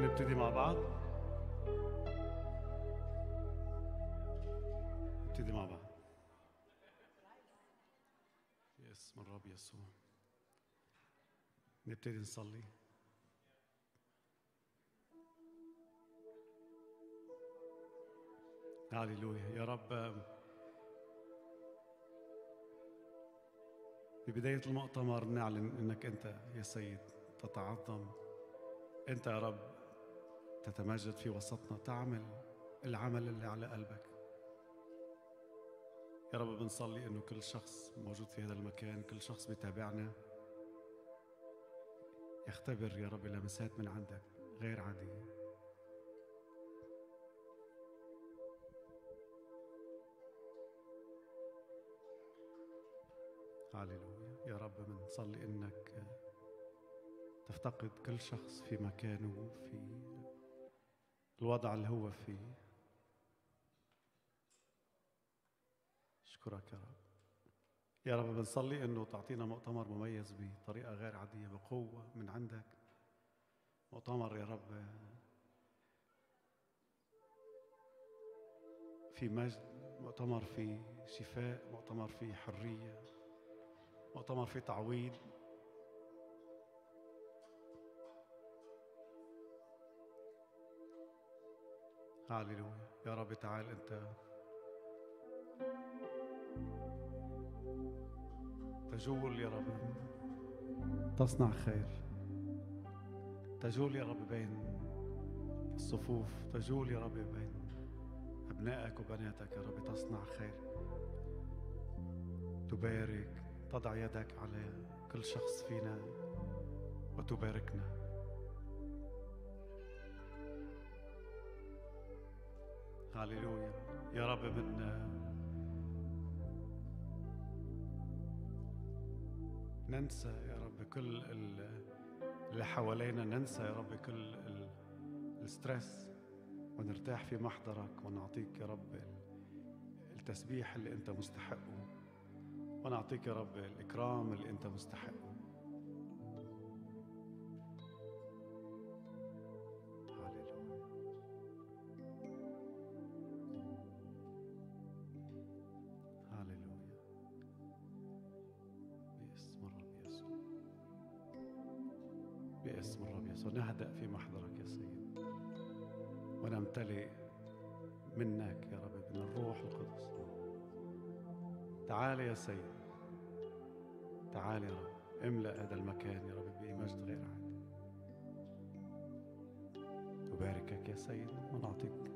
نبتدي مع بعض نبتدي مع بعض باسم الرب يسوع نبتدي نصلي هاليلويا يا رب ببداية المؤتمر نعلن انك انت يا سيد تتعظم انت يا رب تتمجد في وسطنا تعمل العمل اللي على قلبك يا رب بنصلي انه كل شخص موجود في هذا المكان كل شخص بيتابعنا يختبر يا رب لمسات من عندك غير عاديه هاليلويا يا رب بنصلي انك تفتقد كل شخص في مكانه في الوضع اللي هو فيه اشكرك يا رب يا رب بنصلي انه تعطينا مؤتمر مميز بطريقه غير عاديه بقوه من عندك مؤتمر يا رب في مجد مؤتمر في شفاء مؤتمر في حريه مؤتمر في تعويض هاليلويا يا رب تعال انت تجول يا رب تصنع خير تجول يا رب بين الصفوف تجول يا رب بين أبنائك وبناتك يا رب تصنع خير تبارك تضع يدك على كل شخص فينا وتباركنا هاليلويا يا رب من ننسى يا رب كل اللي حوالينا ننسى يا رب كل الستريس ونرتاح في محضرك ونعطيك يا رب التسبيح اللي انت مستحقه ونعطيك يا رب الإكرام اللي أنت مستحقه هاليلويا باسم الرب يسوع باسم الرب يسوع نهدأ في محضرك يا سيد ونمتلئ منك يا رب من الروح القدس تعال يا سيد تعال يا رب املأ هذا المكان يا رب بمجد غير عادي نباركك يا سيد ونعطيك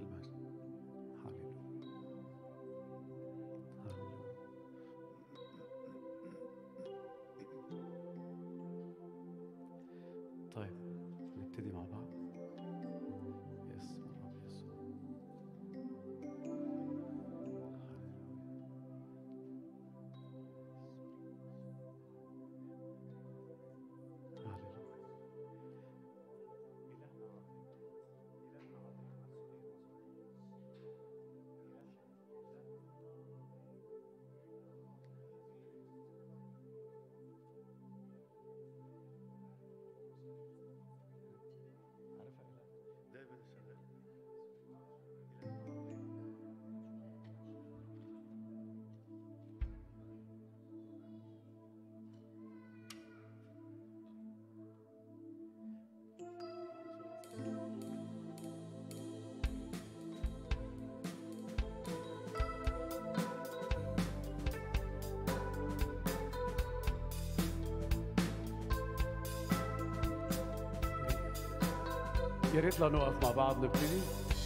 يا ريت لا نوقف مع بعض نبتدي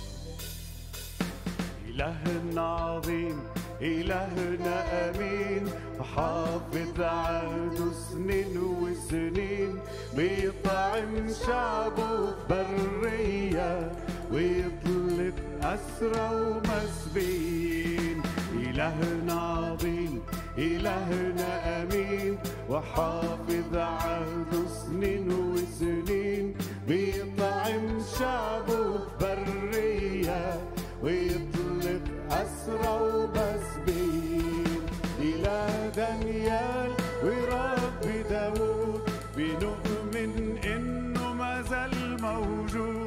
إلهنا عظيم إلهنا أمين حافظ عهده سنين وسنين بيطعم شعبه برية ويطلق أسرى ومسبين إلهنا عظيم إلهنا أمين وحافظ عهده سنين وسنين بيطعم شعبه برية ويطلق أسرى ومسبين إلى دانيال ورب داود بنؤمن إنه ما زال موجود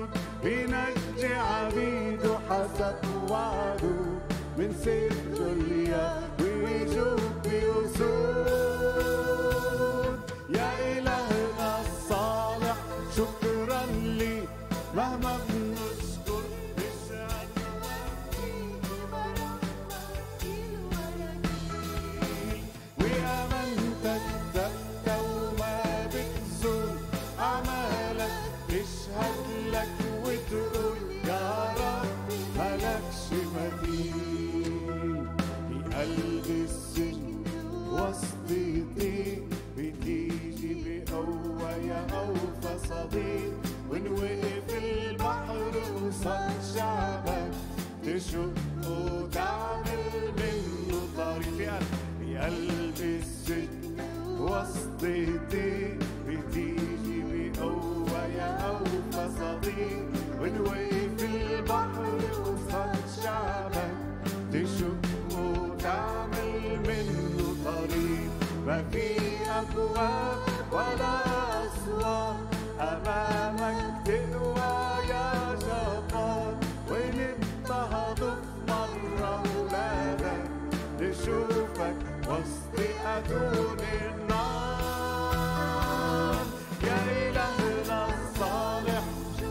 حسب وعده من سيف جوليا ويجوب بأسود يا إلهنا الصالح شكرا لي مهما بنشكر مش وأمانتك ثابتة وما بتزول أعمالك تشهد لك وتقول يا رب ملكش مثيل في قلب السجن وسط ضيق بتيجي بقوة يا أوفى صديق وإن وقف البحر وصل شعبك تشق وتعمل منه طريق في قلب السجن وسط ضيق بتيجي بقوة يا أوفى صديق وإن وقف البحر وصل شعبك تشق وتعمل منه طريق ما في أبواب ولا أسوار أمامك تقوى يا جبار وإن اضطهدوا في مرة ولادك نشوفك وسط أدون النار يا إلهنا الصالح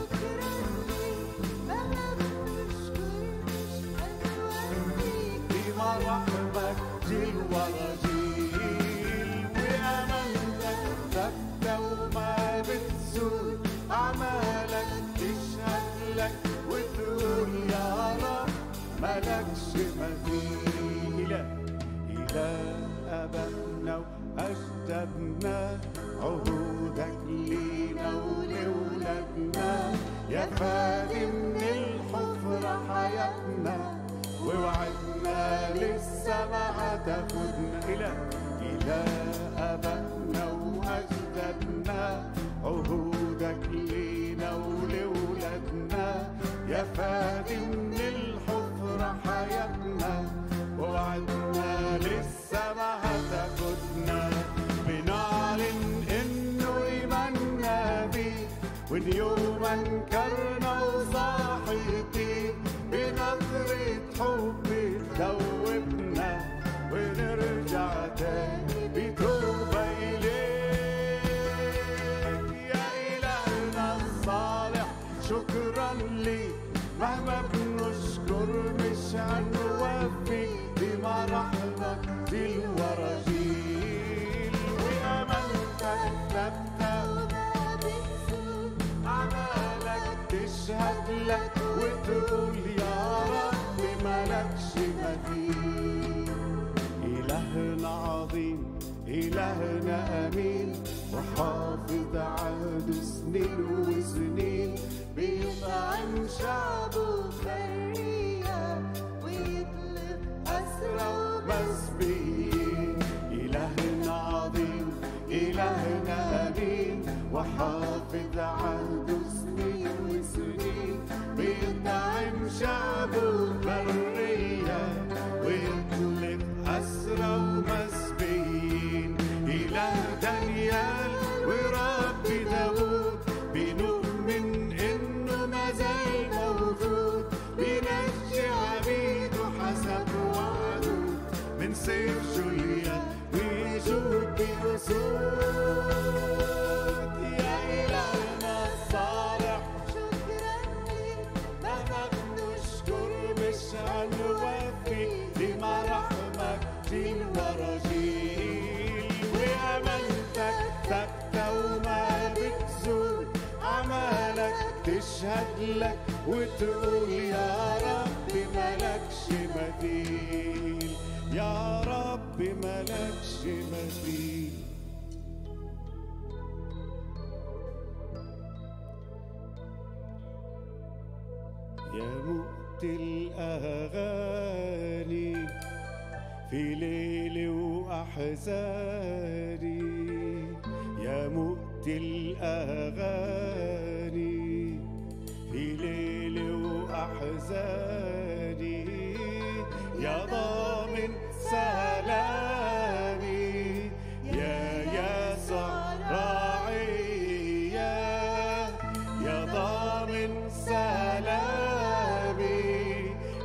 بما رحمك جيل ورا جيل وأمانتك ثابتة وما بتزول أعمالك تشهد لك وتقول يا رب ملكش مثيل إله أبائنا وأجدادنا عهودك لينا ولولادنا يا فادي من الحفرة حياتنا ووعدنا لسه ما هتاخدنا إلى إلى أبائنا وأجدادنا عهودك لينا ولولادنا يا فادي من الحفرة حياتنا ووعدنا لسه ما هتاخدنا بنعلن إنه إيماننا بيك وإن يوم أنكرنا وصاحيتي بنظرة حب تدوبنا ونرجع تاني بتوبة إليك يا إلهنا الصالح شكرا ليك مهما بنشكر مش هنوفي بما رحمك جيل ورا جيل وأمانتك ثابتة أعمالك تشهد لك وتقول يا رب ملكش مثيل إلهنا عظيم إلهنا أمين وحافظ عهد سنين وسنين بيطعم شعبه برية ويطلب أسرى ومسبيين إلهنا عظيم إلهنا أمين وحافظ عهد سنين وسنين بيطعم شعبه برية ويطلب أسرى ومسبيين إله دانيال ورب داود بنؤمن إنه ما زال موجود بينجي عبيده حسب وعده من سيف جوليا ويجود بأسود يا إلهنا الصالح مهما بنشكر مش هنوفي بما رحمك جيل ورا جيل وأمانتك ثابتة وما بتزول أعمالك تشهد لك وتقول يا رب ملكش مثيل يا رب ملكش مثيل يا مؤتي الأغاني في ليلي وأحزاني يا مؤتي الأغاني في ليلي وأحزاني يا ضامن سلامي يا يسوع راعي يا ضامن سلامي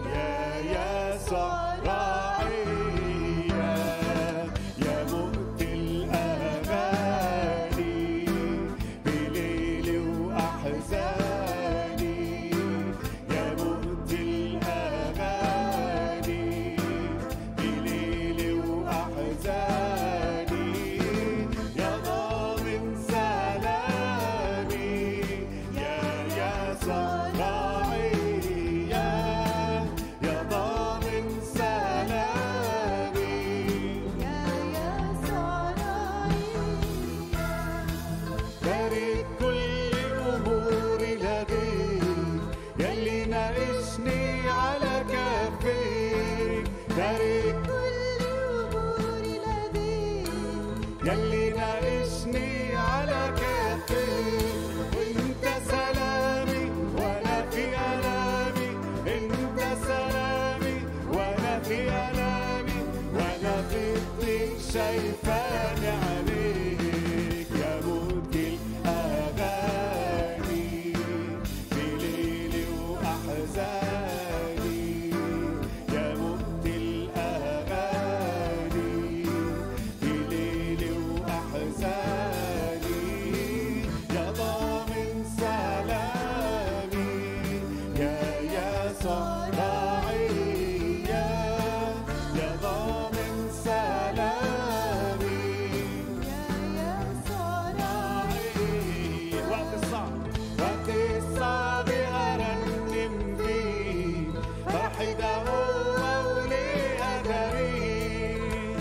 يلي ناقشني على كفك وانت سلامي وانا في الامي انت سلامي وانا في الامي وانا في الضيق شايفاني عليك يا مبدي الاغاني في ليلي واحزاني يا مبدي الاغاني في ليلي واحزاني يا ضامن سلامي يا يسوع راعيا يا ضامن سلامي راعي وقت الصعب وقت الصعب ارنم فيه فرحي ده هو وليه قدري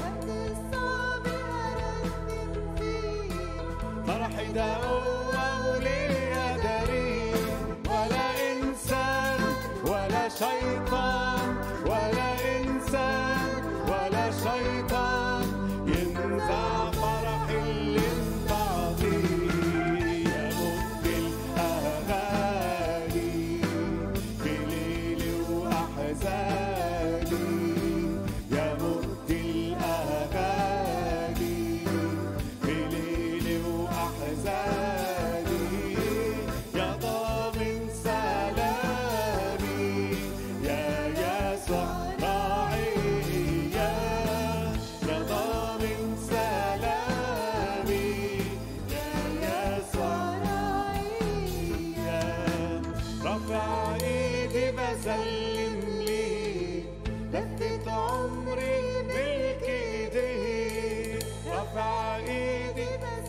فرحي ده هو وليه قدري ولا انسان ولا شيطان ولا انسان ولا شيطان ينزع فرحي اللي انت عطيه يا مبدي الاغاني في ليلي واحزاني يا مبدي الاغاني في ليلي واحزاني يا ضامن سلامي يا يسوع راعيا يا ضامن سلامي يا يسوع يا رفع ايدي بسلم ليك لفت عمري ملك ايديك رفع ايدي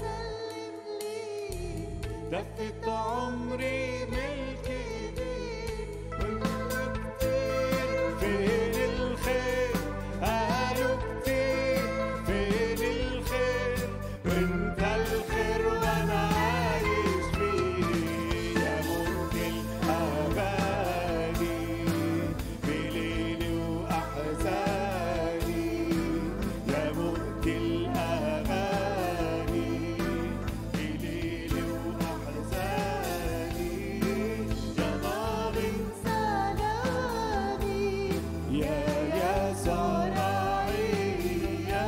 لفت عمري ملك ايديك وانت كتير فين الخير قالوا كتير فين الخير وانت الخير وانا عايش فيه يا ملك الاغاني في ليلي واحزاني يا ملك الاغاني في ليلي واحزاني يا ضامن يا يسوع راعيا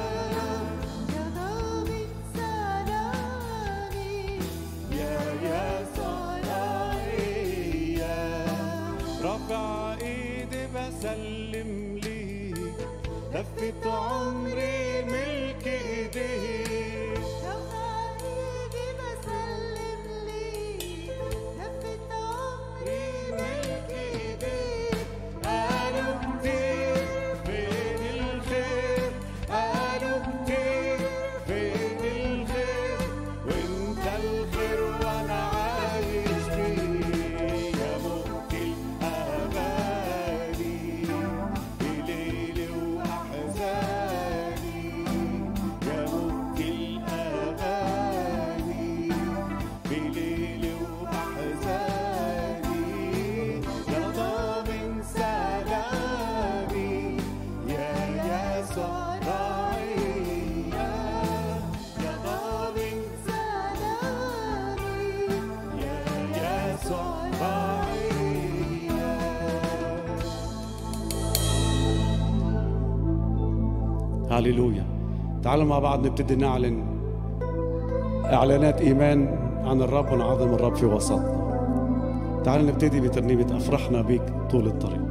يا يسوع راعيا رفع ايدي بسلم ليك لفت عمري ملك ايديك ملك ايديك قالوا كتير فين الخير قالوا كتير فين الخير وانت الخير وانا عايش فيه يا مبكي الاغاني في ليلي واحزاني يا مبكي الاغاني في ليلي واحزاني يا ضامن سلامي يا يسوع راعيا يا ضامن يا يسوع راعيا هاليلويا تعالوا مع بعض نبتدي نعلن اعلانات ايمان عن الرب ونعظم الرب في وسطنا تعالوا نبتدي بترنيمه افرحنا بيك طول الطريق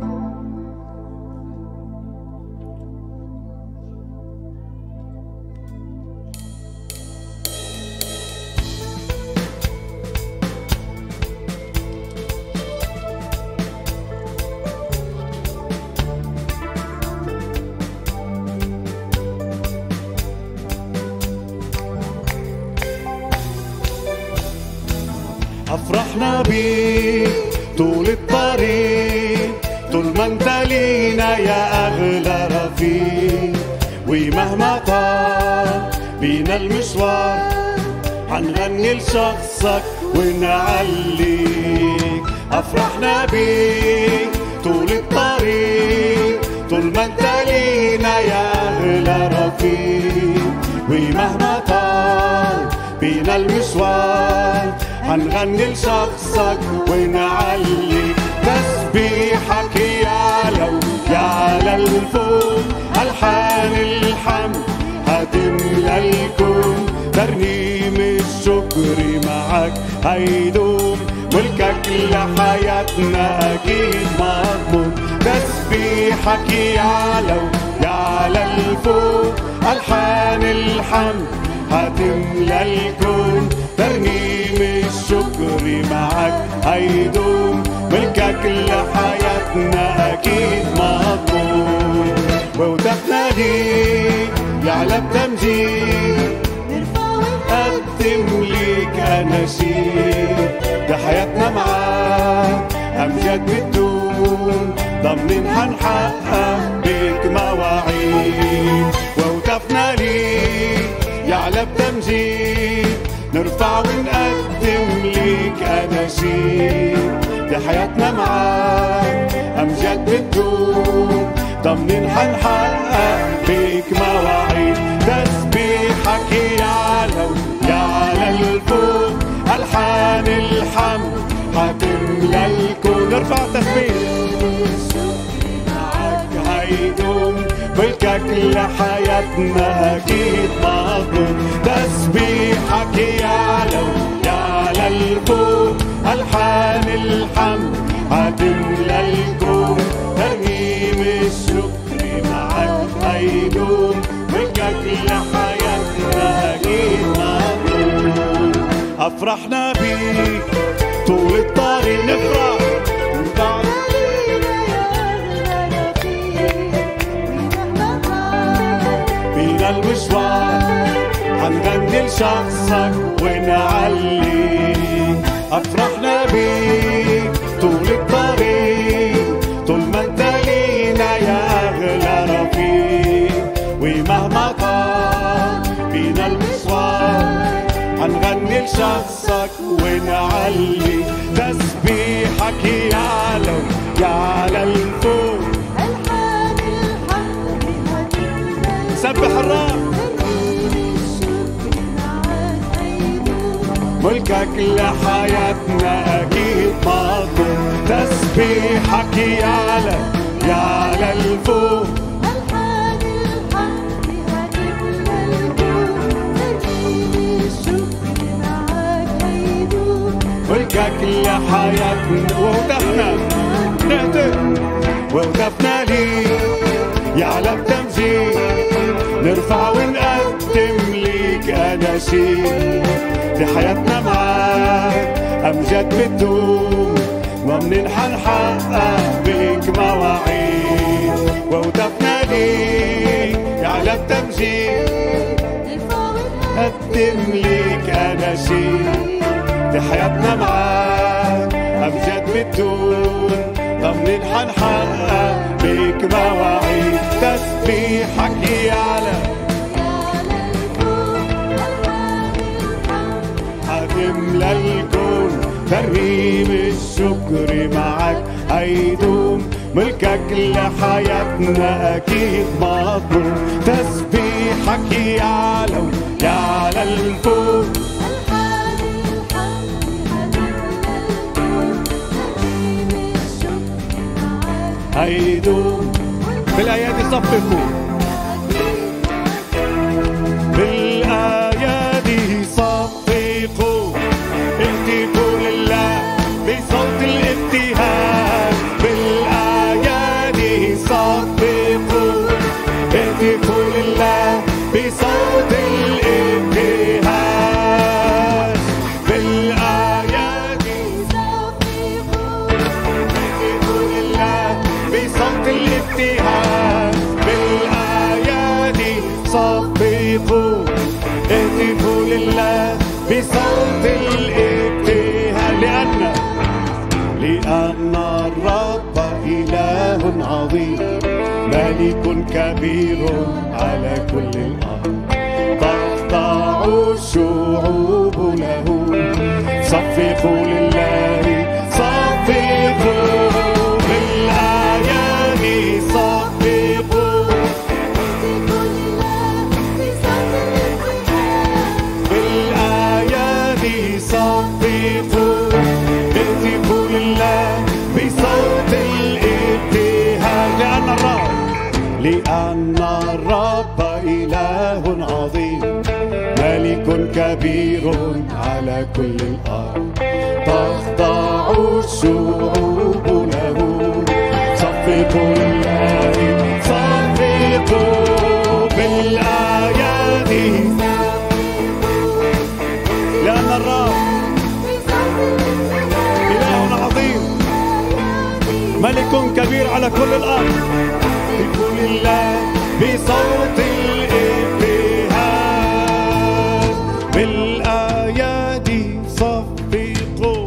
افرحنا بيك طول الطريق طول ما انت لينا يا اغلى رفيق ومهما طال بينا المشوار هنغني لشخصك ونعليك افرحنا بيك طول الطريق طول ما انت لينا يا اغلى رفيق ومهما طال هتملى المشوار هنغني لشخصك ونعلي تسبيحك يعلو يعلى الفوق ألحان الحمد هتملى الكون ترنيم الشكر معك هيدوم ملكك لحياتنا أكيد مضمون تسبيحك يعلو يعلى الفوق ألحان الحمد هتملى الكون ترنيم الشكر معك هيدوم ملكك لحياتنا أكيد مضمون وهتفنا ليك يعلى بتمجيد نرفع ونقدم قدم ليك أناشيد ده حياتنا معاك أمجاد بتدوم ضامنين هنحقق بيك مواعيد وهتفنا ليك يعلى بتمجيد نرفع ونقدم ليك أناشيد ده حياتنا معاك أمجاد بتدوم ضامنين هنحقق بيك مواعيد تسبيحك يعلو يعلى الفوق ألحان الحمد هتملى الكون نرفع تسبيح معك هيدوم ملكك لحياتنا أكيد مضمون تسبيحك يعلو يعلى الفوق ألحان الحمد هتملى الكون ترنيم الشكر معك هيدوم ملكك لحياتنا أكيد مضمون أفرحنا بيك طول الطريق نفرح ونبعد بينا المشوار هنغني لشخصك ونعلي أفرحنا بيك طول الطريق طول ما انت لينا يا أغلى رفيق ومهما طال بينا المشوار هنغني لشخصك ونعلي تسبيحك يعلو يعلى الفوق سبح الرب ملكك لحياتنا أكيد مضمون تسبيحك يعلى يعلى الفوق ملكك لحياتنا وهدفنا نهتف وهدفنا ليك يعلى بتمجيد نرفع ونقدم ليك أناشيد دي حياتنا معاك أمجاد بتدوم ومنين حنحقق بيك مواعيد وهدفنا ليك يعلى بتمجيد قدم ليك أناشيد دي حياتنا معاك أمجاد بتدوم ضمنين حنحقق بيك مواعيد تسبيحك يعلى هتملى الكون ترنيم الشكر معك هيدوم ملكك لحياتنا أكيد مضمون تسبيحك يعلو يعلى الفوق هيدوم بالأيادي صفقوا بالأيادي صفقوا اهتفوا لله بصوت الابتهاج بالأيادي صفقوا اهتفوا لله بصوت الابتهاج بالأيادي اهتفوا لله بصوت الابتهاج بالأيادي صفقوا اهتفوا لله بصوت الابتهاج لأن لأن الرب إله عظيم ملك كبير على كل الأرض تخضع الشعوب له صفقوا لله صفقوا بالأيادي صفقوا بالأيادي الرب إله عظيم ملك كبير على كل الأرض تخضع الشعوب له صفقوا الله صفقوا بالآيات لأن الرب إله عظيم ملك كبير على كل الأرض بكل الله بصوت الابتهاج بالآيات صفقوا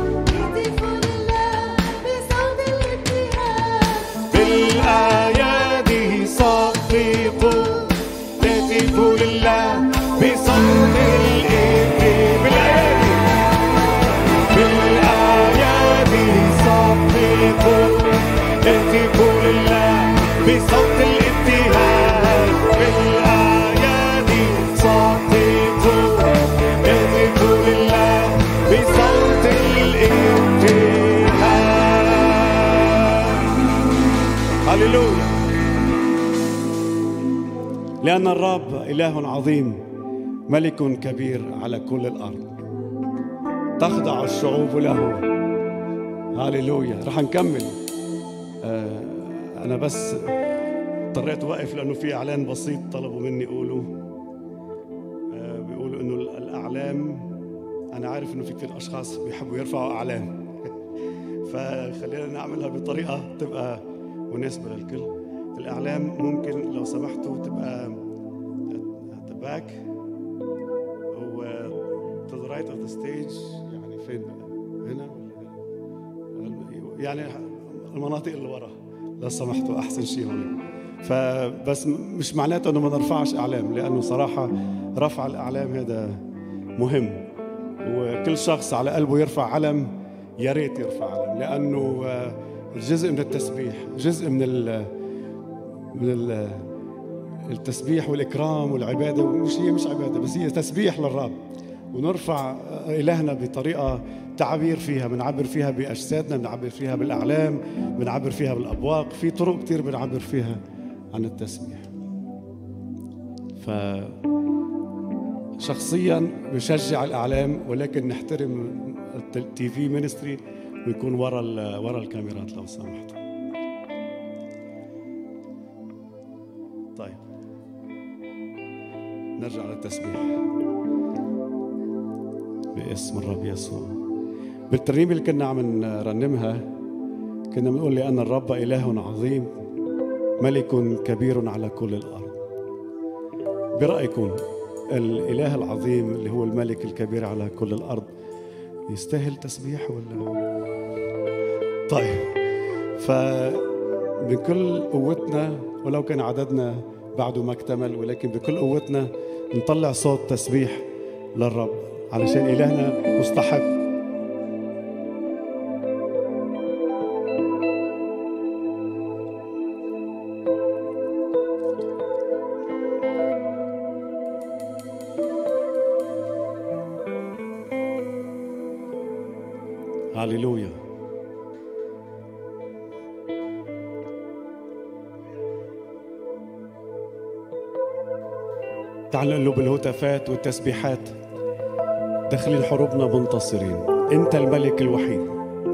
بالآيات صفقوا تهتفوا لله بصوت الابتهاج بالآيات بالآيات صفقوا اهتفوا لله بصوت الابتهاج بالآيات صفقوا اهتفوا لله بصوت الابتهاج هللويا لأن الرب إله عظيم ملك كبير على كل الأرض تخضع الشعوب له هاليلويا رح نكمل آه انا بس اضطريت اوقف لانه في اعلان بسيط طلبوا مني اقوله آه بيقولوا انه الاعلام انا عارف انه في كثير اشخاص بيحبوا يرفعوا اعلام فخلينا نعملها بطريقه تبقى مناسبه للكل الاعلام ممكن لو سمحتوا تبقى at the back و to the right of the stage يعني فين هنا يعني المناطق اللي ورا لو سمحتوا احسن شيء هون فبس م- مش معناته انه ما نرفعش اعلام لانه صراحه رفع الاعلام هذا مهم وكل شخص على قلبه يرفع علم يا ريت يرفع علم لانه آه، جزء من التسبيح جزء من ال من ال التسبيح والاكرام والعباده مش هي مش عباده بس هي تسبيح للرب ونرفع الهنا بطريقه تعبير فيها بنعبر فيها باجسادنا بنعبر فيها بالاعلام بنعبر فيها بالابواق في طرق كثير بنعبر فيها عن التسبيح ف شخصيا بشجع الاعلام ولكن نحترم التي في مينستري ويكون ورا ال- ورا الكاميرات لو سمحتوا طيب نرجع للتسبيح باسم الرب يسوع بالترنيمه اللي كنا عم نرنمها كنا بنقول لأن الرب إله عظيم ملك كبير على كل الأرض برأيكم الإله العظيم اللي هو الملك الكبير على كل الأرض يستاهل تسبيح ولا طيب فبكل قوتنا ولو كان عددنا بعده ما اكتمل ولكن بكل قوتنا نطلع صوت تسبيح للرب علشان إلهنا مستحق هاليلويا تعالوا نقول له بالهتافات والتسبيحات داخلين حروبنا منتصرين انت الملك الوحيد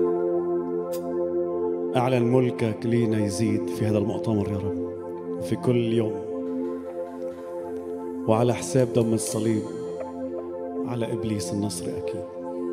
اعلن ملكك لينا يزيد في هذا المؤتمر يا رب في كل يوم وعلى حساب دم الصليب على ابليس النصر اكيد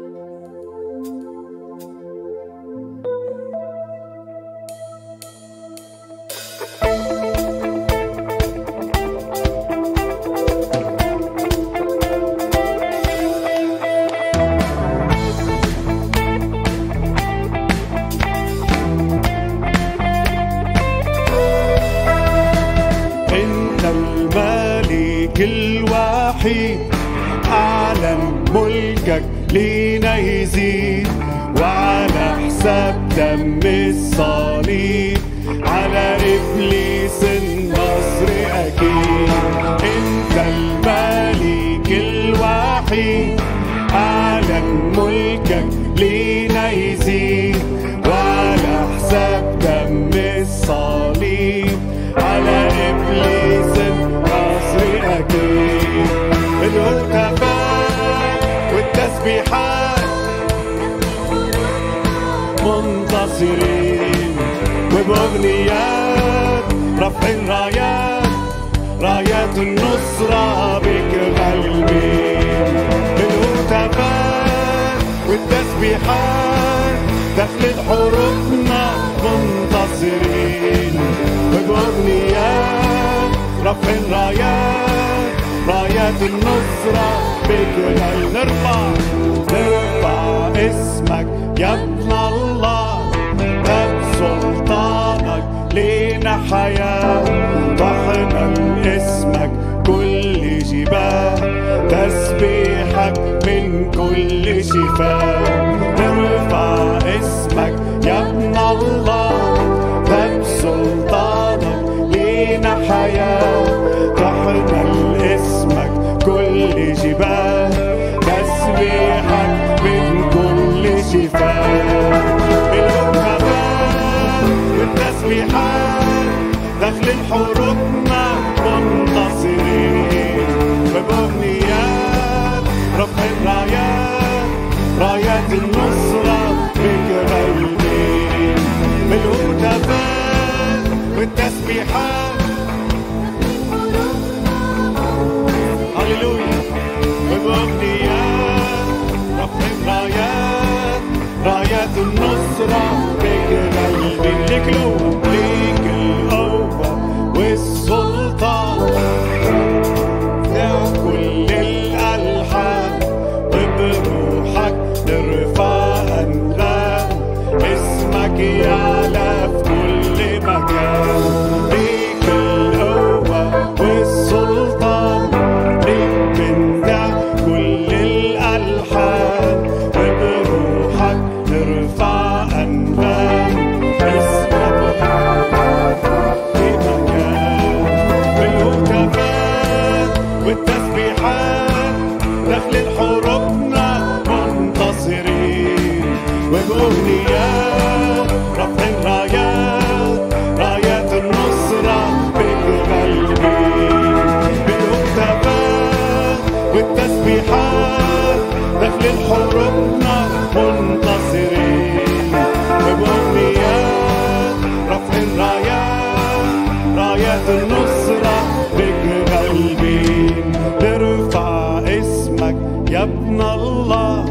انت الملك الوحيد اعلن ملكك لينا يزيد وعلى حساب دم الصليب على ابليس النصر اكيد انت الملك الوحيد اعلن ملكك لينا يزيد وعلى حساب دم الصليب على ابليس رايات النصرة بك غالبين بالهتافات والتسبيحات داخل حروفنا منتصرين وبأغنيات رفع الرايات رايات النصرة بك غالبين نرفع نرفع اسمك يا ابن الله باب سلطانك لينا حياة ضحنا لاسمك كل جبال تسبيحك من كل شفاء نرفع اسمك يا ابن الله باب سلطانك لينا حياة ضحنا لاسمك كل جبال تسبيحك من كل شفاء بالهتافات والتسبيحات داخل حروبنا منتصرين وبأغنيات رفع الرايات رايات النصرة بك غالبين بالهتافات والتسبيحات هللويا وبأغنيات رفع الرايات رايات النصرة بك غالبين ليك القوة ليك القوة والسلطان يا كل الألحان وبروحك نرفع أنغام اسمك يعلى في كل مكان ليك القوة والسلطان ليك بندع كل الألحان وبروحك نرفع أنغام اسمك في مكان بالهتافات والتسبيحات داخل حروبنا منتصرين وبأغنيات رفع الرايات رايات النصرة بك غالبين بالهتافات والتسبيحات داخل حروبنا منتصرين وبأغنيات رفع الرايات رايات النصرة بك غالبين نرفع اسمك يا ابن الله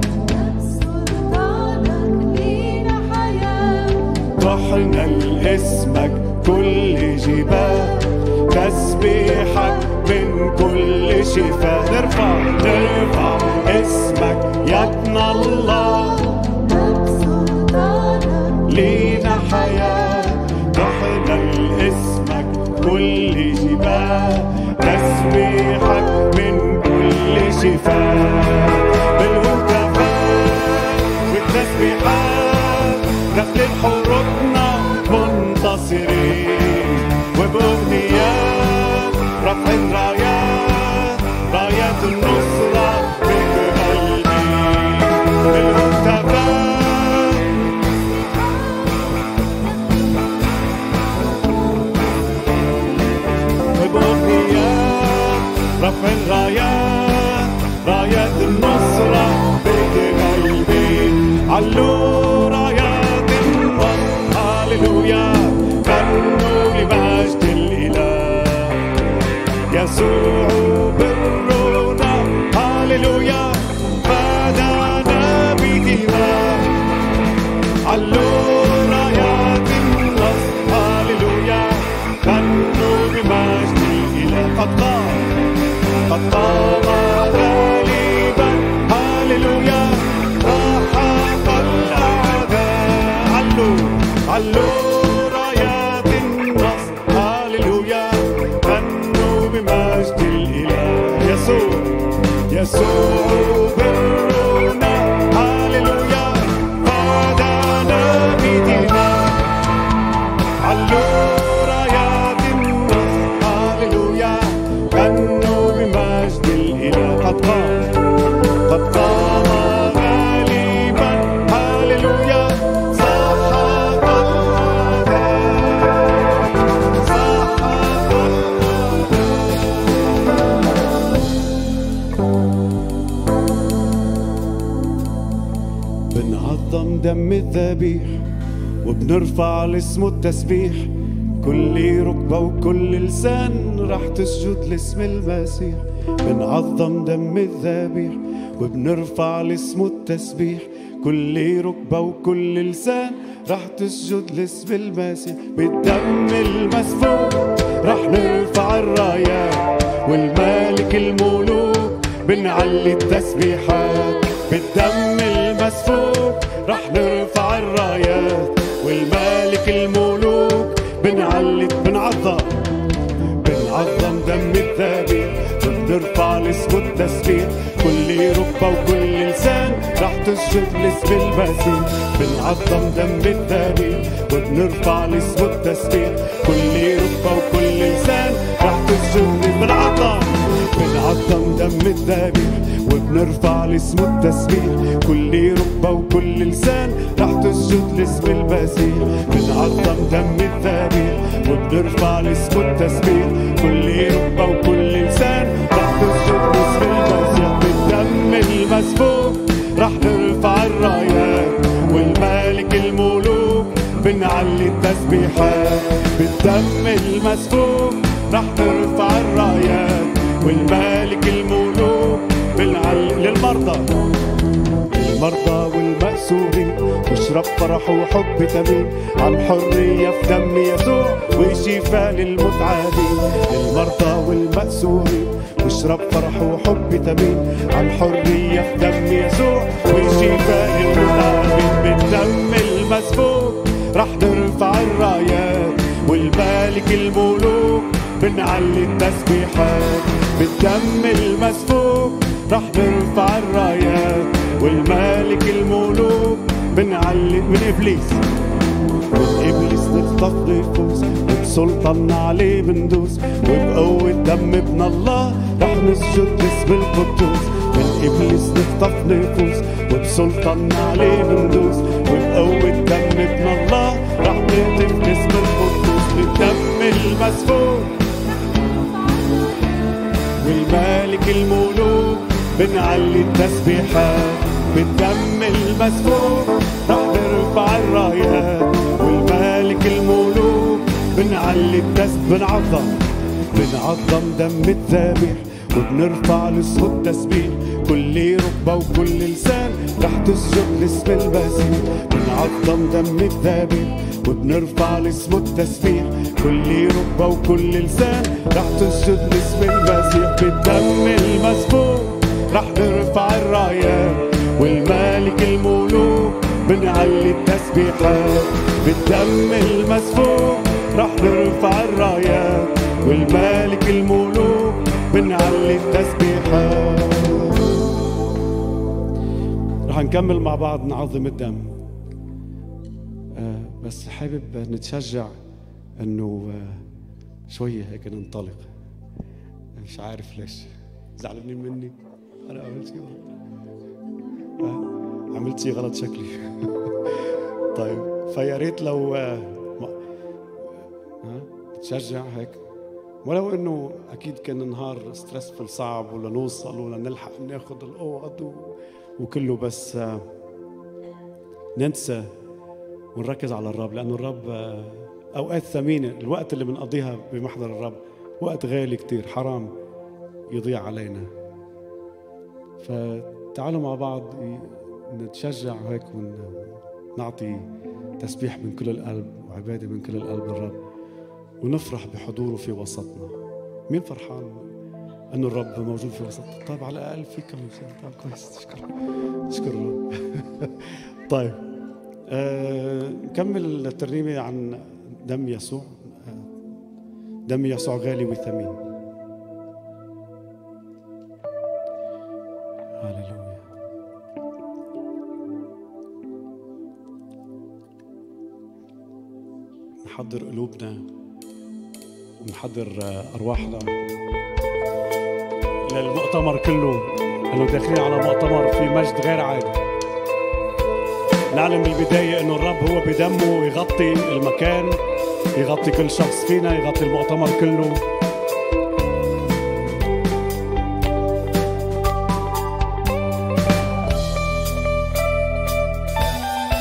سلطانك لينا حياة طحنا لاسمك كل جبال تسبيحك من كل شفاء نرفع نرفع اسمك يا ابن الله سلطانك لينا حياة طحنا لاسمك كل جبال تسبيحك من كل شفاء بالهتافات والتسبيحات داخل حروبنا منتصرين وبأغنيات رفع الرايات رايات النصرة بقلبي بالهتافات وبأغنيات رفع الرايات رايات النصرة بك قلبي علوا رايات النصر هاليلويا غنوا لمجد الإله يسوع برنا هاليلويا فدانا بدماء علوا رايات النصر هاليلويا غنوا بمجد الإله قد قام قد قام غالبا هاليلويا وحق الأعداء علوا علوا رايات النصر هاليلويا غنوا بمجد الإله يسوع يسوع برنا هاليلويا فدانا بدماء علوا رايات النصر هاليلويا غنوا بمجد الإله قد قام قد قام غالبا هاليلويا سحق الأعداء سحق بنعظم دم الذبيح وبنرفع لاسمه التسبيح كل ركبة وكل لسان رح تسجد لاسم المسيح بنعظم دم الذبيح وبنرفع لاسمه التسبيح كل ركبة وكل لسان رح تسجد لاسم المسيح بالدم المسفوك رح نرفع الرايات والمالك الملوك بنعلي التسبيحات بالدم المسفوك رح نرفع الرايات والمالك الملوك بنعلي بنعظم بنعظم دم الذبيح وبنرفع لاسمه التسبيح كل ركبة وكل لسان رح تسجد لاسم المسيح بنعظم دم الذبيح وبنرفع لاسمه التسبيح كل ركبة وكل لسان رح تسجد بنعظم بنعظم دم الذبيح وبنرفع لاسمه التسبيح كل ركبة وكل لسان رح تسجد لاسم المسيح بنعظم دم الذبيح وبنرفع لاسمه التسبيح كل ركبة وكل لسان رح تسجد لاسم المسيح بالدم المسفوك رح نرفع الرايات والمالك الملوك بنعلي التسبيحات بالدم المسفوك رح نرفع الرايات والمالك الملوك بنعلي للمرضى المرضى والمأسورين واشرب فرح وحب تمين عن حرية في دم يسوع وشفاء للمتعبين المرضى والمأسورين واشرب فرح وحب تمين عن حرية في دم يسوع وشفاء للمتعبين بالدم المسفوك رح نرفع الرايات والمالك الملوك بنعلي التسبيحات بالدم المسفوك رح نرفع الرايات والمالك الملوك بنعلي من ابليس من ابليس نخطف نفوس وبسلطان عليه بندوس وبقوة دم ابن الله رح نسجد لاسم القدوس من ابليس نخطف نفوس وبسلطان عليه بندوس وبقوة دم ابن الله رح نهتف لاسم القدوس بالدم المسفوك والمالك الملوك بنعلي التسبيحات بالدم المسفوك رح نرفع الرايات والمالك الملوك بنعلي التسبيح بنعظم بنعظم دم الذبيح وبنرفع لاسمه التسبيح كل ركبة وكل لسان رح تسجد لاسم المسيح بنعظم دم الذبيح وبنرفع لاسمه التسبيح كل ركبة وكل لسان رح تسجد لاسم المسيح بالدم المسفوك رح نرفع الرايات والمالك الملوك بنعلي التسبيحات بالدم المسفوك رح نرفع الرايات والمالك الملوك بنعلي التسبيحات رح نكمل مع بعض نعظم الدم آه، بس حابب نتشجع انه آه، شويه هيك ننطلق مش عارف ليش زعلانين مني انا عملت شيء غلط آه، عملت شيء غلط شكلي طيب فيا ريت لو آه، ما- ها تشجع هيك ولو انه اكيد كان نهار ستريسفل صعب ولا نوصل ولا نلحق ناخذ الاوض و- وكله بس آه، ننسى ونركز على الرب لانه الرب آه، اوقات ثمينه الوقت اللي بنقضيها بمحضر الرب وقت غالي كتير حرام يضيع علينا فتعالوا مع بعض نتشجع هيك ونعطي تسبيح من كل القلب وعباده من كل القلب الرب ونفرح بحضوره في وسطنا مين فرحان انه الرب موجود في وسطنا طيب على الاقل في كم شيء طيب كويس تشكر تشكر الرب طيب آه، نكمل الترنيمه عن دم يسوع آه، دم يسوع غالي وثمين هللويا نحضر قلوبنا ونحضر آه، أرواحنا للمؤتمر كله لأنه داخلين على مؤتمر في مجد غير عادي نعلم بالبداية إنه الرب هو بدمه يغطي المكان يغطي كل شخص فينا يغطي المؤتمر كله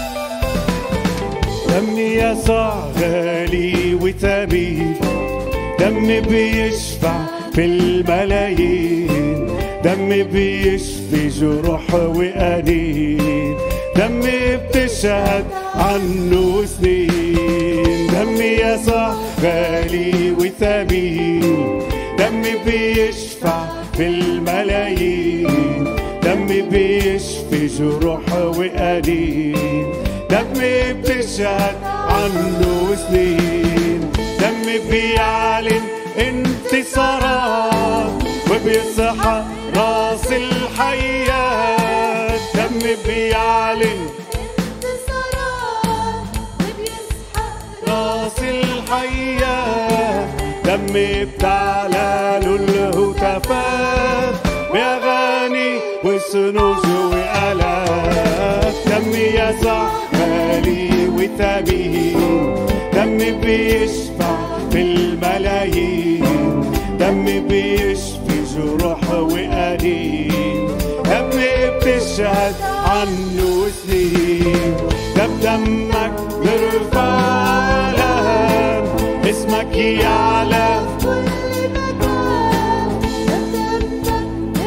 دم يسوع غالي وثمين دم بيشفع في الملايين دم بيشفي جروح وأنين دم بتشهد عنه سنين دم يسوع غالي وثمين دم بيشفع في الملايين دم بيشفي جروح وأنين دم بتشهد عنه سنين دم بيعلن انتصارات وبيصحى راس الحياة دم بيعلن انتصارات وبيسحق راس الحياة دم بتعلى له الهتافات بأغاني وسنوج وآلات دم يسع غالي وثمين دم بيشفع في الملايين دم بيشفي جروح وأنين دم بتشهد عنه سنين دم دمك نرفع لهان اسمك يعلى كل مكان قدامك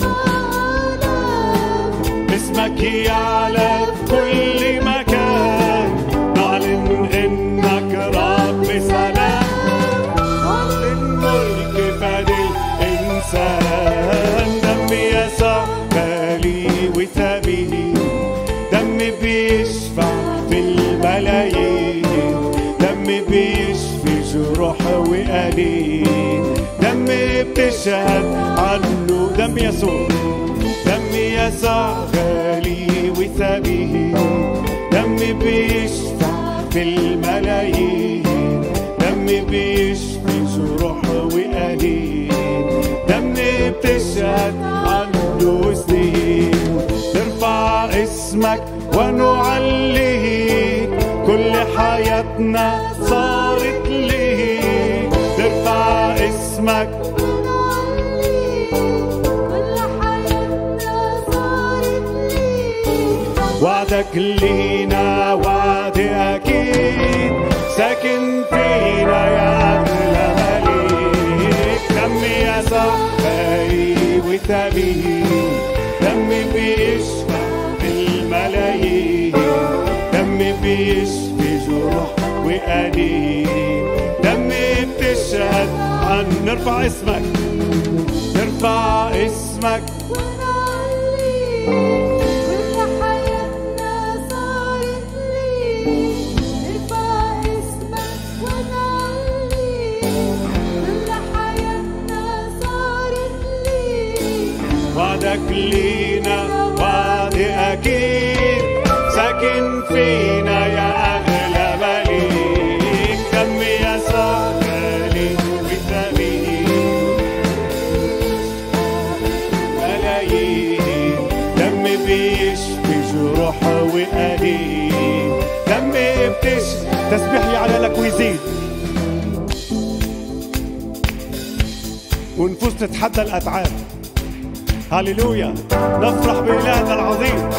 ارفعنا اسمك يعلى في كل مكان نعلن انك رب سلام نعلن ملك فادي الانسان دم يسوع غالي وثمين دم بيشفع في الملايين دم بيشفي جروح وأنين دم بتشهد عنه دم يسوع دم يسوع غالي وثمين دم بيشفع في الملايين دم بيشفي جروح وأنين دم بتشهد عنه سنين نرفع اسمك ونعليك كل حياتنا صارت ليك نرفع اسمك ونعليك كل حياتنا صارت ليك وعدك لينا وعد أكيد ساكن فينا يا أغلى مليك دم يسوع غالي وثمين دم بيشفع في الملايين دم بيشفي جروح وأنين دم بتشهد عن نرفع اسمك نرفع اسمك ونعليك كل حياتنا صارت ليك نرفع اسمك ونعليك كل حياتنا صارت ليك وعدك لينا وعد أكيد ساكن فينا يا أغلى مليك دم يسوع غالي وثمين ملايين دم بيشفي جروح وأنين دم بتش تسبيح يعلى لك ويزيد ونفوس تتحدى الأتعاب هللويا نفرح بإلهنا العظيم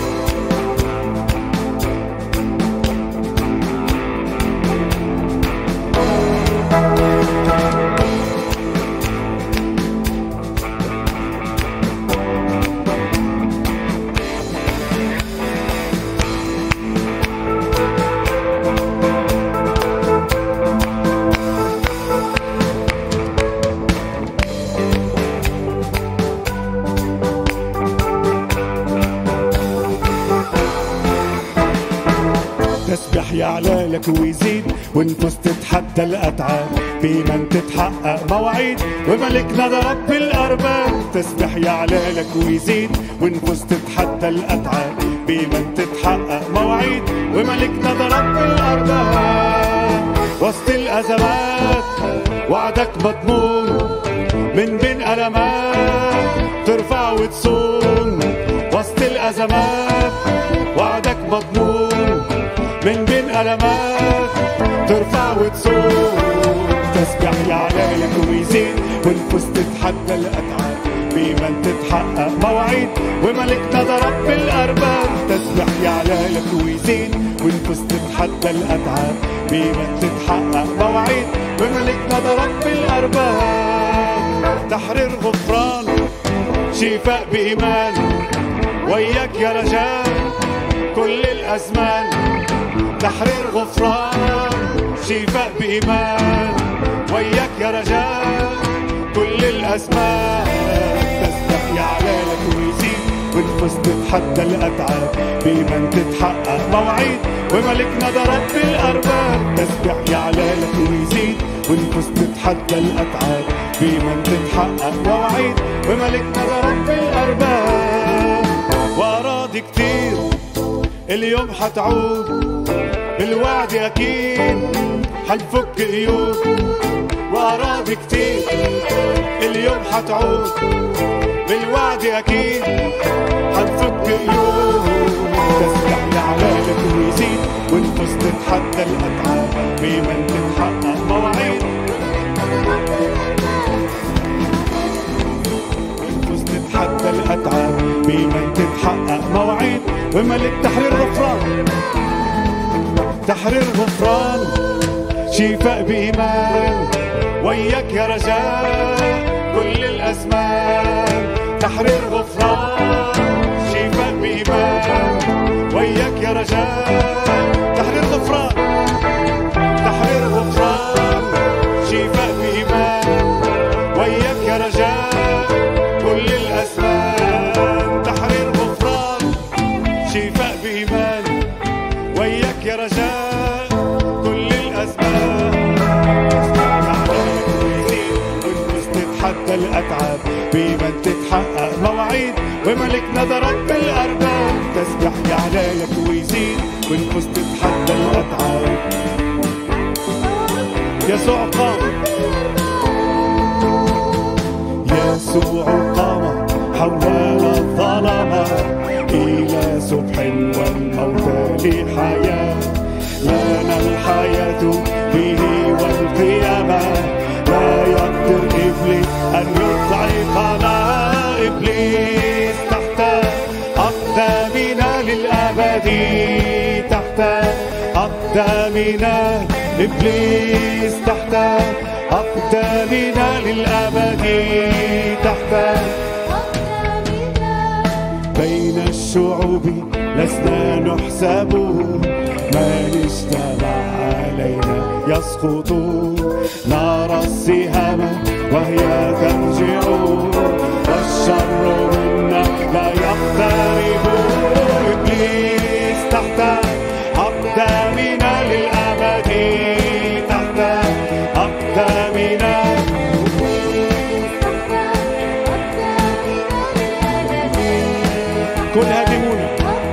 تسبح يعلى لك ويزيد ونفوس تتحدى الأتعاب بمن تتحقق مواعيد وملكنا ده رب الأرباب تسبح يعلى لك ويزيد ونفوس تتحدى الأتعاب بمن تتحقق مواعيد وملكنا ده رب الأرباب وسط الأزمات وعدك مضمون من بين ألمات ترفع وتصون وسط الأزمات وعدك مضمون من بين ألمات ترفع وتصون تسبح يعلى لك ويزيد والنفوس تتحدى الأتعاب بمن تتحقق مواعيد وملكنا ده رب الأرباب تسبح يعلى لك ويزيد والنفوس تتحدى الأتعاب بمن تتحقق مواعيد وملكنا ده رب الأرباب تحرير غفران شفاء بإيمان وياك يا رجاء كل الأزمان تحرير غفران شفاء بإيمان وياك يا رجاء كل الأزمان تسبح يعلالك ويزيد والنفس تتحدى الأتعاب بإيمان تتحقق مواعيد وملكنا ده رب الأرباب تسبح يعلالك ويزيد والنفس تتحدى الأتعاب بإيمان تتحقق مواعيد وملكنا ده رب الأرباب وأراضي كتير اليوم حتعود بالوعد أكيد حنفك قيود وأراضي كتير اليوم حتعود بالوعد أكيد حنفك قيود تسبح يعلالك ويزيد ونفس تتحدى الأتعاب بمن تتحقق مواعيد ونفس تتحدى الأتعاب بمن تتحقق مواعيد وملك تحرير غفران تحرير غفران شفاء بإيمان وياك يا رجاء كل الأزمان تحرير غفران شفاء بإيمان وياك يا رجاء تحرير غفران تحرير غفران شفاء بإيمان وياك يا رجاء كل الأزمان تحرير غفران شفاء بإيمان وياك يا رجاء كل الأزمان ونفس تتحدى الأتعاب بمن تتحقق مواعيد وملكنا ده رب الأرباب تسبح يعلالك ويزيد ونفس تتحدى الأتعاب يسوع قام يسوع قام حول الظلام إلى صبح والموت لحياة لنا الحياة به والقيامة لا يقدر إبليس أن يضعفنا إبليس تحت أقدامنا للأبد تحت أقدامنا إبليس تحت أقدامنا للأبد تحت بين الشعوب لسنا نحسب من اجتمع علينا يسقط نرى السهام وهي ترجع والشر منا لا يقترب ابليس تحت اقدامنا للابد تحت اقدامنا كل هادمونا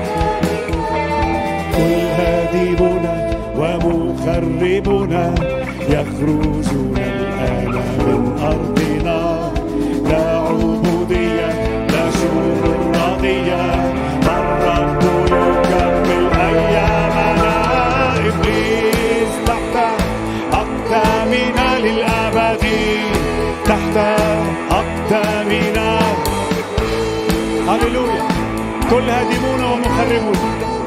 كل هادمونا ومخربونا يخرجون الآن من أرضنا لا عبودية لا شرور راضية الرب يكمل أيامنا إبليس تحت أقدامنا للأبد تحت أقدامنا هللويا كل هادمون ومخربون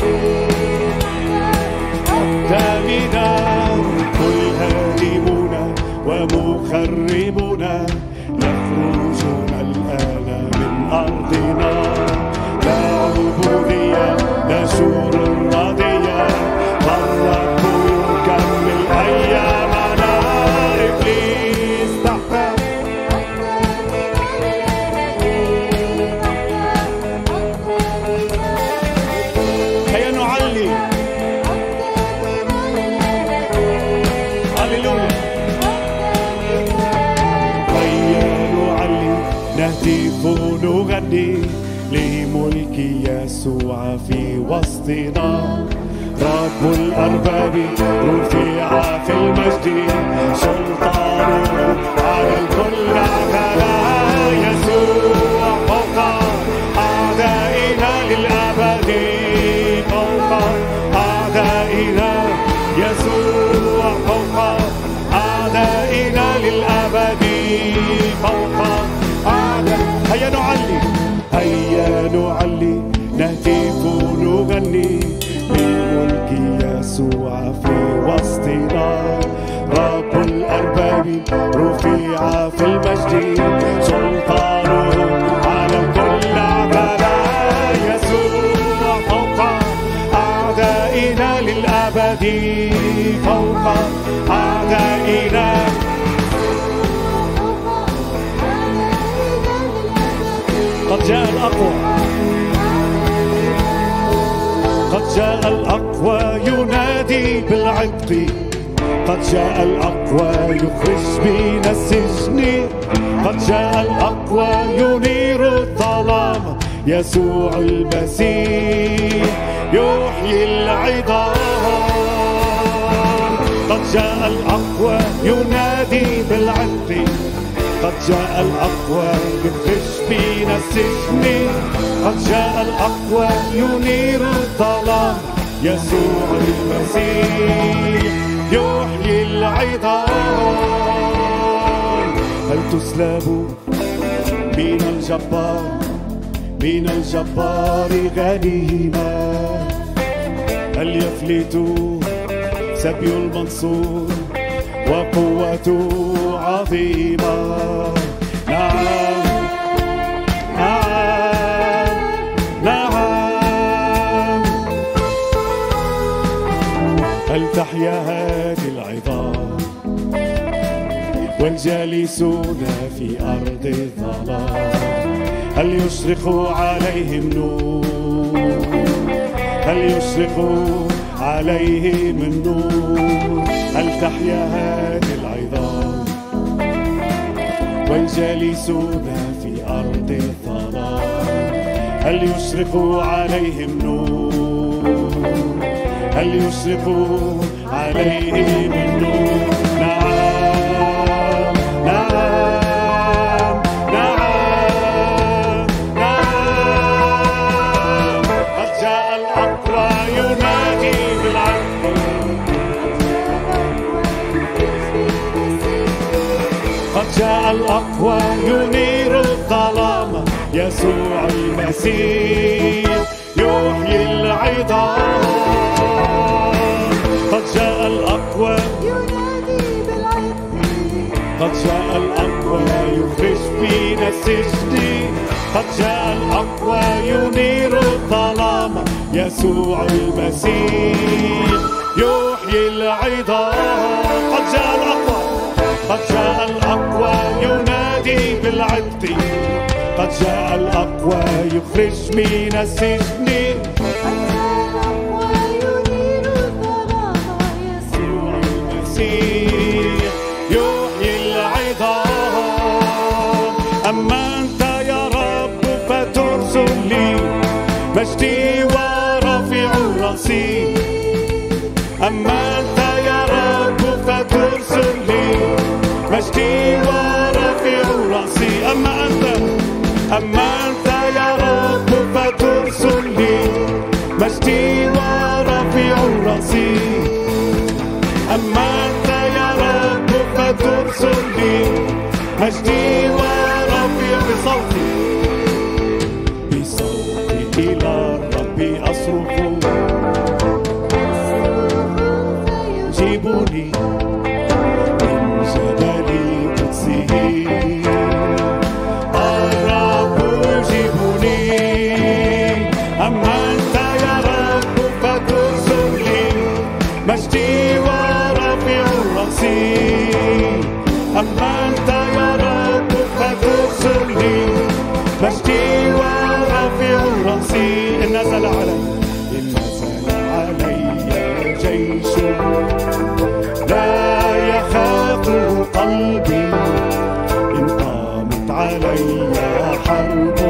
قدامنا كل هادمون ومخربون يخرجون الآن من أرضنا لا عبودية لا شرور راضية والرب يكمل أيامنا إبليس تحت هيا نعلي هللويا هيا نعلي نهتف نغني لملك يسوع في وسطنا رب الأرباب رفع في المجد سلطانه على الكل على يسوع فوق أعدائنا للأبد فوق أعدائنا يسوع فوق أعدائنا للأبد فوق أعداء هيا نعلي هيا نعلي نهتف نغني بملك يسوع في وسطنا رب الأرباب قد جاء الأقوى قد جاء الأقوى ينادي بالعتق قد جاء الأقوى يخرج من السجن قد جاء الأقوى ينير الظلام يسوع المسيح يحيي العظام قد جاء الأقوى ينادي بالعتق قد جاء الأقوى يخرج من السجن قد جاء الأقوى ينير الظلام يسوع المسيح يحيي العظام هل تسلب من الجبار من الجبار غنيمة هل يفلت سبي المنصور وقوته عظيمة نعم نعم نعم هل تحيا هذه العظام والجالسون في أرض الظلام هل يشرق عليهم نور هل يشرق عليهم النور هل تحيا هذه العظام والجالسون في أرض الظلام هل يشرق عليهم نور هل يشرق عليهم النور نعم نعم نعم نعم قد جاء الأقوى ينادي بالعدل قد جاء الأقوى ينير الظلام يسوع المسيح يحيي العظام قد جاء الأقوى ينادي بالعتق قد جاء الأقوى يخرج من السجن قد جاء الأقوى ينير الظلام يسوع المسيح يحيي العظام قد جاء الأقوى قد جاء الأقوى ينادي بالعتق قد جاء الأقوى يخرج من السجن وينير الظلام يسوع المسيح يحيي العظام أما أنت يا رب فترسل لي مجدي ورافع رأسي أما أنت يا رب فترسل لي مجدي ورافع رأسي أما أنت أما أنت يا رب فترسل لي مجدي ورافع رأسي أما أنت يا رب فترسل لي مجدي ورفيع بصوتي بصوتي إلى الرب أصرخ جيبوني من جبل قدسه الرب جيبوني أما أنت يا رب فترسل لي مجدي ورفيع رأسي أما أنت يا رب فترسل لي مجدي ورفيع رأسي إن نزل علي إن نزل علي جيش لا يخاف قلبي إن قامت علي حرب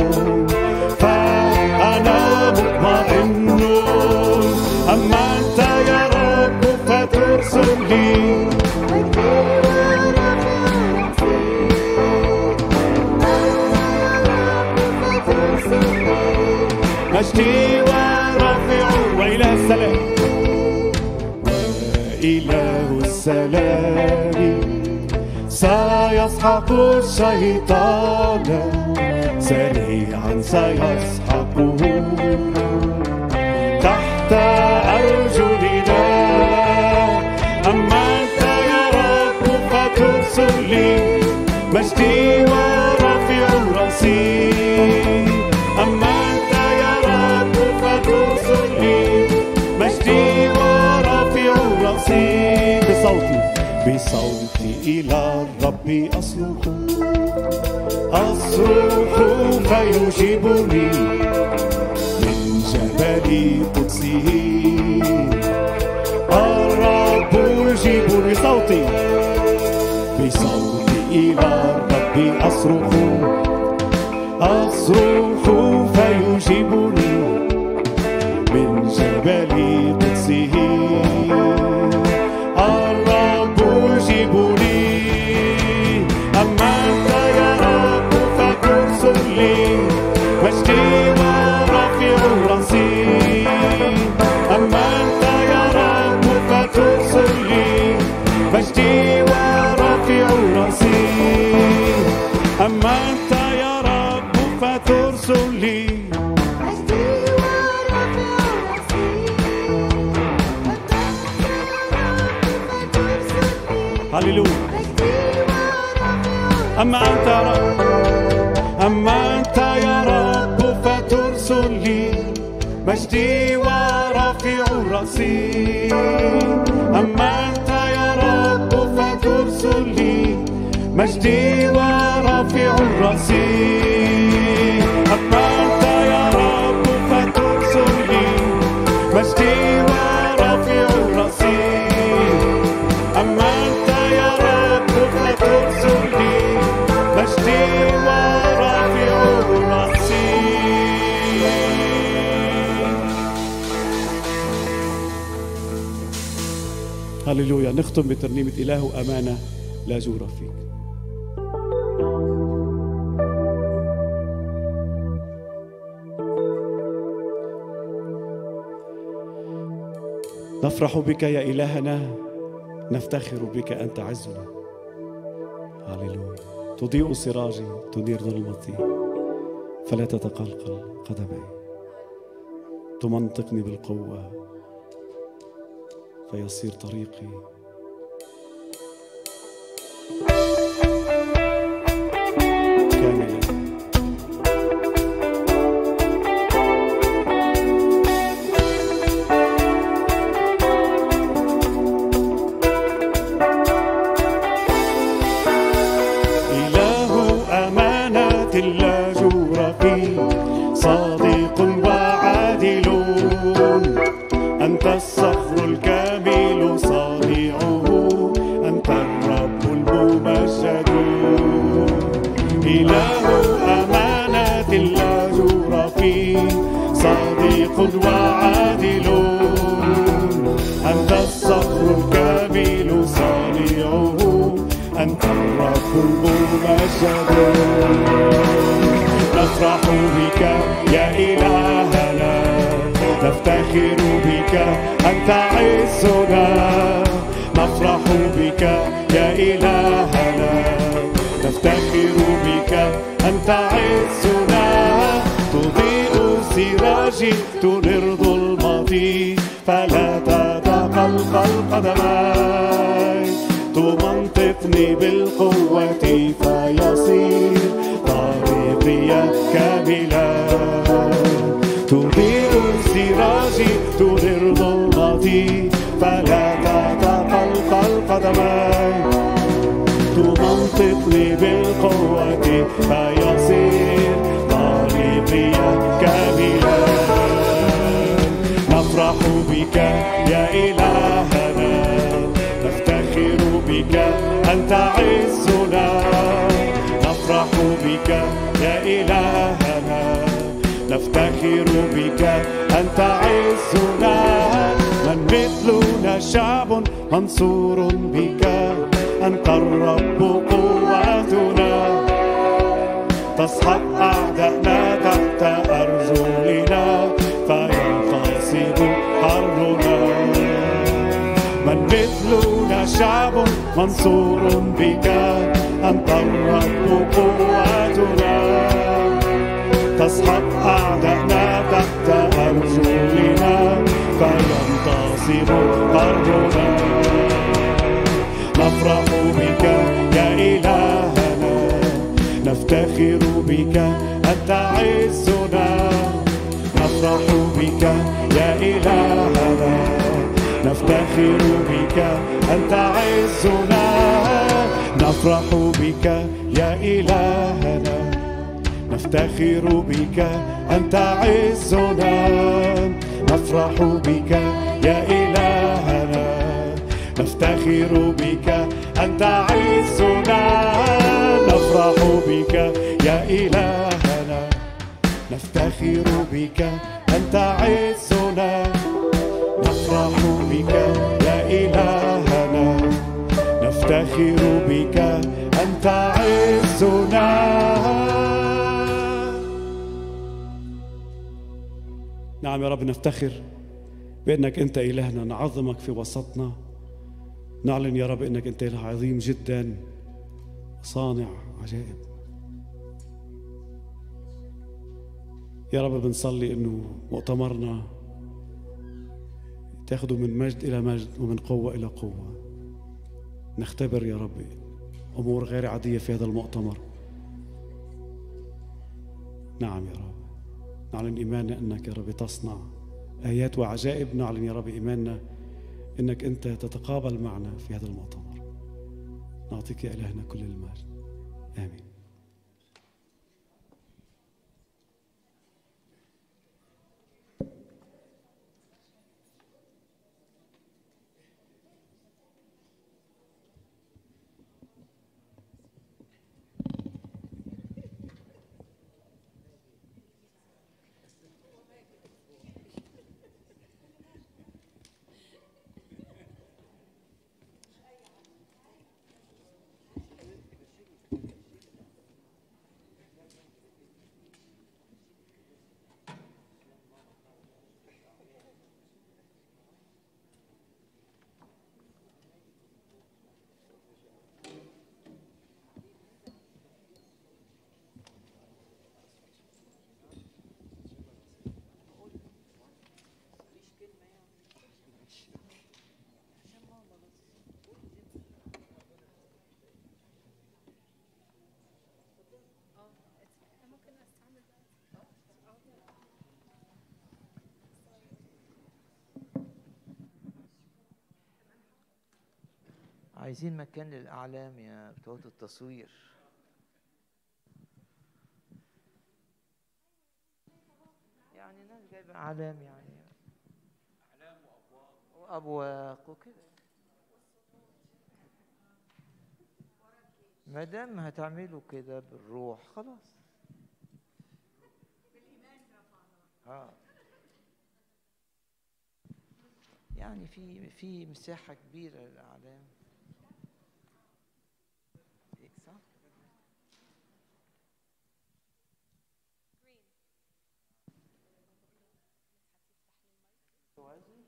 فأنا مطمئن أما أنت يا رب فترسل لي مجدي ورفيع وإله السلام وإله السلام سيسحق الشيطان سريعا سيسحقه تحت أرجلنا أما أنت يا رب فترسل لي مجدي ورفيع رأسي أما أنت يا رب فترسل لي مجدي ورفيع رأسي بصوتي بصوتي إلى الرب أصرخ أصرخ فيجيبني من جبل قدسه الرب يجيبني بصوتي بصوتي إلى الرب أصرخ أصرخ فيجيبني من جبل قدسه الرب يجيبني أما أنت يا رب فترسل لي مجدي ورافع راسي أما أنت يا رب فترسل لي مجدي ورافع راسي أما أنت يا رب فترسل لي مجدي ورافع راسي فترسلني هللويا مجدي ورافع أما أنت يا رب أما أنت يا رب فترسل لي مجدي ورافع راسي أما أنت يا رب فترسل لي مجدي ورافع راسي أما أنت يا رب فترسل لي مجدي ورافع راسي أما أنت يا رب فترسل لي مجدي ورافع راسي هللويا نختم بترنيمة إله أمانة لا جور فيك نفرح بك يا إلهنا نفتخر بك أنت عزنا هللويا تضيء سراجي تنير ظلمتي فلا تتقلقل قدمي تمنطقني بالقوة فيصير طريقي كاملا إله أمانة لا جور فيه صادق وعادل أنت الصخر الكامل صانعه أنت الرب الممجد إله أمانة لا جور فيه صادق وعادل أنت الصخر الكامل صانعه أنت الرب الممجد نفرح بك يا إلهنا نفتخر بك أنت عزنا نفرح بك يا إلهنا نفتخر بك أنت عزنا تضيء سراجي تنير ظلمتي فلا تتقلقل قدماي تمنطقني بالقوة فيصير طريقي كاملا تضيء سراجي تنير ظلمتي فلا تتقلقل قدماي تمنطقني بالقوة فيصير طريقي كاملا نفرح بك يا إلهنا نفتخر بك أنت عزنا نفرح بك يا إلهنا نفتخر بك أنت عزنا من مثلنا شعب منصور بك أنت الرب قوتنا تسحق أعدائنا تحت أرجلنا فينتصر حرنا من مثلنا شعب منصور بك أنت الرب قوتنا تسحق أعدائنا تحت أرجلنا فينتصر قرنا نفرح بك يا إلهنا نفتخر بك أنت عزنا نفرح بك يا إلهنا نفتخر بك أنت عزنا نفرح بك يا إلهنا نفتخر بك أنت عزنا نفرح بك يا إلهنا نفتخر بك أنت عزنا نفرح بك يا إلهنا نفتخر بك أنت عزنا نفرح بك يا إلهنا نفتخر بك أنت عزنا نعم يا رب نفتخر بأنك أنت إلهنا نعظمك في وسطنا نعلن يا رب أنك أنت إله عظيم جدا صانع عجائب يا رب بنصلي أنه مؤتمرنا تاخده من مجد إلى مجد ومن قوة إلى قوة نختبر يا رب أمور غير عادية في هذا المؤتمر نعم يا رب نعلن إيماننا أنك يا رب تصنع آيات وعجائب نعلن يا رب إيماننا أنك أنت تتقابل معنا في هذا المؤتمر نعطيك يا إلهنا كل المجد آمين عايزين مكان للأعلام يا بتوع التصوير يعني ناس جايبة أعلام يعني أعلام وأبواق وأبواق وكده ما دام هتعملوا كده بالروح خلاص اه يعني في في مساحة كبيرة للأعلام إيه، صح؟ توازي؟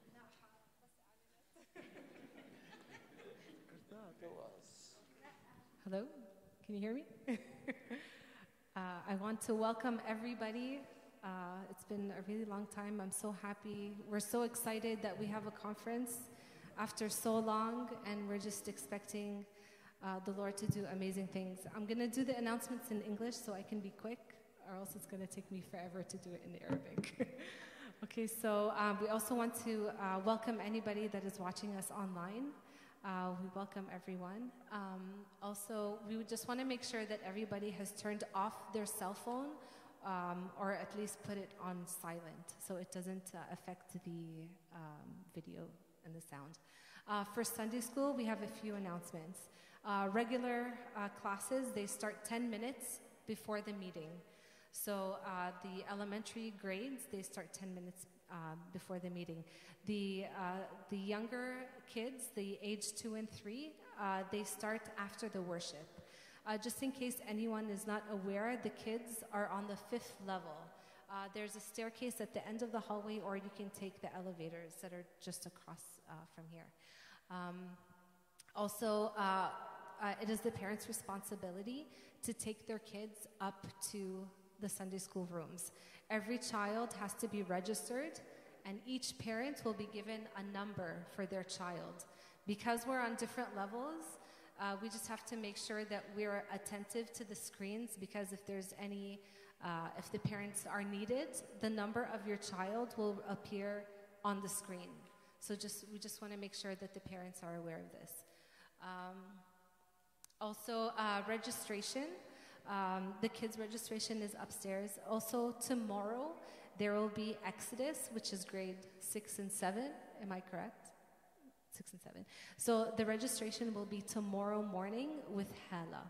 فكرتها توأس. Hello, can you hear me? uh, I want to welcome everybody. Uh, it's been a really long time. I'm so happy. We're so excited that we have a conference after so long, and we're just expecting uh, the Lord to do amazing things. I'm going to do the announcements in English so I can be quick, or else it's going to take me forever to do it in Arabic. okay, so um, we also want to uh, welcome anybody that is watching us online. Uh, we welcome everyone. Um, also, we would just want to make sure that everybody has turned off their cell phone um, or at least put it on silent so it doesn't uh, affect the um, video and the sound. Uh, for Sunday school, we have a few announcements. Uh, regular uh, classes, they start 10 minutes before the meeting. So uh, the elementary grades, they start 10 minutes uh, before the meeting. The, uh, the younger kids, the age two and three, uh, they start after the worship. Uh, just in case anyone is not aware, the kids are on the fifth level. Uh, there's a staircase at the end of the hallway, or you can take the elevators that are just across uh, from here. Um, also, uh, uh, it is the parents' responsibility to take their kids up to the Sunday school rooms. Every child has to be registered, and each parent will be given a number for their child. Because we're on different levels, uh, we just have to make sure that we're attentive to the screens because if there's any, uh, if the parents are needed, the number of your child will appear on the screen. So just we just want to make sure that the parents are aware of this. Um, also, uh, registration. Um, the kids' registration is upstairs. Also, tomorrow there will be Exodus, which is grade six and seven. Am I correct? Six and seven. So the registration will be tomorrow morning with Hala.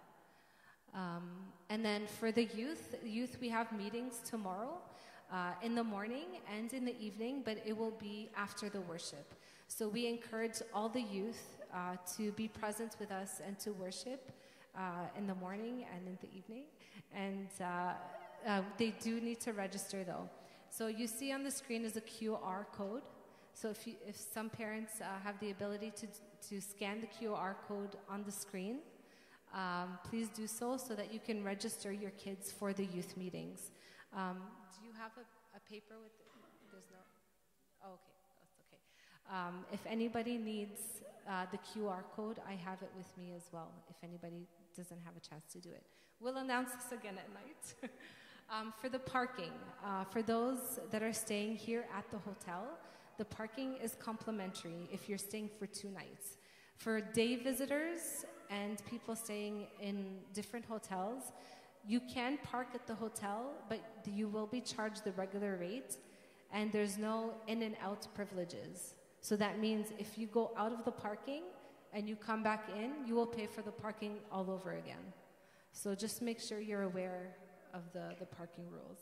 Um, and then for the youth, youth we have meetings tomorrow uh, in the morning and in the evening, but it will be after the worship. So we encourage all the youth uh, to be present with us and to worship uh, in the morning and in the evening. And uh, uh, they do need to register though. So you see on the screen is a QR code. So if, you, if some parents uh, have the ability to, to scan the QR code on the screen, um, please do so so that you can register your kids for the youth meetings. Um, do you have a, a paper with? There's no. Oh, okay, that's okay. Um, if anybody needs uh, the QR code, I have it with me as well. If anybody doesn't have a chance to do it, we'll announce this again at night. um, for the parking, uh, for those that are staying here at the hotel, the parking is complimentary if you're staying for two nights. For day visitors and people staying in different hotels, you can park at the hotel, but you will be charged the regular rate, and there's no in and out privileges. So that means if you go out of the parking and you come back in, you will pay for the parking all over again. So just make sure you're aware of the, the parking rules.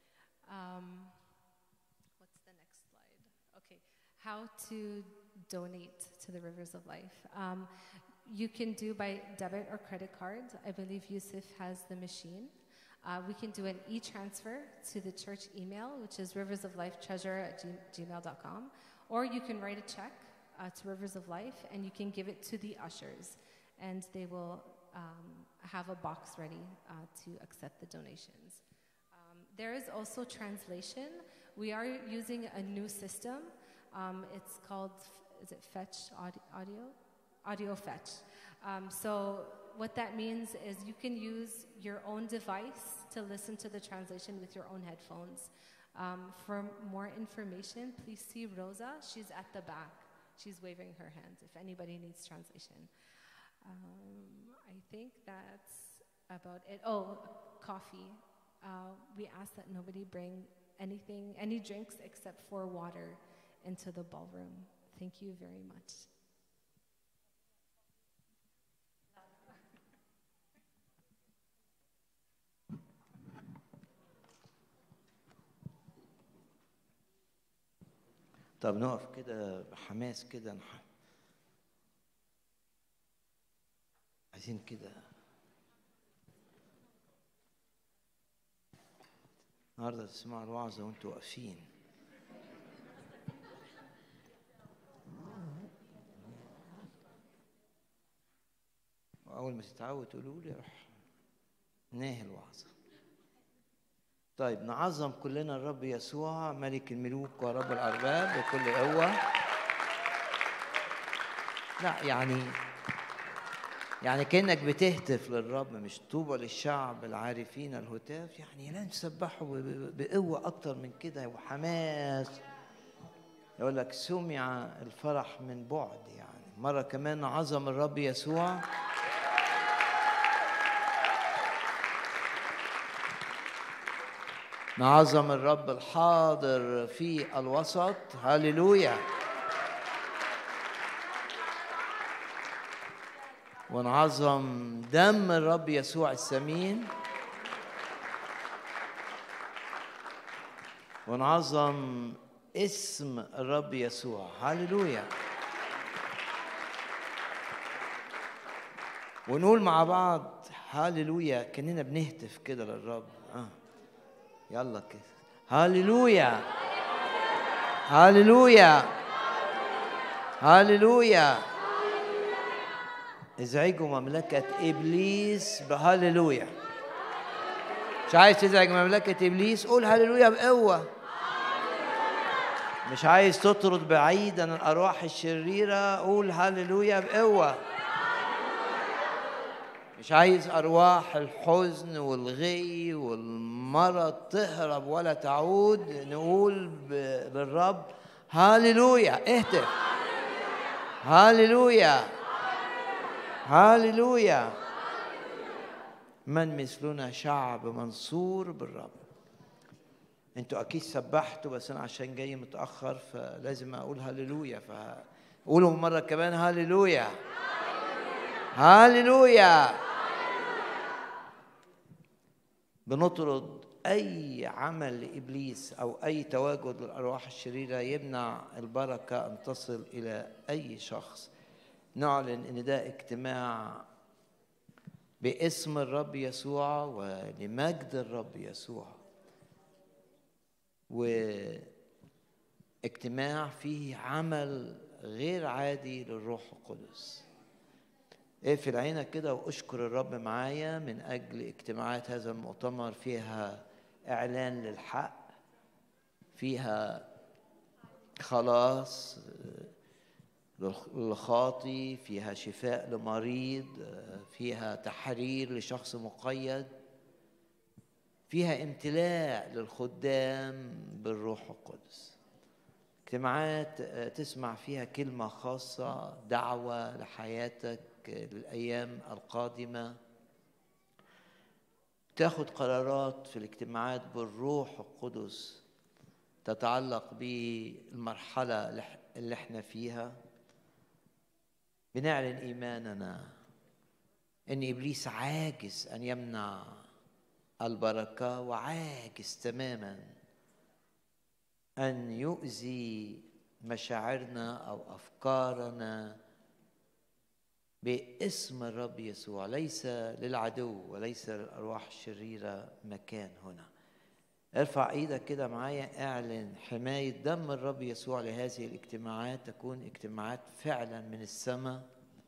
Um, what's the next slide? Okay, how to donate to the Rivers of Life. Um, you can do by debit or credit card. I believe Yusuf has the machine. Uh, we can do an e-transfer to the church email, which is riversoflifetreasure at g- gmail.com. Or you can write a check uh, to Rivers of Life and you can give it to the ushers. And they will um, have a box ready uh, to accept the donations. Um, there is also translation. We are using a new system. Um, it's called, is it Fetch Audi- Audio? Audio Fetch. Um, so what that means is you can use your own device to listen to the translation with your own headphones. Um, for more information, please see Rosa. She's at the back. She's waving her hand if anybody needs translation. Um, I think that's about it. Oh, coffee. Uh, we ask that nobody bring anything, any drinks except for water into the ballroom. Thank you very much. طب نقف كده بحماس كده نح... عايزين كده النهارده تسمعوا الوعظة وانتوا واقفين وأول ما تتعودوا تقولوا لي روح ناهي الوعظة طيب نعظم كلنا الرب يسوع ملك الملوك ورب الأرباب بكل قوة لا يعني يعني كأنك بتهتف للرب مش طوبى للشعب العارفين الهتاف يعني لا نسبحه ب- ب- بقوة أكتر من كده وحماس يقول لك سمع الفرح من بعد يعني مرة كمان عظم الرب يسوع نعظم الرب الحاضر في الوسط هللويا ونعظم دم الرب يسوع الثمين ونعظم اسم الرب يسوع هللويا ونقول مع بعض هللويا كأننا بنهتف كده للرب آه. يلا كده هللويا هللويا هللويا ازعجوا مملكة إبليس بهللويا مش عايز تزعج مملكة إبليس قول هللويا بقوة مش عايز تطرد بعيدا الأرواح الشريرة قول هللويا بقوة مش عايز أرواح الحزن والغي والمرض تهرب ولا تعود نقول ب- للرب هاليلويا اهتف هاليلويا هاليلويا من مثلنا شعب منصور بالرب انتوا اكيد سبحتوا بس انا عشان جاي متاخر فلازم اقول هللويا فقولوا مره كمان هللويا هللويا بنطرد اي عمل لابليس او اي تواجد للارواح الشريره يمنع البركه ان تصل الى اي شخص نعلن ان ده اجتماع باسم الرب يسوع ولمجد الرب يسوع واجتماع فيه عمل غير عادي للروح القدس اقفل عينك كده واشكر الرب معايا من اجل اجتماعات هذا المؤتمر فيها اعلان للحق فيها خلاص للخاطي فيها شفاء لمريض فيها تحرير لشخص مقيد فيها امتلاء للخدام بالروح القدس اجتماعات تسمع فيها كلمة خاصة دعوة لحياتك للأيام القادمة تاخد قرارات في الاجتماعات بالروح القدس تتعلق بالمرحلة اللي احنا فيها بنعلن إيماننا إن إبليس عاجز أن يمنع البركة وعاجز تماما أن يؤذي مشاعرنا أو أفكارنا باسم الرب يسوع ليس للعدو وليس للأرواح الشريرة مكان هنا ارفع ايدك كده معايا اعلن حماية دم الرب يسوع لهذه الاجتماعات تكون اجتماعات فعلا من السماء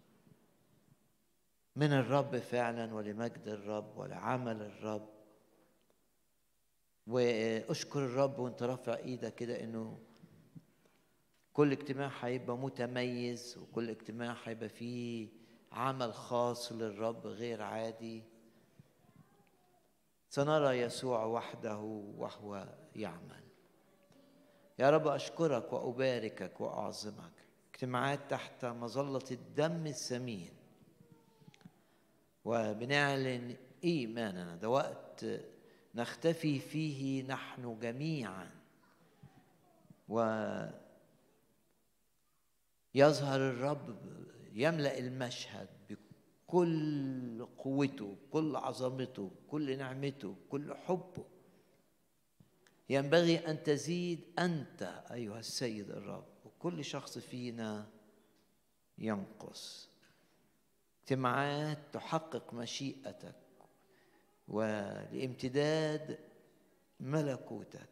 من الرب فعلا ولمجد الرب ولعمل الرب واشكر الرب وانت رافع ايدك كده انه كل اجتماع هيبقى متميز وكل اجتماع هيبقى فيه عمل خاص للرب غير عادي سنرى يسوع وحده وهو يعمل يا رب اشكرك واباركك واعظمك اجتماعات تحت مظله الدم الثمين وبنعلن ايماننا ده وقت نختفي فيه نحن جميعا ويظهر الرب يملا المشهد بكل قوته كل عظمته كل نعمته كل حبه ينبغي ان تزيد انت ايها السيد الرب وكل شخص فينا ينقص اجتماعات تحقق مشيئتك ولامتداد ملكوتك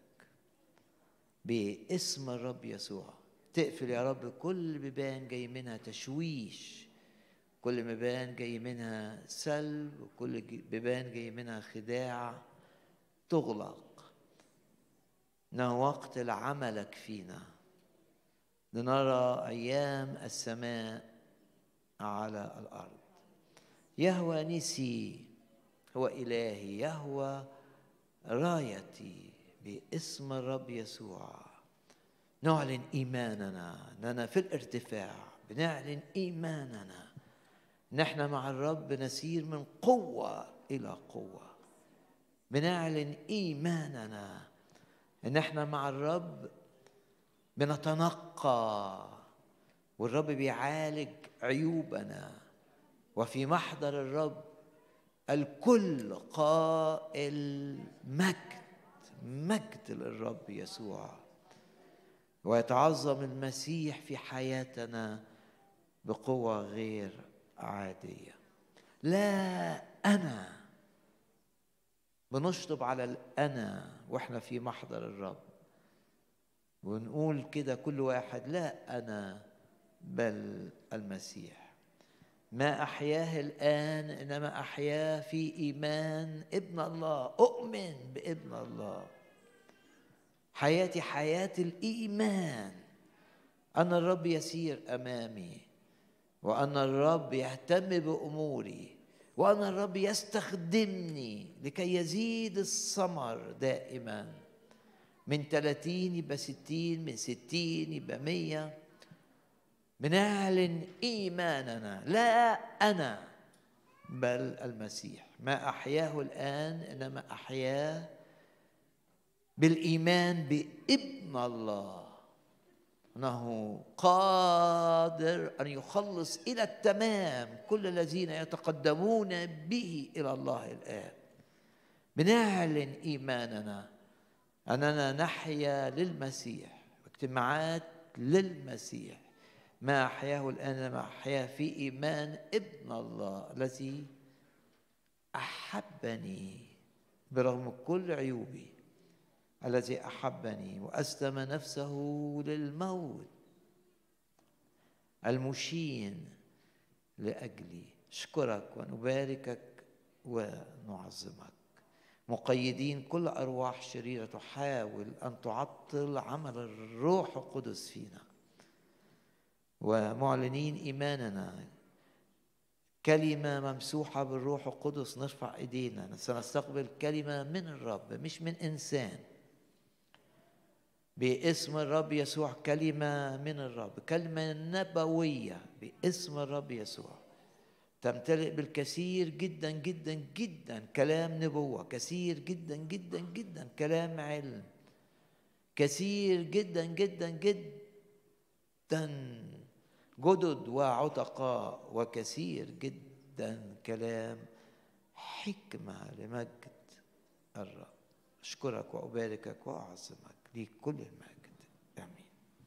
باسم الرب يسوع تقفل يا رب كل بيبان جاي منها تشويش كل بيبان جاي منها سلب وكل بيبان جاي منها خداع تغلق انه وقت لعملك فينا لنرى ايام السماء على الارض يهوى نسي هو الهي يهوى رايتي باسم الرب يسوع نعلن ايماننا اننا في الارتفاع بنعلن ايماننا نحن مع الرب نسير من قوه الى قوه بنعلن ايماننا ان احنا مع الرب بنتنقى والرب بيعالج عيوبنا وفي محضر الرب الكل قائل مجد مجد للرب يسوع ويتعظم المسيح في حياتنا بقوة غير عادية لا أنا بنشطب على الأنا وإحنا في محضر الرب ونقول كده كل واحد لا أنا بل المسيح ما أحياه الآن إنما أحياه في إيمان ابن الله أؤمن بابن الله حياتي حياة الإيمان أن الرب يسير أمامي وأن الرب يهتم بأموري وأن الرب يستخدمني لكي يزيد الثمر دائما من 30 يبقى 60 من 60 يبقى 100 بنعلن إيماننا لا أنا بل المسيح ما أحياه الآن إنما أحياه بالإيمان بابن الله أنه قادر أن يخلص إلى التمام كل الذين يتقدمون به إلى الله الآب بنعلن إيماننا أننا نحيا للمسيح اجتماعات للمسيح ما أحياه الآن ما أحياه في إيمان ابن الله الذي أحبني برغم كل عيوبي الذي أحبني وأسلم نفسه للموت المشين لأجلي أشكرك ونباركك ونعظمك مقيدين كل أرواح شريرة تحاول أن تعطل عمل الروح القدس فينا ومعلنين إيماننا كلمة ممسوحة بالروح القدس نرفع إيدينا سنستقبل كلمة من الرب مش من إنسان باسم الرب يسوع كلمة من الرب كلمة نبوية باسم الرب يسوع تمتلئ بالكثير جدا جدا جدا كلام نبوة كثير جدا جدا جدا كلام علم كثير جدا جدا جدا جدد وعتقاء وكثير جدا كلام حكمة لمجد الرب أشكرك وأباركك وأعظمك ليك كل المجد آمين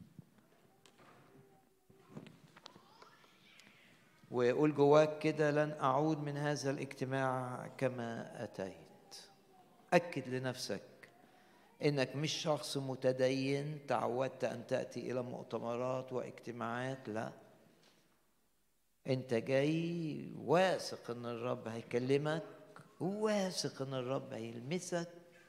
وقول جواك كده لن أعود من هذا الاجتماع كما أتيت أكد لنفسك إنك مش شخص متدين تعودت أن تأتي إلى مؤتمرات واجتماعات لا أنت جاي واثق إن الرب هيكلمك واثق إن الرب هيلمسك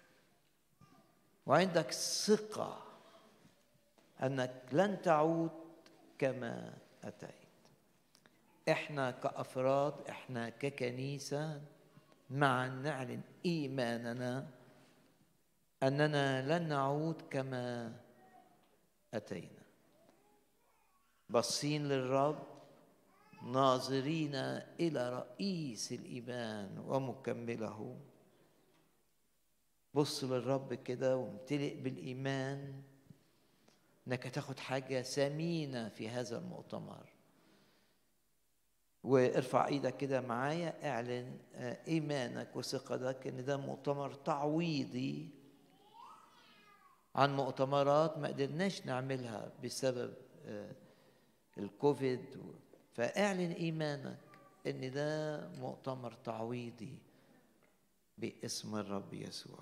وعندك ثقة أنك لن تعود كما أتيت احنا كافراد احنا ككنيسه معا نعلن ايماننا اننا لن نعود كما اتينا باصين للرب ناظرين الى رئيس الايمان ومكمله بص للرب كده وامتلئ بالايمان انك هتاخد حاجه ثمينه في هذا المؤتمر وارفع ايدك كده معايا اعلن آه، ايمانك وثقتك ان ده مؤتمر تعويضي عن مؤتمرات ما قدرناش نعملها بسبب آه، الكوفيد و- فاعلن ايمانك ان ده مؤتمر تعويضي باسم الرب يسوع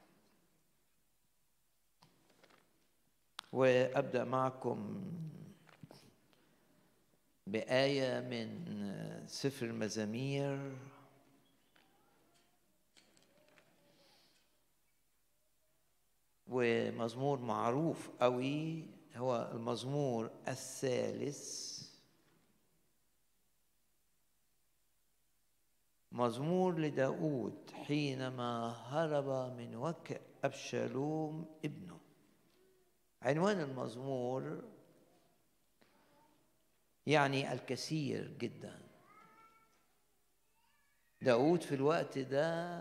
وابدا معكم بآية من سفر المزامير ومزمور معروف قوي هو المزمور الثالث مزمور لداود حينما هرب من وكر أبشالوم ابنه عنوان المزمور يعني الكثير جدا داود في الوقت ده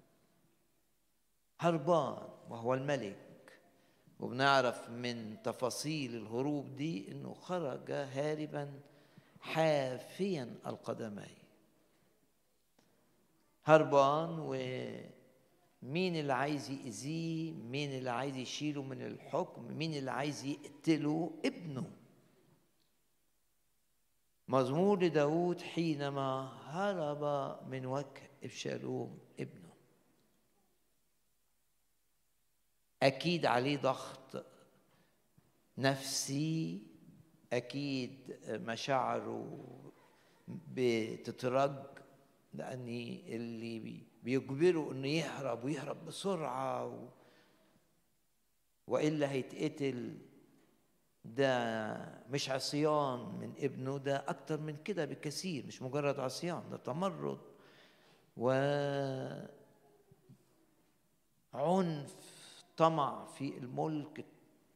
هربان وهو الملك وبنعرف من تفاصيل الهروب دي انه خرج هاربا حافيا القدمين هربان ومين اللي عايز يأذيه مين اللي عايز يشيله من الحكم مين اللي عايز يقتله ابنه مزمور لداود حينما هرب من وجه ابشالوم ابنه اكيد عليه ضغط نفسي اكيد مشاعره بتترج لان اللي بي- بيجبره انه يهرب ويهرب بسرعه و... والا هيتقتل ده مش عصيان من ابنه ده اكتر من كده بكثير مش مجرد عصيان ده تمرد و عنف طمع في الملك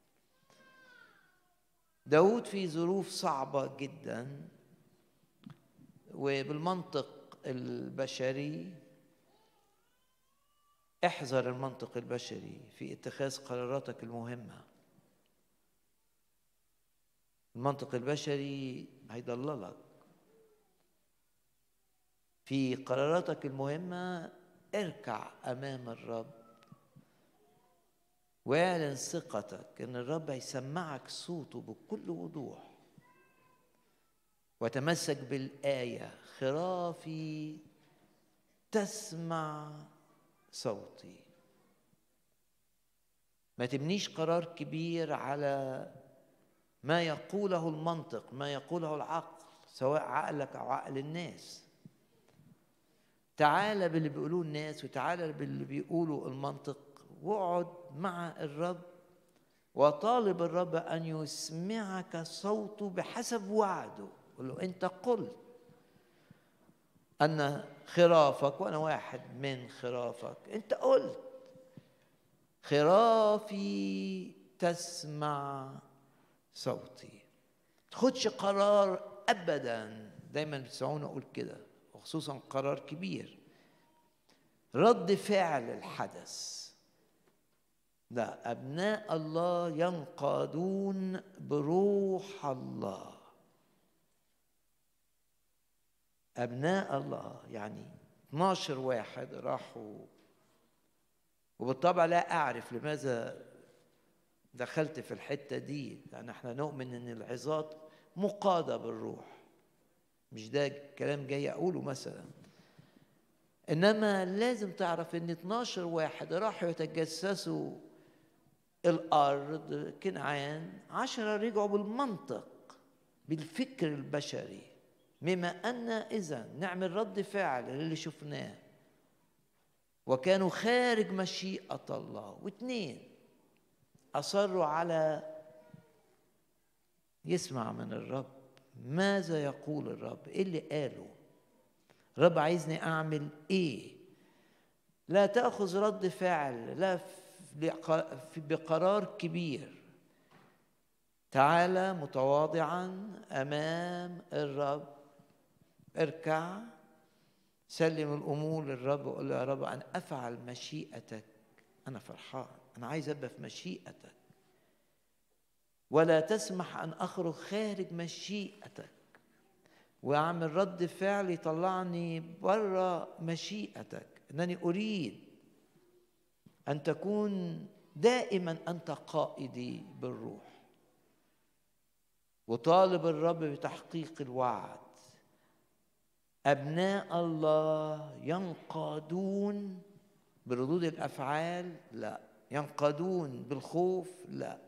داود في ظروف صعبة جدا وبالمنطق البشري احذر المنطق البشري في اتخاذ قراراتك المهمة المنطق البشري هيضللك في قراراتك المهمة اركع أمام الرب واعلن ثقتك ان الرب هيسمعك صوته بكل وضوح وتمسك بالايه خرافي تسمع صوتي ما تبنيش قرار كبير على ما يقوله المنطق ما يقوله العقل سواء عقلك او عقل الناس تعالى باللي بيقولوه الناس وتعالى باللي بيقولوا المنطق واقعد مع الرب وطالب الرب ان يسمعك صوته بحسب وعده قل له انت قلت ان خرافك وانا واحد من خرافك انت قلت خرافي تسمع صوتي تاخدش قرار ابدا دايما بتسمعوني اقول كده وخصوصا قرار كبير رد فعل الحدث لا أبناء الله ينقادون بروح الله أبناء الله يعني 12 واحد راحوا وبالطبع لا أعرف لماذا دخلت في الحتة دي لأن احنا نؤمن أن العظات مقادة بالروح مش ده كلام جاي أقوله مثلا إنما لازم تعرف أن 12 واحد راحوا يتجسسوا الأرض كنعان عشرة رجعوا بالمنطق بالفكر البشري مما أن إذا نعمل رد فعل للي شفناه وكانوا خارج مشيئة الله واثنين أصروا على يسمع من الرب ماذا يقول الرب ايه اللي قاله الرب عايزني اعمل ايه لا تاخذ رد فعل لا بقرار كبير تعالى متواضعا امام الرب اركع سلم الامور للرب وقول له يا رب ان افعل مشيئتك انا فرحان انا عايز ابقى في مشيئتك ولا تسمح ان اخرج خارج مشيئتك واعمل رد فعل يطلعني بره مشيئتك انني اريد ان تكون دائما انت قائدي بالروح وطالب الرب بتحقيق الوعد ابناء الله ينقادون بردود الافعال لا ينقادون بالخوف لا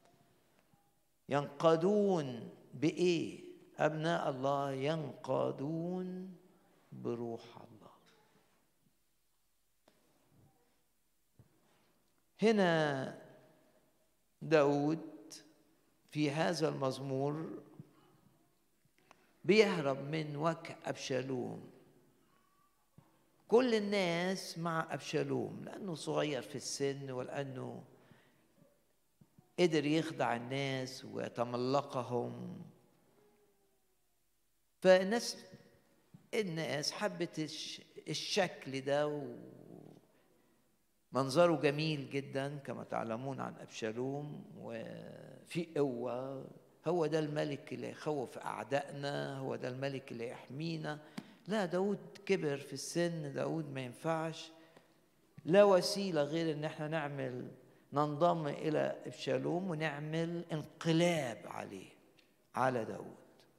ينقادون بايه ابناء الله ينقادون بروح الله هنا داود في هذا المزمور بيهرب من وجه أبشالوم كل الناس مع أبشالوم لأنه صغير في السن ولأنه قدر يخدع الناس ويتملقهم فالناس الناس حبت الش- الشكل ده ومنظره جميل جدا كما تعلمون عن أبشالوم وفي قوة هو ده الملك اللي يخوف أعدائنا هو ده الملك اللي يحمينا لا داود كبر في السن داود ما ينفعش لا وسيلة غير ان احنا نعمل ننضم الى ابشالوم ونعمل انقلاب عليه على داود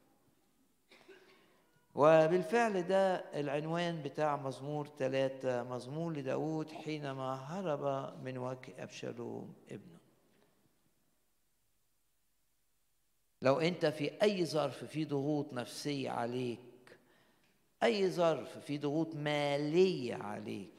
وبالفعل ده العنوان بتاع مزمور ثلاثة مزمور لداود حينما هرب من وجه أبشالوم ابنه لو أنت في أي ظرف في ضغوط نفسية عليك أي ظرف في ضغوط مالية عليك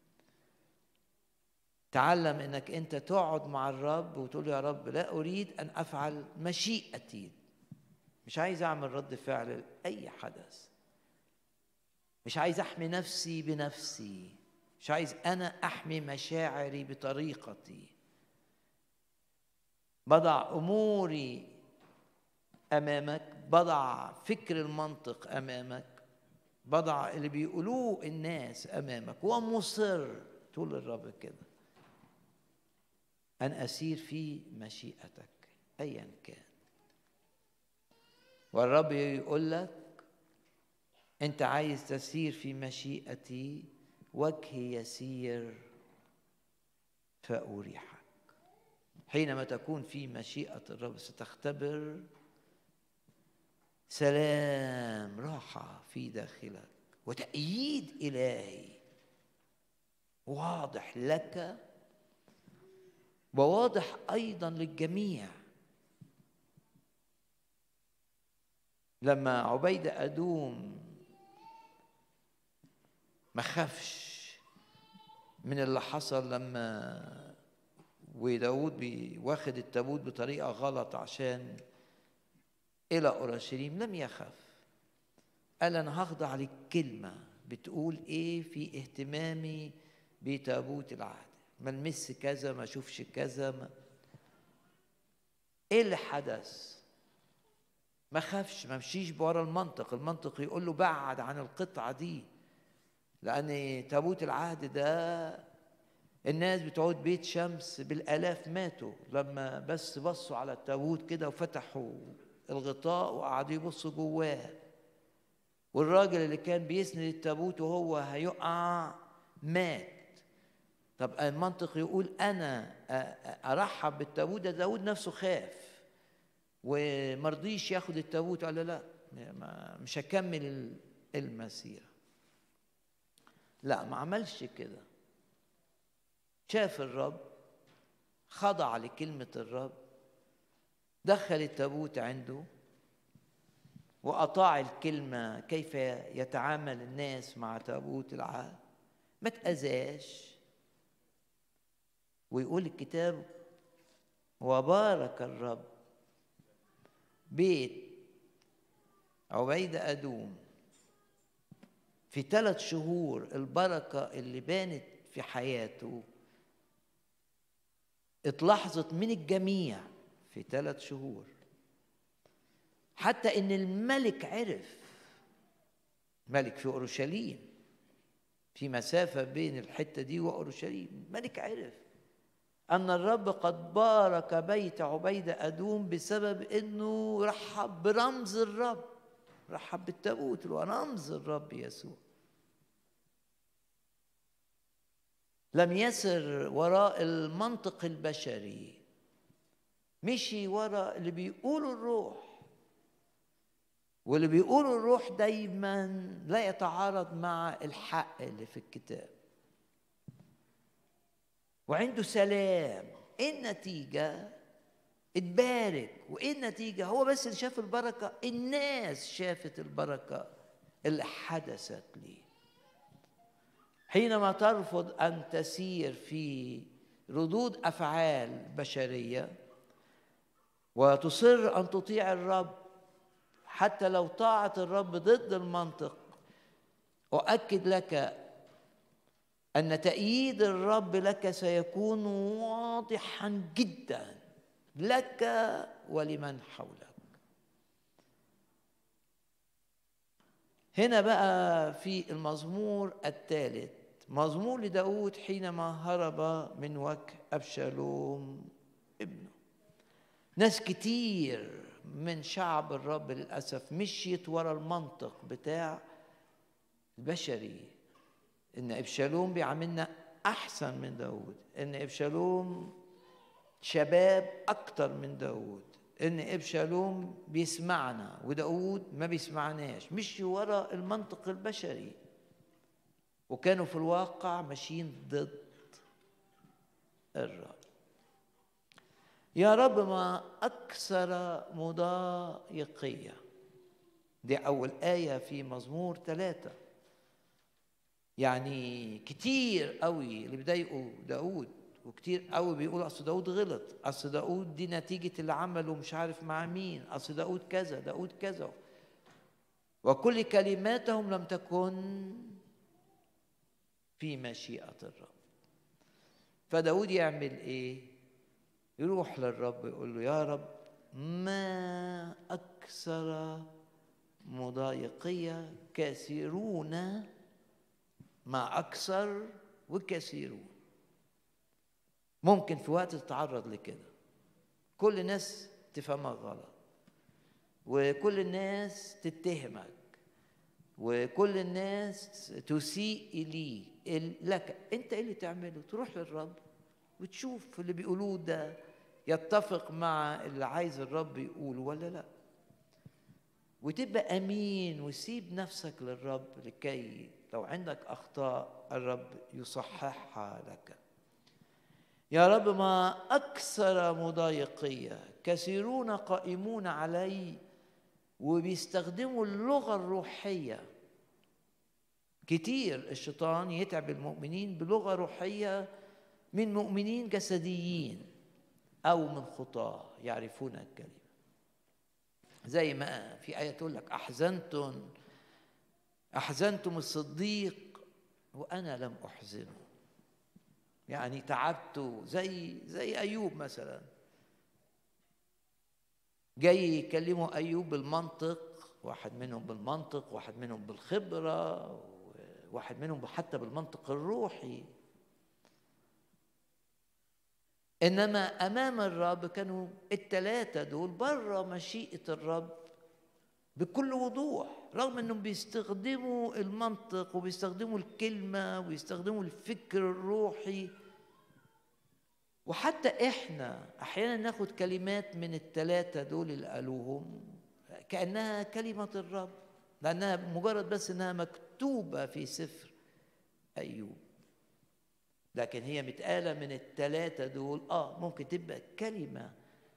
تعلم انك انت تقعد مع الرب وتقول له يا رب لا اريد ان افعل مشيئتي مش عايز اعمل رد فعل لاي حدث مش عايز احمي نفسي بنفسي مش عايز انا احمي مشاعري بطريقتي بضع اموري امامك بضع فكر المنطق امامك بضع اللي بيقولوه الناس امامك ومصر تقول للرب كده أن أسير في مشيئتك أيا كان والرب يقول لك أنت عايز تسير في مشيئتي وجهي يسير فأريحك حينما تكون في مشيئة الرب ستختبر سلام راحة في داخلك وتأييد إلهي واضح لك وواضح أيضا للجميع لما عبيدة أدوم ما خافش من اللي حصل لما وداود بي- واخد التابوت بطريقة غلط عشان إلى أورشليم لم يخف قال أنا هخضع للكلمة بتقول إيه في اهتمامي بتابوت العهد ما المس كذا ما اشوفش كذا ما ايه اللي حدث ما خافش ما مشيش بورا المنطق المنطق يقول له بعد عن القطعة دي لأن تابوت العهد ده الناس بتوع بيت شمس بالآلاف ماتوا لما بس بصوا على التابوت كده وفتحوا الغطاء وقعدوا يبصوا جواه والراجل اللي كان بيسند التابوت وهو هيقع مات طب المنطق يقول انا أ- أ- ارحب بالتابوت ده داود نفسه خاف ومرضيش ياخد التابوت قال له لا ما- مش هكمل ال- المسيره لا ما عملش كده شاف الرب خضع لكلمه الرب دخل التابوت عنده واطاع الكلمه كيف يتعامل الناس مع تابوت العهد ما تاذاش ويقول الكتاب وبارك الرب بيت عبيدة أدوم في ثلاث شهور البركة اللي بانت في حياته اتلاحظت من الجميع في ثلاث شهور حتى ان الملك عرف ملك في اورشليم في مسافه بين الحته دي واورشليم الملك عرف ان الرب قد بارك بيت عبيده ادوم بسبب انه رحب برمز الرب رحب بالتابوت اللي هو رمز الرب يسوع لم يسر وراء المنطق البشري مشي وراء اللي بيقوله الروح واللي بيقوله الروح دايما لا يتعارض مع الحق اللي في الكتاب وعنده سلام ايه النتيجة اتبارك وايه النتيجة هو بس اللي شاف البركة الناس شافت البركة اللي حدثت ليه حينما ترفض ان تسير في ردود افعال بشريه وتصر ان تطيع الرب حتى لو طاعه الرب ضد المنطق اؤكد لك ان تأييد الرب لك سيكون واضحا جدا لك ولمن حولك هنا بقى في المزمور الثالث مزمور لداود حينما هرب من وجه أبشالوم ابنه ناس كتير من شعب الرب للأسف مشيت ورا المنطق بتاع البشري إن إبشالوم بيعاملنا أحسن من داود إن إبشالوم شباب أكتر من داود إن إبشالوم بيسمعنا وداود ما بيسمعناش مشي ورا المنطق البشري وكانوا في الواقع ماشيين ضد الرب يا رب ما أكثر مضايقية دي أول آية في مزمور ثلاثة يعني كتير قوي اللي بيضايقوا داود وكتير قوي بيقول اصل داود غلط اصل داود دي نتيجه اللي عمله مش عارف مع مين اصل داود كذا داود كذا وكل كلماتهم لم تكن في مشيئه الرب فداود يعمل ايه يروح للرب يقول له يا رب ما اكثر مضايقيه كثيرون ما اكثر وكثيرون ممكن في وقت تتعرض لكده كل الناس تفهمك غلط وكل الناس تتهمك وكل الناس تسيء إليه ال- لك انت ايه اللي تعمله تروح للرب وتشوف اللي بيقولوه ده يتفق مع اللي عايز الرب يقوله ولا لا وتبقى امين وسيب نفسك للرب لكي لو عندك اخطاء الرب يصححها لك يا رب ما اكثر مضايقيه كثيرون قائمون علي وبيستخدموا اللغه الروحيه كتير الشيطان يتعب المؤمنين بلغه روحيه من مؤمنين جسديين او من خطاه يعرفون الكلمه زي ما في آية تقول لك أحزنتم أحزنتم الصديق وأنا لم أحزنه يعني تعبت زي زي أيوب مثلا جاي يكلموا أيوب بالمنطق واحد منهم بالمنطق واحد منهم بالخبرة واحد منهم حتى بالمنطق الروحي انما امام الرب كانوا الثلاثه دول بره مشيئه الرب بكل وضوح رغم انهم بيستخدموا المنطق وبيستخدموا الكلمه ويستخدموا الفكر الروحي وحتى احنا احيانا ناخد كلمات من الثلاثه دول اللي قالوهم كانها كلمه الرب لانها مجرد بس انها مكتوبه في سفر ايوب لكن هي متقالة من التلاتة دول اه ممكن تبقى كلمة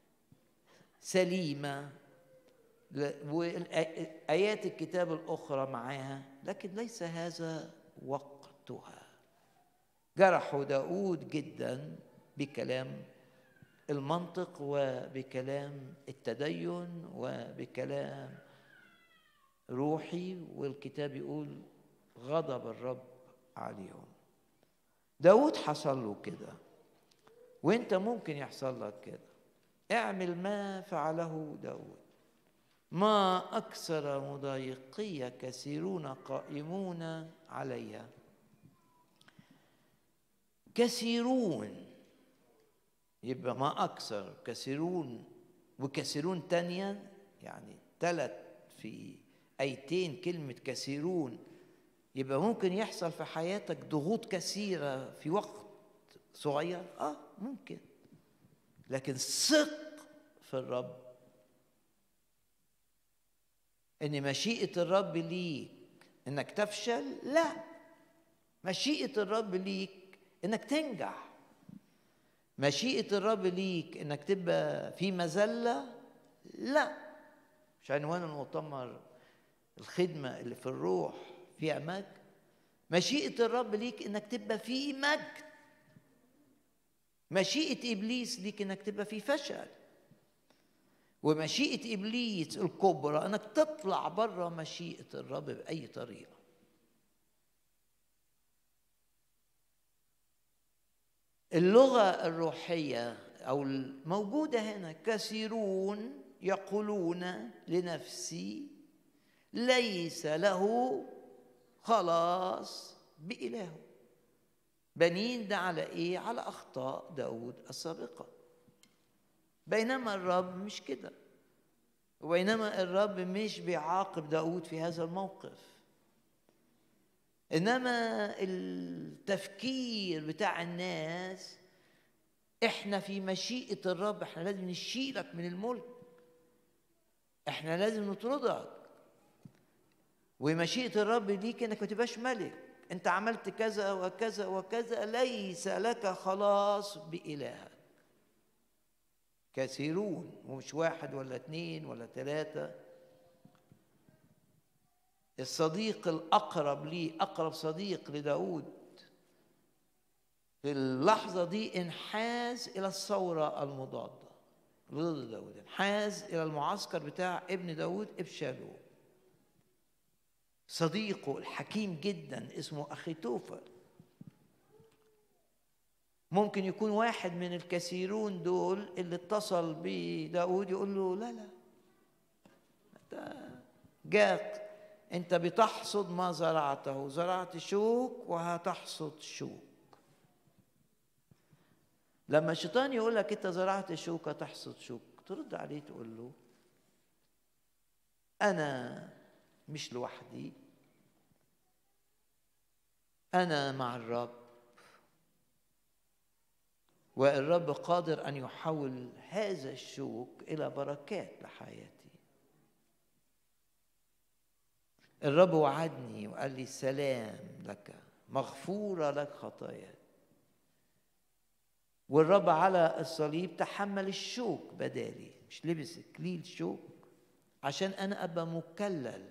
سليمة وآيات الكتاب الأخرى معاها لكن ليس هذا وقتها جرحوا داود جدا بكلام المنطق وبكلام التدين وبكلام روحي والكتاب يقول غضب الرب عليهم داود حصل له كده وانت ممكن يحصل لك كده اعمل ما فعله داود ما أكثر مضايقي كثيرون قائمون عليها كثيرون يبقى ما أكثر كثيرون وكثيرون تانية يعني ثلاث في أيتين كلمة كثيرون يبقى ممكن يحصل في حياتك ضغوط كثيرة في وقت صغير اه ممكن لكن ثق في الرب ان مشيئة الرب ليك انك تفشل لا مشيئة الرب ليك انك تنجح مشيئة الرب ليك انك تبقى في مذلة لا مش عنوان المؤتمر الخدمة اللي في الروح فيها مجد مشيئة الرب ليك انك تبقى في مجد مشيئة ابليس ليك انك تبقى في فشل ومشيئة ابليس الكبرى انك تطلع بره مشيئة الرب بأي طريقة اللغة الروحية أو الموجودة هنا كثيرون يقولون لنفسي ليس له خلاص بإلهه بنين ده على إيه؟ على أخطاء داود السابقة بينما الرب مش كده وبينما الرب مش بيعاقب داود في هذا الموقف إنما التفكير بتاع الناس إحنا في مشيئة الرب إحنا لازم نشيلك من الملك إحنا لازم نطردك ومشيئة الرب ليك انك ما تبقاش ملك انت عملت كذا وكذا وكذا ليس لك خلاص بإلهك كثيرون ومش واحد ولا اتنين ولا ثلاثة الصديق الأقرب لي أقرب صديق لداود في اللحظة دي انحاز إلى الثورة المضادة ضد داود انحاز إلى المعسكر بتاع ابن داود ابشالوم صديقه الحكيم جدا اسمه أخيتوفل ممكن يكون واحد من الكثيرون دول اللي اتصل بداود يقول له لا لا انت جاك انت بتحصد ما زرعته زرعت شوك وهتحصد شوك لما الشيطان يقول لك انت زرعت شوكه تحصد شوك ترد عليه تقول له انا مش لوحدي انا مع الرب والرب قادر ان يحول هذا الشوك الى بركات لحياتي الرب وعدني وقال لي سلام لك مغفوره لك خطاياك والرب على الصليب تحمل الشوك بدالي مش لبس اكليل شوك عشان انا ابقى مكلل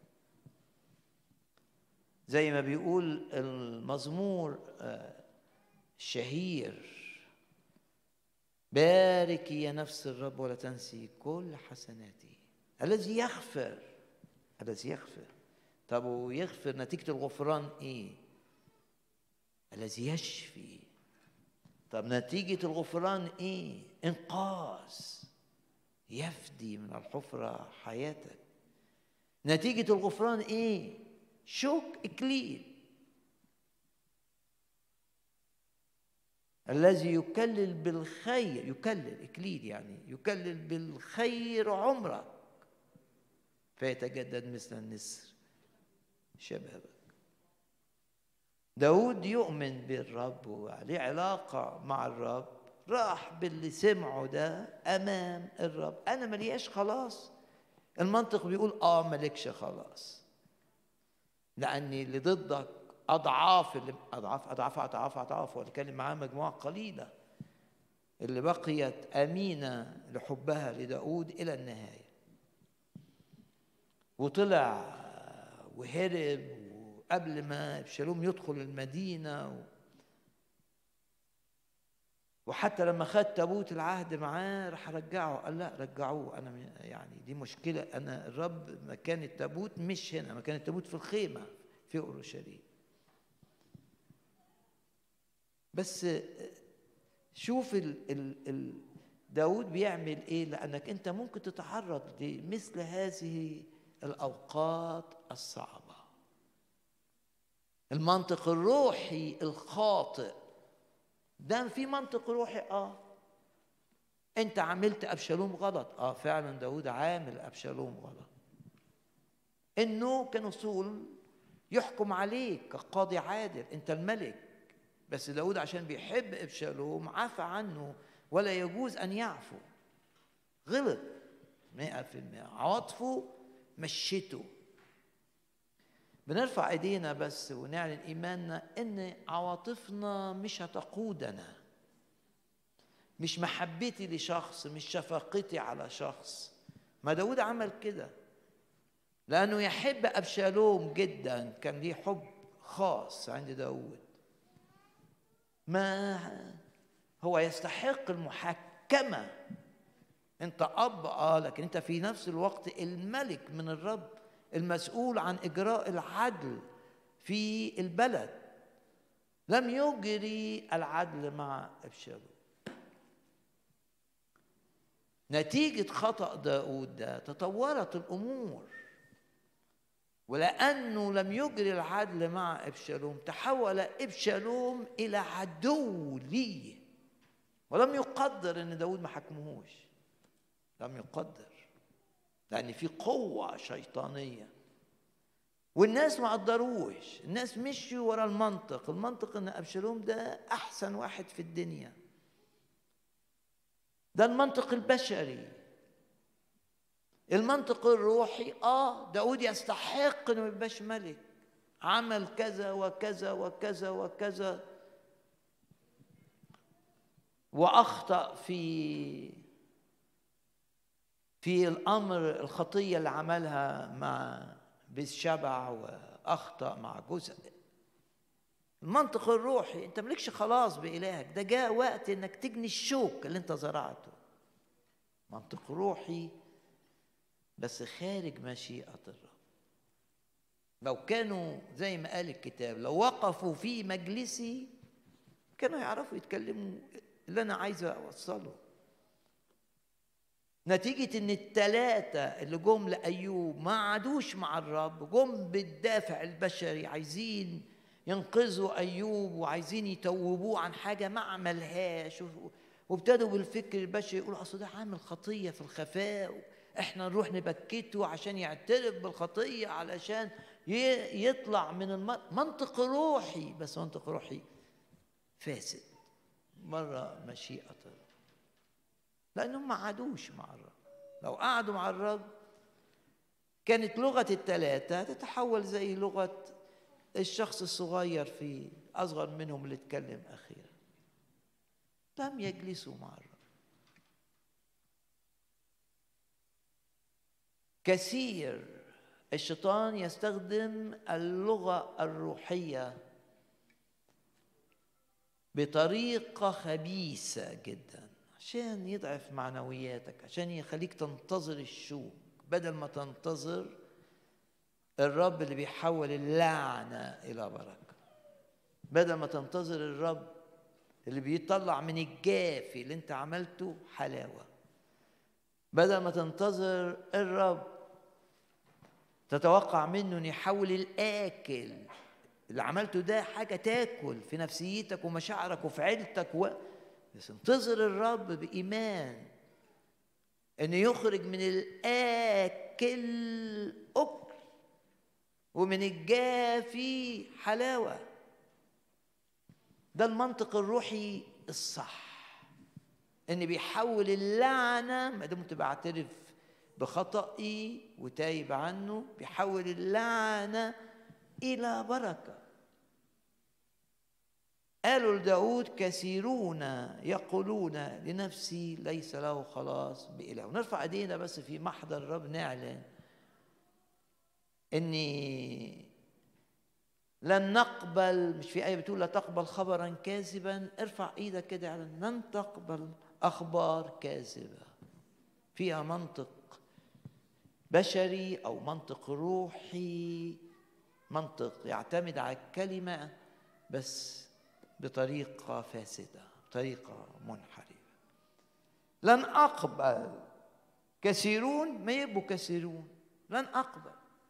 زي ما بيقول المزمور آه، الشهير باركي يا نفس الرب ولا تنسي كل حسناته الذي يغفر الذي يغفر طب ويغفر نتيجة الغفران ايه الذي يشفي طب نتيجة الغفران ايه انقاذ يفدي من الحفرة حياتك نتيجة الغفران ايه شوك اكليل الذي يكلل بالخير يكلل اكليل يعني يكلل بالخير عمرك فيتجدد مثل النسر شبابك داود يؤمن بالرب وعليه علاقة مع الرب راح باللي سمعه ده أمام الرب أنا ملياش خلاص المنطق بيقول آه مالكش خلاص لأني اللي ضدك أضعاف اللي أضعاف أضعاف أضعاف أضعاف وأتكلم معاه مجموعة قليلة اللي بقيت أمينة لحبها لداود إلى النهاية وطلع وهرب وقبل ما ابشالوم يدخل المدينة و... وحتى لما خد تابوت العهد معاه راح رجعه قال لا رجعوه انا م- يعني دي مشكله انا الرب مكان التابوت مش هنا مكان التابوت في الخيمه في اورشليم بس شوف ال ال ال داود بيعمل ايه لانك انت ممكن تتعرض لمثل هذه الاوقات الصعبه المنطق الروحي الخاطئ ده في منطق روحي اه انت عملت ابشالوم غلط اه فعلا داود عامل ابشالوم غلط انه كان اصول يحكم عليك كقاضي عادل انت الملك بس داود عشان بيحب ابشالوم عفى عنه ولا يجوز ان يعفو غلط مئة في المئة عواطفه مشيته بنرفع ايدينا بس ونعلن ايماننا ان عواطفنا مش هتقودنا مش محبتي لشخص مش شفقتي على شخص ما داود عمل كده لانه يحب ابشالوم جدا كان ليه حب خاص عند داود ما هو يستحق المحاكمه انت اب اه لكن انت في نفس الوقت الملك من الرب المسؤول عن اجراء العدل في البلد لم يجري العدل مع ابشالوم نتيجة خطأ داود ده تطورت الأمور ولأنه لم يجري العدل مع إبشالوم تحول إبشالوم إلى عدو ليه ولم يقدر أن داود ما حكمهوش لم يقدر لأن في قوة شيطانية والناس ما قدروش الناس مشوا ورا المنطق المنطق ان ابشالوم ده احسن واحد في الدنيا ده المنطق البشري المنطق الروحي اه داود يستحق انه ما يبقاش ملك عمل كذا وكذا وكذا وكذا واخطا في في الامر الخطيه اللي عملها مع بالشبع واخطا مع جزء المنطق الروحي انت مالكش خلاص بالهك ده جاء وقت انك تجني الشوك اللي انت زرعته منطق روحي بس خارج مشيئه الرب لو كانوا زي ما قال الكتاب لو وقفوا في مجلسي كانوا يعرفوا يتكلموا اللي انا عايز اوصله نتيجة إن التلاتة اللي جم لأيوب ما عادوش مع الرب جم بالدافع البشري عايزين ينقذوا ايوب وعايزين يتوبوه عن حاجه ما عملهاش و- وابتدوا بالفكر البشري يقولوا اصل ده عامل خطيه في الخفاء احنا نروح نبكته عشان يعترف بالخطيه علشان ي- يطلع من الم... منطق روحي بس منطق روحي فاسد مرة مشيئة الرب لأنهم ما عادوش مع الرب لو قعدوا مع الرب كانت لغة الثلاثة تتحول زي لغة الشخص الصغير في أصغر منهم اللي اتكلم أخيرا لم يجلسوا مع الرب كثير الشيطان يستخدم اللغة الروحية بطريقة خبيثة جدا عشان يضعف معنوياتك عشان يخليك تنتظر الشوك بدل ما تنتظر الرب اللي بيحول اللعنة إلى بركة بدل ما تنتظر الرب اللي بيطلع من الجافي اللي انت عملته حلاوة بدل ما تنتظر الرب تتوقع منه ان يحول الاكل اللي عملته ده حاجه تاكل في نفسيتك ومشاعرك وفي عيلتك و... بس انتظر الرب بايمان ان يخرج من الاكل اكل ومن الجافي حلاوه ده المنطق الروحي الصح ان بيحول اللعنه ما دمت بعترف بخطئي وتايب عنه بيحول اللعنه الى بركه قالوا لداود كثيرون يقولون لنفسي ليس له خلاص بإله ونرفع ايدينا بس في محضر الرب نعلن اني لن نقبل مش في آية بتقول لا تقبل خبرا كاذبا ارفع ايدك كده على لن تقبل أخبار كاذبة فيها منطق بشري أو منطق روحي منطق يعتمد على الكلمة بس بطريقة فاسدة بطريقة منحرفة لن أقبل كثيرون ما يبقوا كثيرون لن أقبل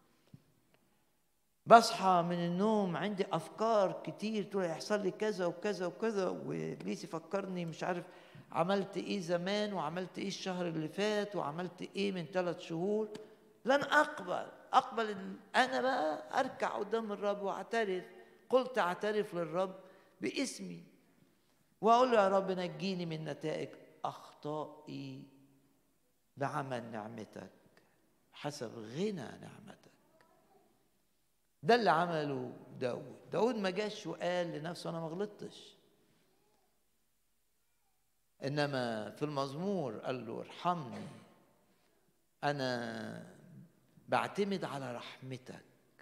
بصحى من النوم عندي افكار كتير تقول هيحصل لي كذا وكذا وكذا وابليس يفكرني مش عارف عملت ايه زمان وعملت ايه الشهر اللي فات وعملت ايه من ثلاث شهور لن اقبل اقبل ال- انا بقى اركع قدام الرب واعترف قلت اعترف للرب باسمي واقول له يا رب نجيني من نتائج اخطائي بعمل نعمتك حسب غنى نعمتك ده اللي عمله داود داود ما جاش وقال لنفسه انا ما غلطتش انما في المزمور قال له ارحمني انا بعتمد على رحمتك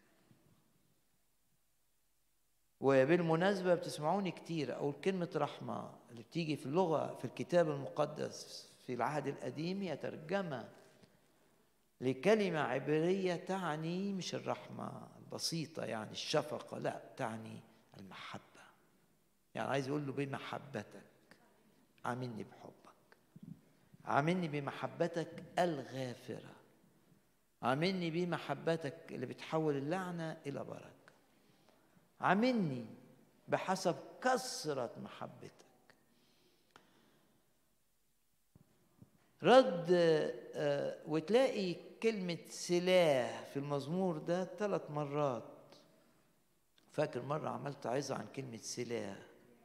وبالمناسبة بتسمعوني كتير أقول كلمة رحمة اللي بتيجي في اللغة في الكتاب المقدس في العهد القديم هي ترجمة لكلمة عبرية تعني مش الرحمة البسيطة يعني الشفقة لا تعني المحبة يعني عايز يقول له بمحبتك عاملني بحبك عاملني بمحبتك الغافرة عاملني بمحبتك اللي بتحول اللعنة إلى بركة عاملني بحسب كثرة محبتك رد آه، وتلاقي كلمة سلاح في المزمور ده ثلاث مرات فاكر مرة عملت عظة عن كلمة سلاح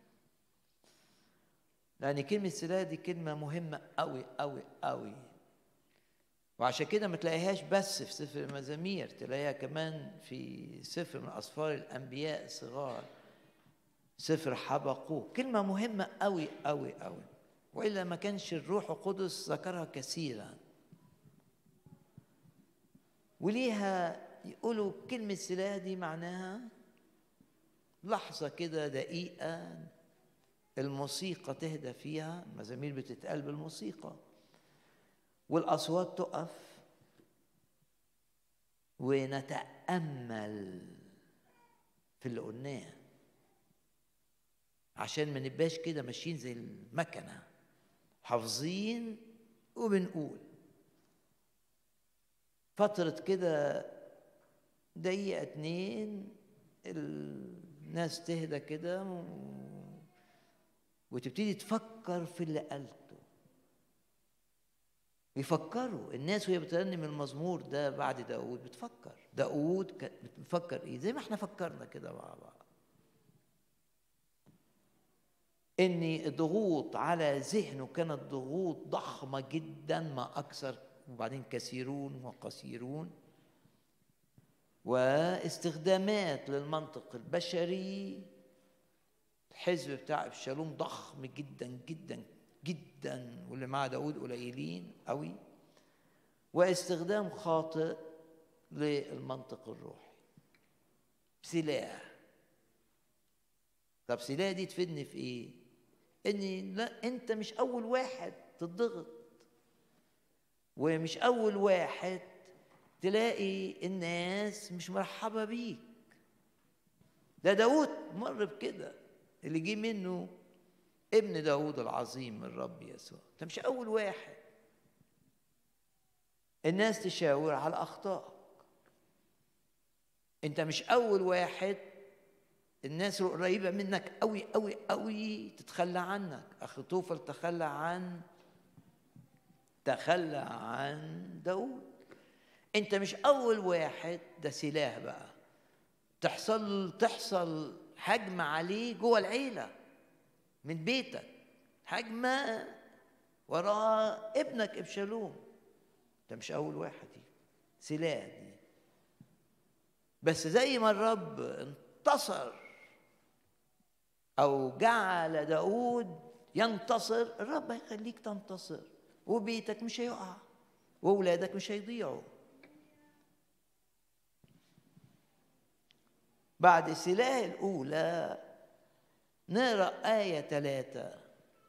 لأن كلمة سلاح دي كلمة مهمة أوي أوي أوي وعشان كده ما تلاقيهاش بس في سفر المزامير تلاقيها كمان في سفر من أسفار الأنبياء الصغار سفر حبقوق كلمة مهمة أوي أوي أوي وإلا ما كانش الروح القدس ذكرها كثيرا وليها يقولوا كلمة سلاح دي معناها لحظة كده دقيقة الموسيقى تهدى فيها المزامير بتتقال بالموسيقى والأصوات تقف ونتأمل في اللي قلناه عشان ما نبقاش كده ماشيين زي المكنة حافظين وبنقول فترة كده دقيقة اتنين ناس تهدى كده و... وتبتدي تفكر في اللي قالته بيفكروا الناس وهي بترنم المزمور ده بعد داود بتفكر داود كان بتفكر ايه زي ما احنا فكرنا كده مع بعض ان الضغوط على ذهنه كانت ضغوط ضخمه جدا ما اكثر وبعدين كثيرون وقصيرون واستخدامات للمنطق البشري الحزب بتاع ابشالوم ضخم جدا جدا جدا واللي مع داود قليلين قوي واستخدام خاطئ للمنطق الروحي سلاح طب سلاح دي تفيدني في ايه اني لا انت مش اول واحد تضغط ومش اول واحد تلاقي الناس مش مرحبة بيك ده داود مر بكده اللي جه منه ابن داود العظيم الرب يسوع انت مش اول واحد الناس تشاور على اخطائك انت مش اول واحد الناس القريبة منك قوي قوي قوي تتخلى عنك أخي توفل تخلى عن تخلى عن داود انت مش اول واحد ده سلاح بقى تحصل تحصل هجمة عليه جوه العيلة من بيتك هجمة وراء ابنك ابشالوم ده مش اول واحد دي سلاح دي بس زي ما الرب انتصر او جعل داود ينتصر الرب هيخليك تنتصر وبيتك مش هيقع واولادك مش هيضيعوا بعد السلاح الأولى نقرأ آية ثلاثة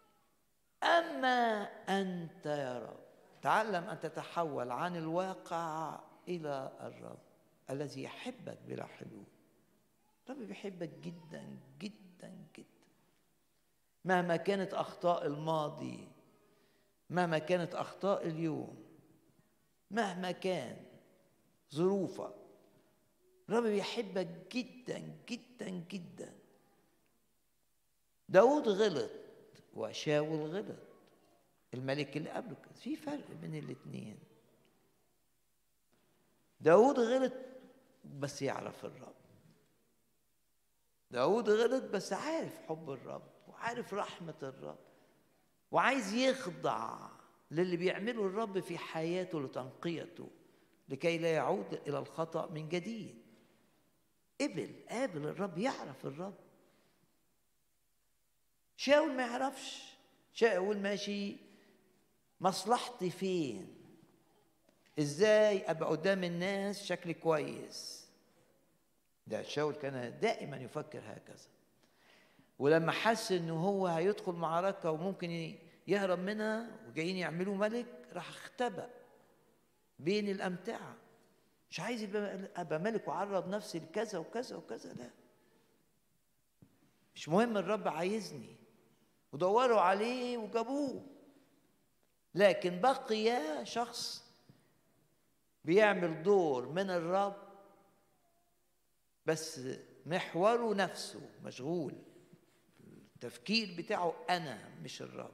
أما أنت يا رب تعلم أن تتحول عن الواقع إلى الرب الذي يحبك بلا حدود الرب بيحبك جدا جدا جدا مهما كانت أخطاء الماضي مهما كانت أخطاء اليوم مهما كان ظروفك الرب بيحبك جدا جدا جدا داود غلط وشاول غلط الملك اللي قبله كان في فرق بين الاثنين داود غلط بس يعرف الرب داود غلط بس عارف حب الرب وعارف رحمة الرب وعايز يخضع للي بيعمله الرب في حياته لتنقيته لكي لا يعود إلى الخطأ من جديد قبل قابل الرب يعرف الرب شاول ما يعرفش شاول ماشي مصلحتي فين ازاي ابقى قدام الناس شكلي كويس ده شاول كان دائما يفكر هكذا ولما حس انه هو هيدخل معركه وممكن يهرب منها وجايين يعملوا ملك راح اختبأ بين الامتعه مش عايز يبقى ابقى ملك وعرض نفسي لكذا وكذا وكذا لا مش مهم الرب عايزني ودوروا عليه وجابوه لكن بقي شخص بيعمل دور من الرب بس محوره نفسه مشغول التفكير بتاعه انا مش الرب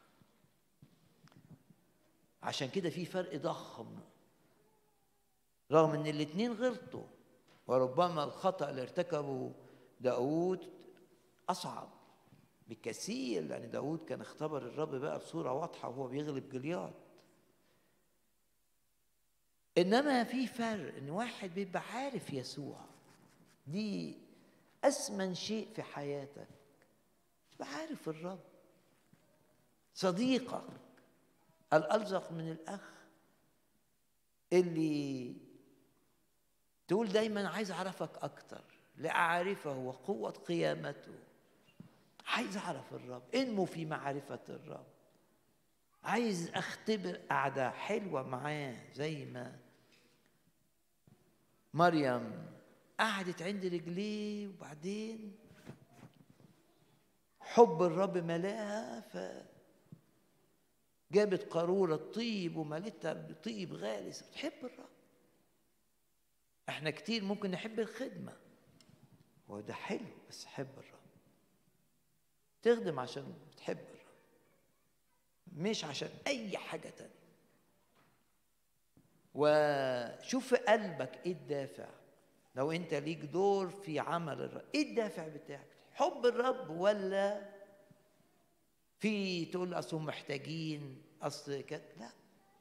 عشان كده في فرق ضخم رغم ان الاتنين غلطوا وربما الخطأ اللي ارتكبه داود أصعب بكثير لأن داود كان اختبر الرب بقى بصورة واضحة وهو بيغلب جليات إنما في فرق إن واحد بيبقى عارف يسوع دي أثمن شيء في حياتك تبقى عارف الرب صديقك الألزق من الأخ اللي تقول دايما عايز اعرفك اكتر لاعرفه وقوه قيامته عايز اعرف الرب انمو في معرفه الرب عايز اختبر قعده حلوه معاه زي ما مريم قعدت عند رجليه وبعدين حب الرب ملاها ف جابت قارورة طيب وملتها بطيب غالي بتحب الرب احنا كتير ممكن نحب الخدمة وده حلو بس حب الرب تخدم عشان بتحب الرب مش عشان اي حاجه تانية وشوف في قلبك ايه الدافع لو انت ليك دور في عمل الرب ايه الدافع بتاعك حب الرب ولا في تقول اصل محتاجين اصل كده لا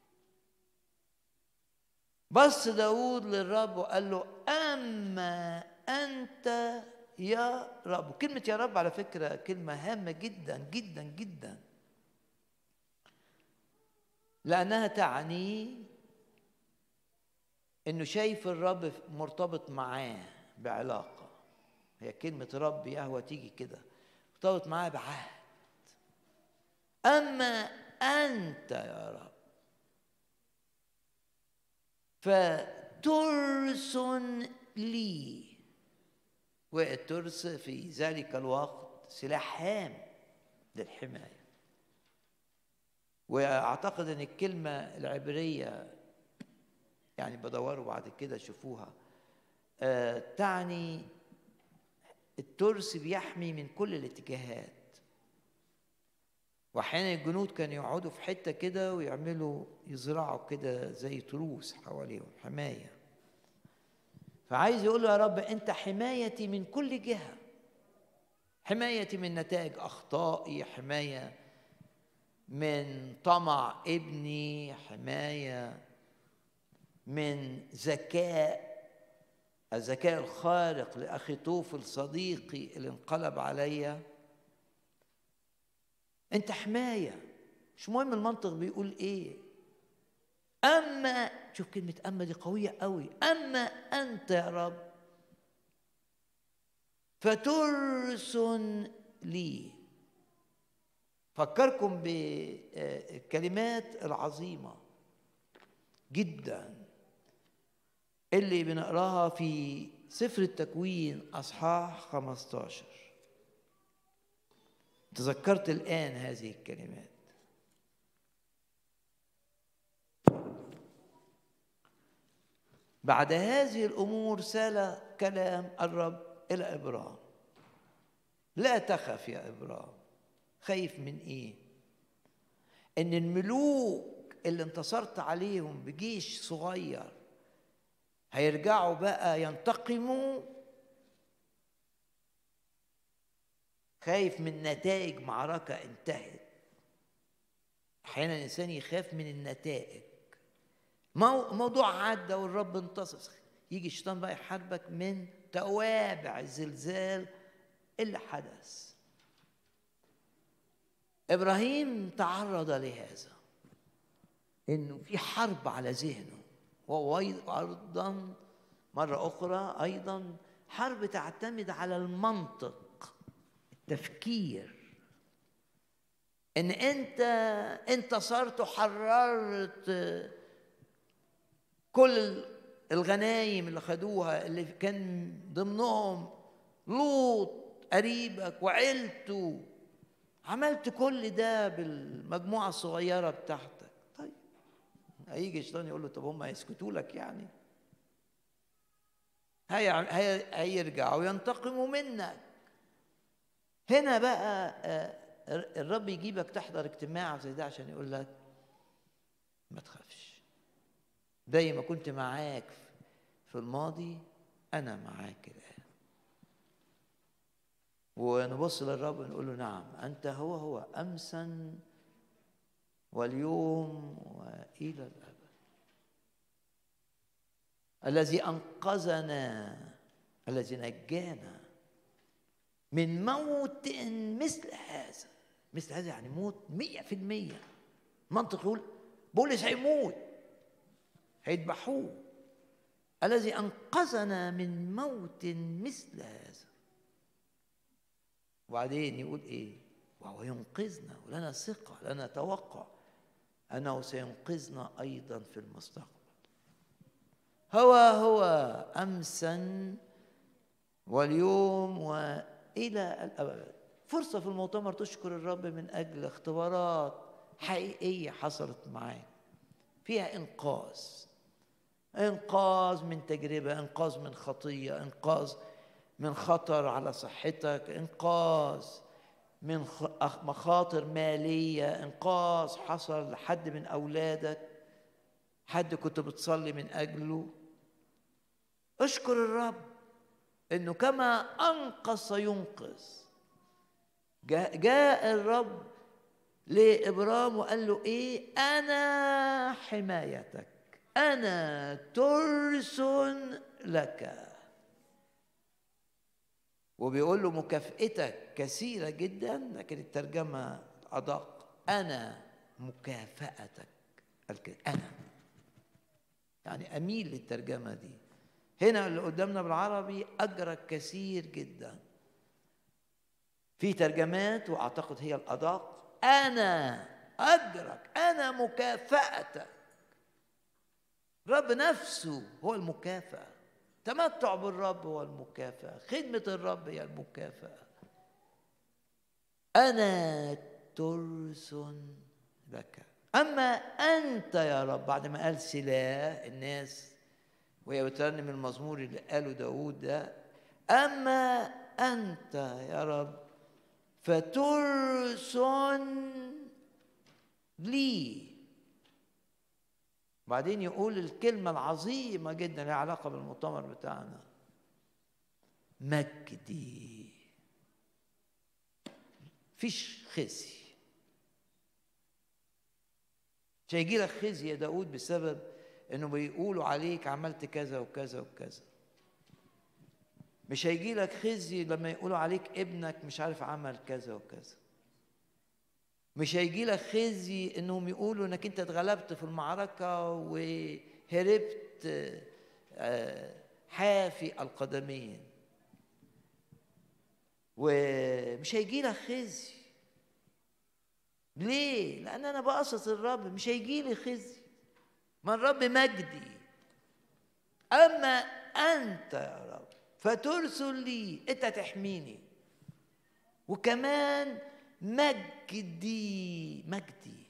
بص داود للرب وقال له اما انت يا رب كلمة يا رب على فكرة كلمة هامة جدا جدا جدا لأنها تعني إنه شايف الرب مرتبط معاه بعلاقة هي كلمة رب يهوى تيجي كده مرتبط معاه بعهد أما أنت يا رب فترس لي والترس في ذلك الوقت سلاح هام للحماية وأعتقد أن الكلمة العبرية يعني بدوروا بعد كده شوفوها آه تعني الترس بيحمي من كل الاتجاهات واحيانا الجنود كانوا يقعدوا في حته كده ويعملوا يزرعوا كده زي تروس حواليهم حمايه فعايز يقول له يا رب انت حمايتي من كل جهه حمايتي من نتائج اخطائي حمايه من طمع ابني حمايه من ذكاء الذكاء الخارق لاخي طوفل صديقي اللي انقلب عليا انت حمايه مش مهم المنطق بيقول ايه اما شوف كلمه اما دي قويه قوي اما انت يا رب فترس لي فكركم بالكلمات العظيمه جدا اللي بنقراها في سفر التكوين اصحاح 15 تذكرت الآن هذه الكلمات بعد هذه الأمور سال كلام الرب إلى إبرام لا تخف يا إبرام خايف من إيه؟ إن الملوك اللي انتصرت عليهم بجيش صغير هيرجعوا بقى ينتقموا خايف من نتائج معركة انتهت أحيانا الإنسان يخاف من النتائج مو موضوع عدى والرب انتصر يجي الشيطان بقى يحاربك من توابع الزلزال اللي حدث إبراهيم تعرض لهذا إنه في حرب على ذهنه وهو أيضا مرة أخرى أيضا حرب تعتمد على المنطق تفكير ان انت انتصرت وحررت كل الغنايم اللي خدوها اللي كان ضمنهم لوط قريبك وعيلته عملت كل ده بالمجموعة الصغيرة بتاعتك طيب هيجي الشيطان يقول له طب هم هيسكتوا لك يعني هي هي هيرجعوا ينتقموا منك هنا بقى الرب يجيبك تحضر اجتماع زي ده عشان يقول لك ما تخافش زي ما كنت معاك في الماضي انا معاك الان ونبص للرب ونقول له نعم انت هو هو امسا واليوم والى الابد الذي انقذنا الذي نجانا من موت مثل هذا مثل هذا يعني موت مية في المية منطق يقول بولس هيموت هيذبحوه الذي أنقذنا من موت مثل هذا وبعدين يقول إيه وهو ينقذنا ولنا ثقة لنا توقع أنه سينقذنا أيضا في المستقبل هو هو أمسا واليوم و إلى الأبد فرصة في المؤتمر تشكر الرب من أجل اختبارات حقيقية حصلت معاك فيها إنقاذ إنقاذ من تجربة إنقاذ من خطية إنقاذ من خطر على صحتك انقاذ من خ- أخ- مخاطر ماليه انقاذ حصل لحد من اولادك حد كنت بتصلي من اجله اشكر الرب انه كما انقذ سينقذ جاء, جاء الرب لابرام وقال له ايه انا حمايتك انا ترس لك وبيقول له مكافئتك كثيرة جدا لكن الترجمة أدق أنا مكافأتك قال كده أنا يعني أميل للترجمة دي هنا اللي قدامنا بالعربي أجرك كثير جدا في ترجمات وأعتقد هي الأدق أنا أجرك أنا مكافأتك رب نفسه هو المكافأة تمتع بالرب هو المكافأة خدمة الرب هي المكافأة أنا ترس لك أما أنت يا رب بعد ما قال سلاح الناس وهي بترنم المزمور اللي قاله داود ده أما أنت يا رب فترس لي بعدين يقول الكلمة العظيمة جدا لها علاقة بالمؤتمر بتاعنا مجدي فيش خزي مش هيجي لك خزي يا داود بسبب انه بيقولوا عليك عملت كذا وكذا وكذا مش هيجي لك خزي لما يقولوا عليك ابنك مش عارف عمل كذا وكذا مش هيجي لك خزي انهم يقولوا انك انت اتغلبت في المعركه وهربت آه، حافي القدمين ومش هيجي لك خزي ليه؟ لأن أنا بقصد الرب مش هيجي لي خزي ما الرب مجدي أما أنت يا رب فترسل لي أنت تحميني وكمان مجدي مجدي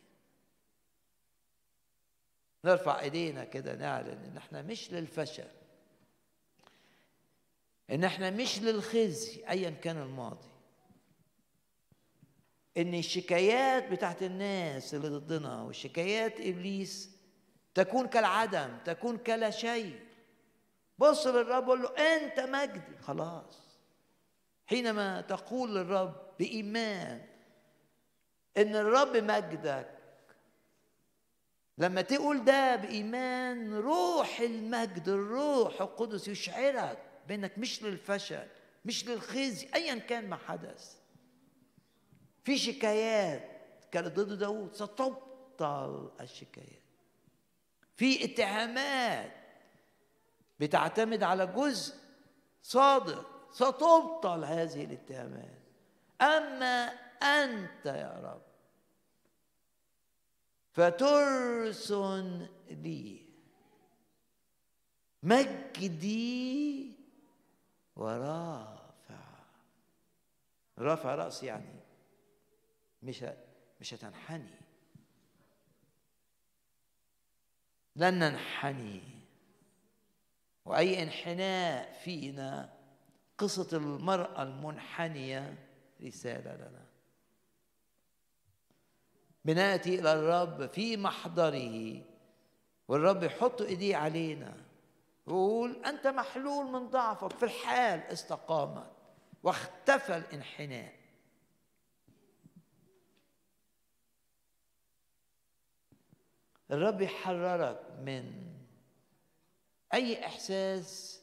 نرفع ايدينا كده نعلن ان احنا مش للفشل ان احنا مش للخزي ايا كان الماضي ان الشكايات بتاعت الناس اللي ضدنا والشكايات ابليس تكون كالعدم تكون كلا شيء بص للرب وقول له انت مجدي خلاص حينما تقول للرب بايمان ان الرب مجدك لما تقول ده بايمان روح المجد الروح القدس يشعرك بانك مش للفشل مش للخزي ايا كان ما حدث في شكايات كانت ضد داود ستبطل الشكايات في اتهامات بتعتمد على جزء صادق ستبطل هذه الاتهامات اما انت يا رب فترس لي مجدي ورافع رافع رأسي يعني مش ه- مش هتنحني لن ننحني وأي انحناء فينا قصة المرأة المنحنية رسالة لنا بناتي الى الرب في محضره والرب يحط ايديه علينا ويقول انت محلول من ضعفك في الحال استقامت واختفى الانحناء الرب يحررك من اي احساس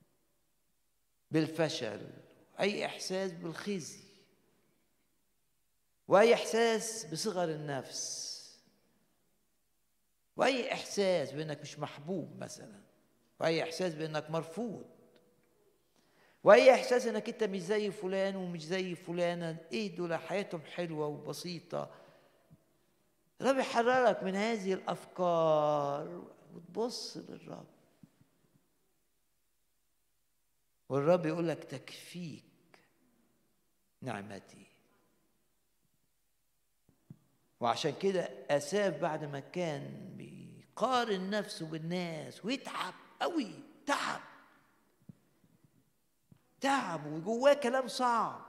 بالفشل اي احساس بالخزي واي احساس بصغر النفس واي احساس بانك مش محبوب مثلا واي احساس بانك مرفوض واي احساس انك انت مش زي فلان ومش زي فلانه ايه دول حياتهم حلوه وبسيطه الرب يحررك من هذه الافكار وتبص للرب والرب يقول لك تكفيك نعمتي وعشان كده اساف بعد ما كان بيقارن نفسه بالناس ويتعب قوي تعب تعب وجواه كلام صعب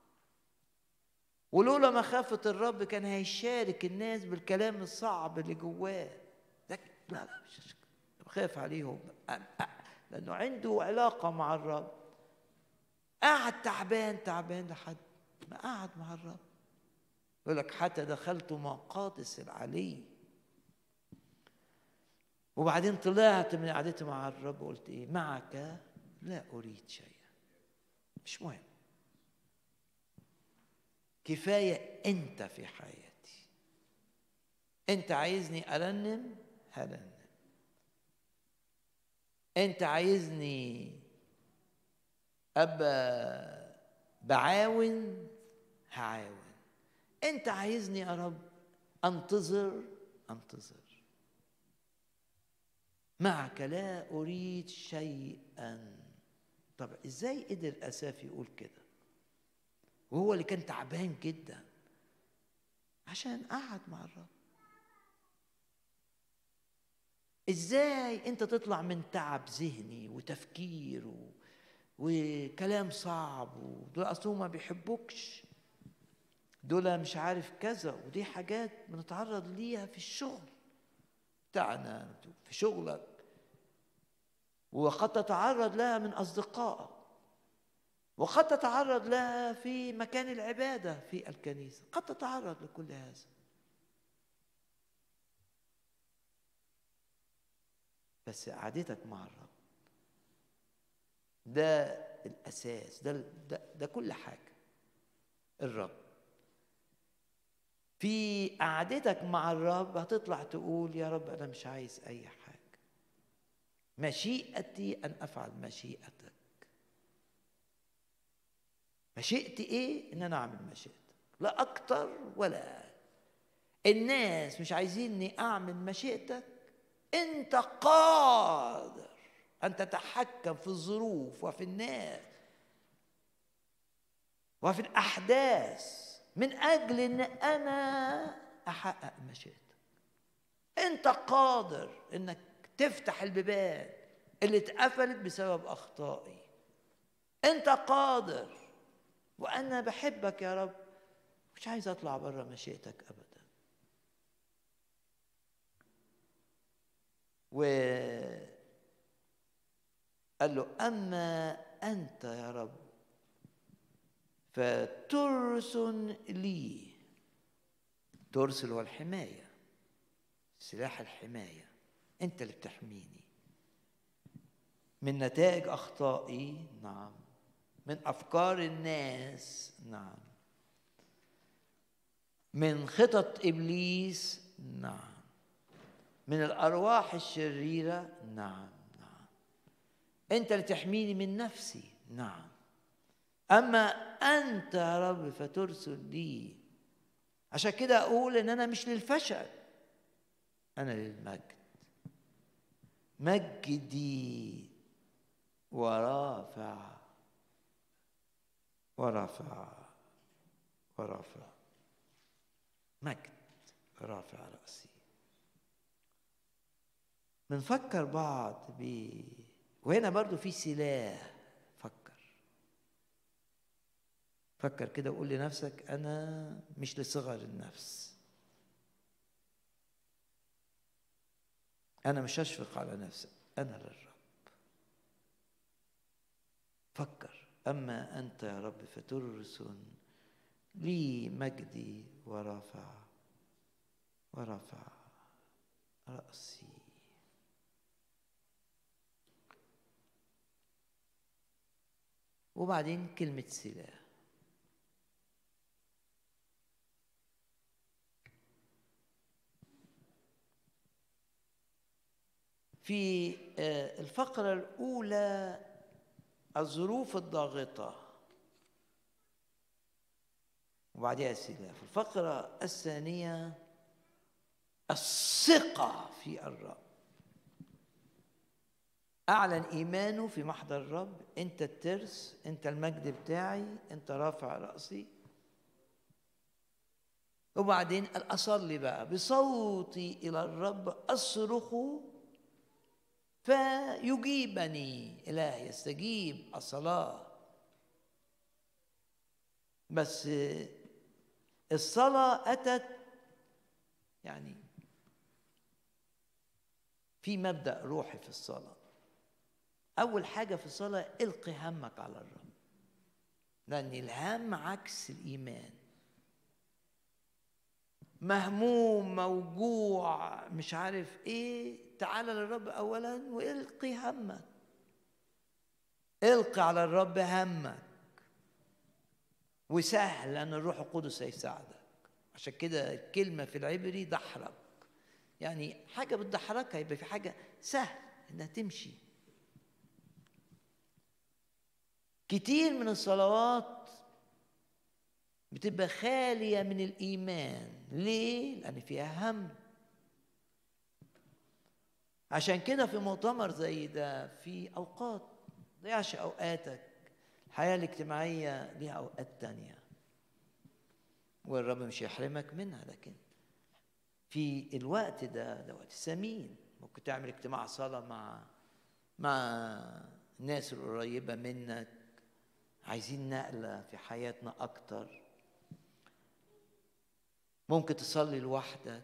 ولولا مخافة الرب كان هيشارك الناس بالكلام الصعب اللي جواه لكن لا لا مش خايف عليهم أ- أ- لأنه عنده علاقة مع الرب قعد تعبان تعبان لحد ما قعد مع الرب يقول لك حتى دخلت مقادس العلي وبعدين طلعت من قعدتي مع الرب وقلت ايه معك لا اريد شيئا مش مهم كفايه انت في حياتي انت عايزني ارنم هرنم انت عايزني ابقى بعاون هعاون انت عايزني يا رب انتظر انتظر معك لا اريد شيئا طب ازاي قدر اساف يقول كده وهو اللي كان تعبان جدا عشان قعد مع الرب ازاي انت تطلع من تعب ذهني وتفكير و... وكلام صعب ودول اصلهم ما بيحبوكش دول مش عارف كذا ودي حاجات بنتعرض ليها في الشغل بتاعنا في شغلك وقد تتعرض لها من أصدقائك وقد تتعرض لها في مكان العبادة في الكنيسة قد تتعرض لكل هذا بس قعدتك مع الرب ده الأساس ده, ده, ده كل حاجة الرب في قعدتك مع الرب هتطلع تقول يا رب أنا مش عايز أي حاجة مشيئتي أن أفعل مشيئتك مشيئتي إيه؟ إن أنا أعمل مشيئتك لا أكتر ولا أقل الناس مش عايزيني أعمل مشيئتك أنت قادر أن تتحكم في الظروف وفي الناس وفي الأحداث من أجل أن أنا أحقق مشيئتك أنت قادر أنك تفتح البيبان اللي اتقفلت بسبب أخطائي أنت قادر وأنا بحبك يا رب مش عايز أطلع بره مشيئتك أبدا و قال له أما أنت يا رب فترس لي ترس اللي هو الحماية سلاح الحماية أنت اللي بتحميني من نتائج أخطائي نعم من أفكار الناس نعم من خطط إبليس نعم من الأرواح الشريرة نعم نعم أنت اللي تحميني من نفسي نعم أما أنت يا رب فترسل لي عشان كده أقول إن أنا مش للفشل أنا للمجد مجدي ورافع ورافع ورافع مجد رافع رأسي بنفكر بعض ب وهنا برضو في سلاح فكر فكر كده وقول لنفسك أنا مش لصغر النفس أنا مش هشفق على نفسي أنا للرب فكر أما أنت يا رب فترس لي مجدي ورفع ورفع رأسي وبعدين كلمة سلاح في آه، الفقرة الأولى الظروف الضاغطة وبعدها السلاح في الفقرة الثانية الثقة في الرب أعلن إيمانه في محضر الرب أنت الترس أنت المجد بتاعي أنت رافع رأسي وبعدين قال أصلي بقى بصوتي إلى الرب أصرخ فيجيبني إله يستجيب الصلاة بس الصلاة أتت يعني في مبدأ روحي في الصلاة أول حاجة في الصلاة القي همك على الرب لأن الهم عكس الإيمان مهموم موجوع مش عارف ايه تعال للرب اولا والقي همك القي على الرب همك وسهل لان الروح القدس هيساعدك عشان كده الكلمه في العبري دحرج يعني حاجه بتدحرجها يبقى في حاجه سهل انها تمشي كتير من الصلوات بتبقى خاليه من الايمان ليه لان فيها هم عشان كده في مؤتمر زي ده في اوقات ضيعش اوقاتك الحياه الاجتماعيه ليها اوقات تانية والرب مش يحرمك منها لكن في الوقت ده ده وقت ثمين ممكن تعمل اجتماع صلاه مع مع الناس القريبه منك عايزين نقله في حياتنا اكتر ممكن تصلي لوحدك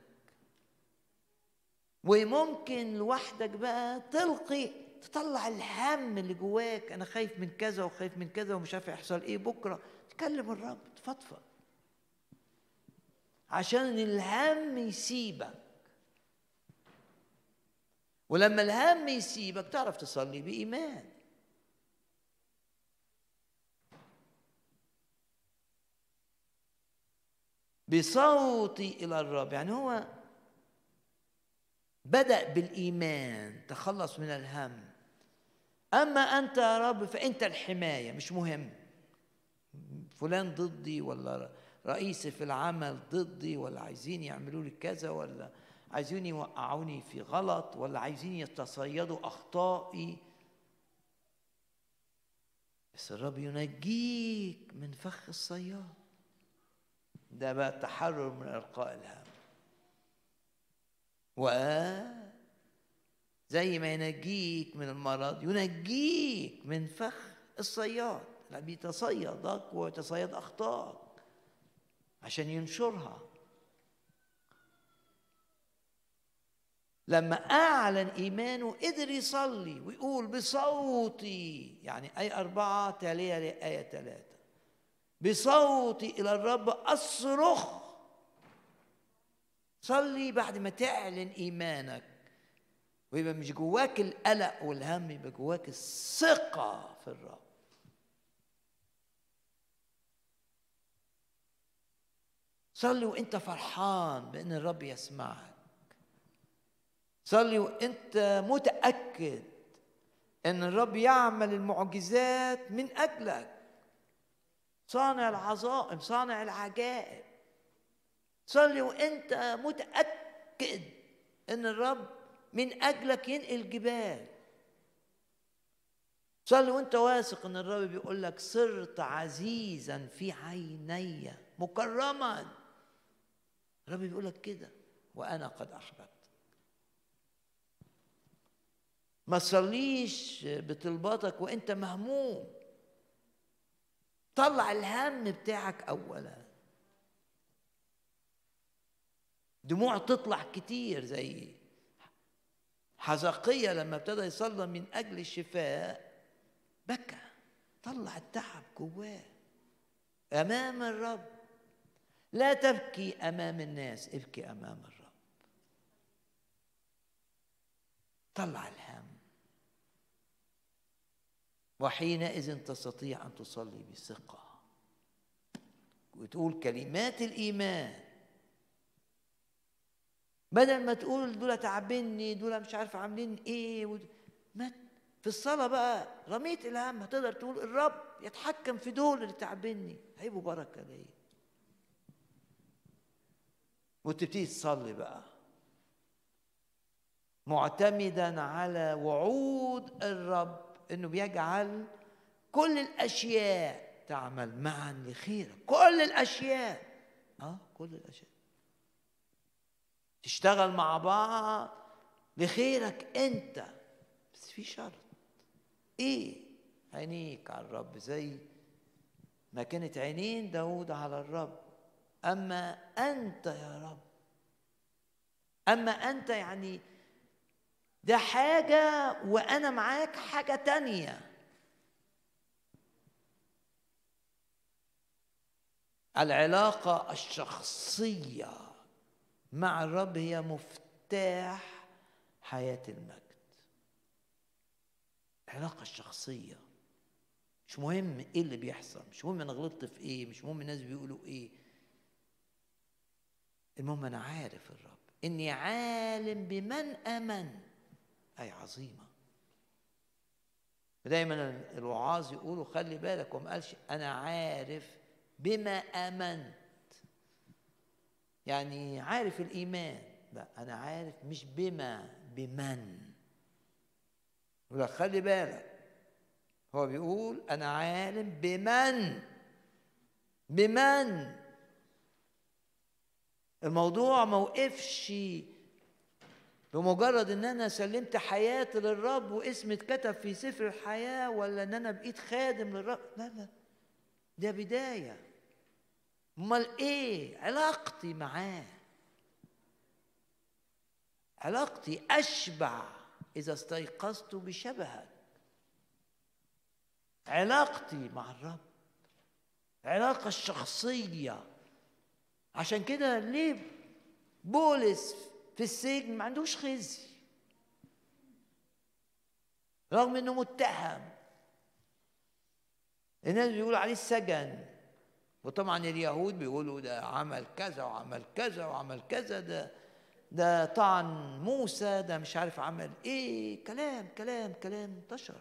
وممكن لوحدك بقى تلقي تطلع الهم اللي جواك انا خايف من كذا وخايف من كذا ومش عارف يحصل ايه بكره تكلم الرب تفضفض عشان الهم يسيبك ولما الهم يسيبك تعرف تصلي بإيمان بصوتي إلى الرب يعني هو بدأ بالإيمان تخلص من الهم أما أنت يا رب فأنت الحماية مش مهم فلان ضدي ولا رئيسي في العمل ضدي ولا عايزين يعملوا لي كذا ولا عايزين يوقعوني في غلط ولا عايزين يتصيدوا أخطائي بس الرب ينجيك من فخ الصياد ده بقى التحرر من إلقاء الهم و زي ما ينجيك من المرض ينجيك من فخ الصياد اللي بيتصيدك ويتصيد اخطائك عشان ينشرها لما اعلن ايمانه قدر يصلي ويقول بصوتي يعني اي اربعه تاليه لايه ثلاثه بصوتي الى الرب اصرخ صلي بعد ما تعلن ايمانك ويبقى مش جواك القلق والهم يبقى جواك الثقه في الرب صلي وانت فرحان بان الرب يسمعك صلي وانت متاكد ان الرب يعمل المعجزات من اجلك صانع العظائم صانع العجائب صلي وانت متاكد ان الرب من اجلك ينقل جبال صلي وانت واثق ان الرب بيقول لك صرت عزيزا في عيني مكرما الرب بيقول لك كده وانا قد احببت ما تصليش بطلباتك وانت مهموم طلع الهم بتاعك اولا دموع تطلع كتير زي حزقية لما ابتدى يصلي من أجل الشفاء بكى طلع التعب جواه أمام الرب لا تبكي أمام الناس ابكي أمام الرب طلع الهم وحينئذ تستطيع أن تصلي بثقة وتقول كلمات الإيمان بدل ما تقول دول تعبني دول مش عارف عاملين ايه ود... ما في الصلاة بقى رميت الهم هتقدر تقول الرب يتحكم في دول اللي تعبني هيبقوا بركة ليا وتبتدي تصلي بقى معتمدا على وعود الرب انه بيجعل كل الاشياء تعمل معا لخيرك كل الاشياء اه كل الاشياء تشتغل مع بعض لخيرك انت بس في شرط ايه عينيك على الرب زي ما كانت عينين داود على الرب أما أنت يا رب أما أنت يعني ده حاجة وأنا معاك حاجة تانية العلاقة الشخصية مع الرب هي مفتاح حياة المجد العلاقة الشخصية مش مهم ايه اللي بيحصل مش مهم انا غلطت في ايه مش مهم الناس بيقولوا ايه المهم انا عارف الرب اني عالم بمن امن اي عظيمه دايما الوعاظ يقولوا خلي بالك وما قالش انا عارف بما امنت يعني عارف الايمان لا انا عارف مش بما بمن يقول لك خلي بالك هو بيقول انا عالم بمن بمن الموضوع ما وقفش بمجرد ان انا سلمت حياتي للرب واسمي اتكتب في سفر الحياه ولا ان انا بقيت خادم للرب لا لا ده بدايه امال ايه علاقتي معاه علاقتي اشبع اذا استيقظت بشبهك علاقتي مع الرب علاقة الشخصية عشان كده ليه بولس في السجن ما عندوش خزي رغم انه متهم الناس بيقولوا عليه السجن وطبعا اليهود بيقولوا ده عمل كذا وعمل كذا وعمل كذا ده ده طعن موسى ده مش عارف عمل ايه كلام كلام كلام انتشر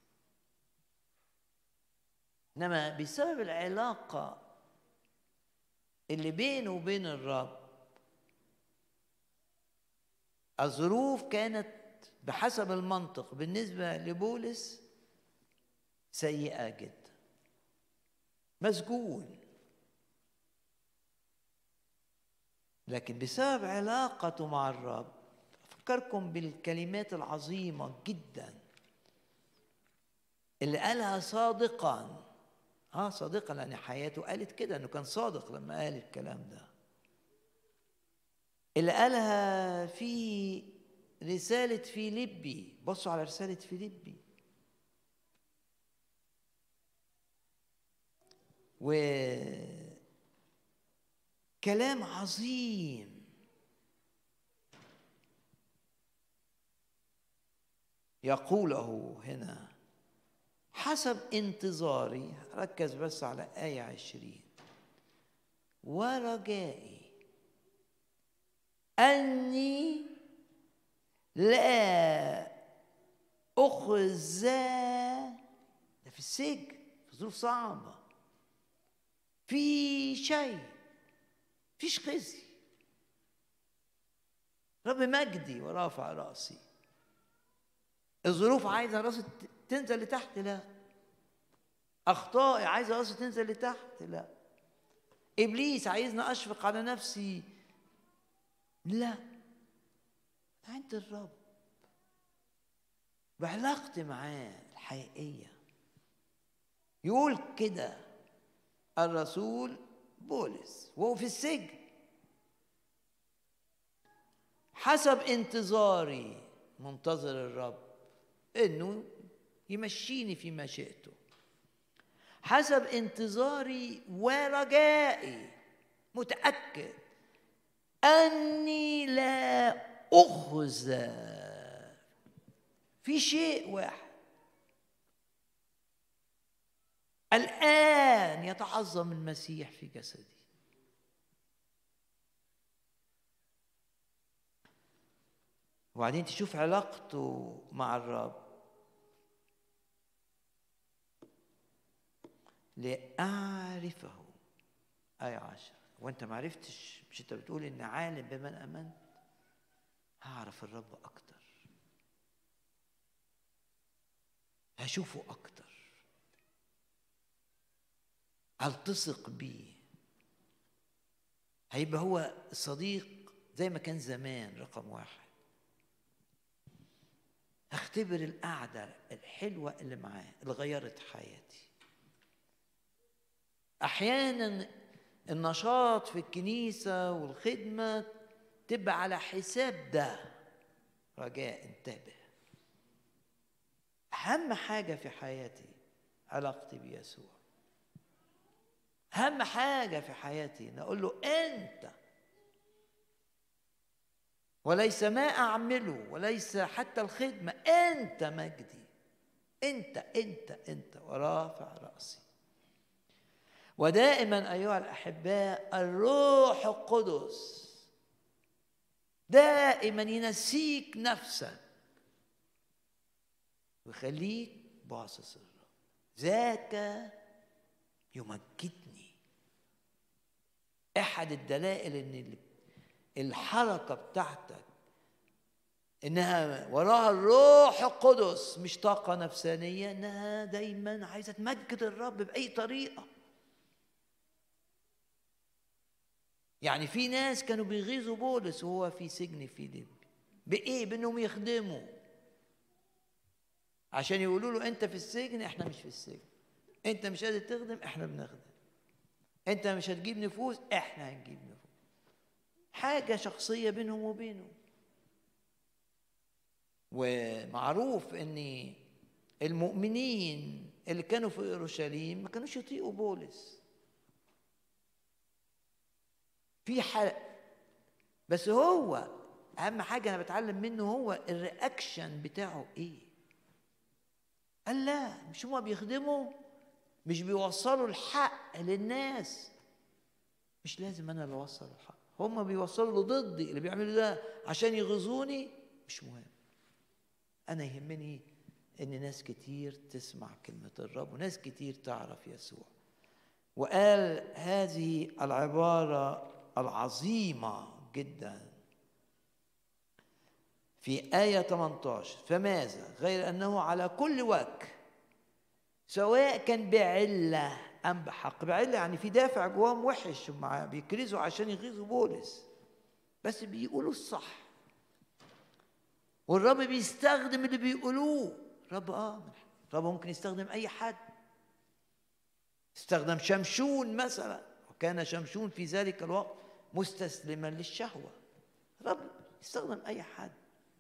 انما بسبب العلاقه اللي بينه وبين الرب الظروف كانت بحسب المنطق بالنسبه لبولس سيئه جدا مسجون لكن بسبب علاقته مع الرب افكركم بالكلمات العظيمه جدا اللي قالها صادقا اه صادقا لان حياته قالت كده انه كان صادق لما قال الكلام ده اللي قالها في رسالة فيليبي بصوا على رسالة فيليبي و كلام عظيم يقوله هنا حسب انتظاري ركز بس على آية عشرين ورجائي أني لا أخزى ده في السجن في ظروف صعبة في شيء فيش خزي رب مجدي ورافع راسي الظروف عايزه راسي تنزل لتحت لا اخطائي عايزه راسي تنزل لتحت لا ابليس عايزني اشفق على نفسي لا عند الرب بعلاقتي معاه الحقيقيه يقول كده الرسول بولس وهو في السجن حسب انتظاري منتظر الرب انه يمشيني في مشيئته حسب انتظاري ورجائي متاكد اني لا اخزى في شيء واحد الآن يتعظم المسيح في جسدي وبعدين تشوف علاقته مع الرب لأعرفه آية عشر وأنت ما عرفتش مش أنت بتقول إن عالم بمن أمنت هعرف الرب أكتر هشوفه أكتر التصق بيه هيبقى هو الصديق زي ما كان زمان رقم واحد اختبر القعدة الحلوة اللي معاه اللي غيرت حياتي احيانا النشاط في الكنيسه والخدمه تبقى على حساب ده رجاء انتبه اهم حاجه في حياتي علاقتي بيسوع اهم حاجه في حياتي ان اقول له انت وليس ما اعمله وليس حتى الخدمه انت مجدي انت انت انت ورافع راسي ودائما ايها الاحباء الروح القدس دائما ينسيك نفسك ويخليك باصص الرب ذاك يمجدني احد الدلائل ان ال- الحركه بتاعتك انها وراها الروح القدس مش طاقه نفسانيه انها دايما عايزه تمجد الرب باي طريقه يعني في ناس كانوا بيغيظوا بولس وهو في سجن فيليب بايه بانهم يخدموا عشان يقولوا له انت في السجن احنا مش في السجن انت مش قادر تخدم احنا بنخدم انت مش هتجيب نفوس احنا هنجيب نفوس حاجه شخصيه بينهم وبينه ومعروف ان المؤمنين اللي كانوا في اورشليم ما كانوش يطيقوا بولس في حرق بس هو اهم حاجه انا بتعلم منه هو الرياكشن بتاعه ايه قال لا مش هما بيخدموا مش بيوصلوا الحق للناس مش لازم انا اللي اوصل الحق هما بيوصلوا له ضدي اللي بيعملوا ده عشان يغيظوني مش مهم انا يهمني ان ناس كتير تسمع كلمه الرب وناس كتير تعرف يسوع وقال هذه العباره العظيمه جدا في آية 18 فماذا غير أنه على كل وجه سواء كان بعلة أم بحق بعلة يعني في دافع جواهم وحش هم بيكرزوا عشان يغيظوا بولس بس بيقولوا الصح والرب بيستخدم اللي بيقولوه رب اه رب ممكن يستخدم اي حد استخدم شمشون مثلا وكان شمشون في ذلك الوقت مستسلما للشهوه رب يستخدم اي حد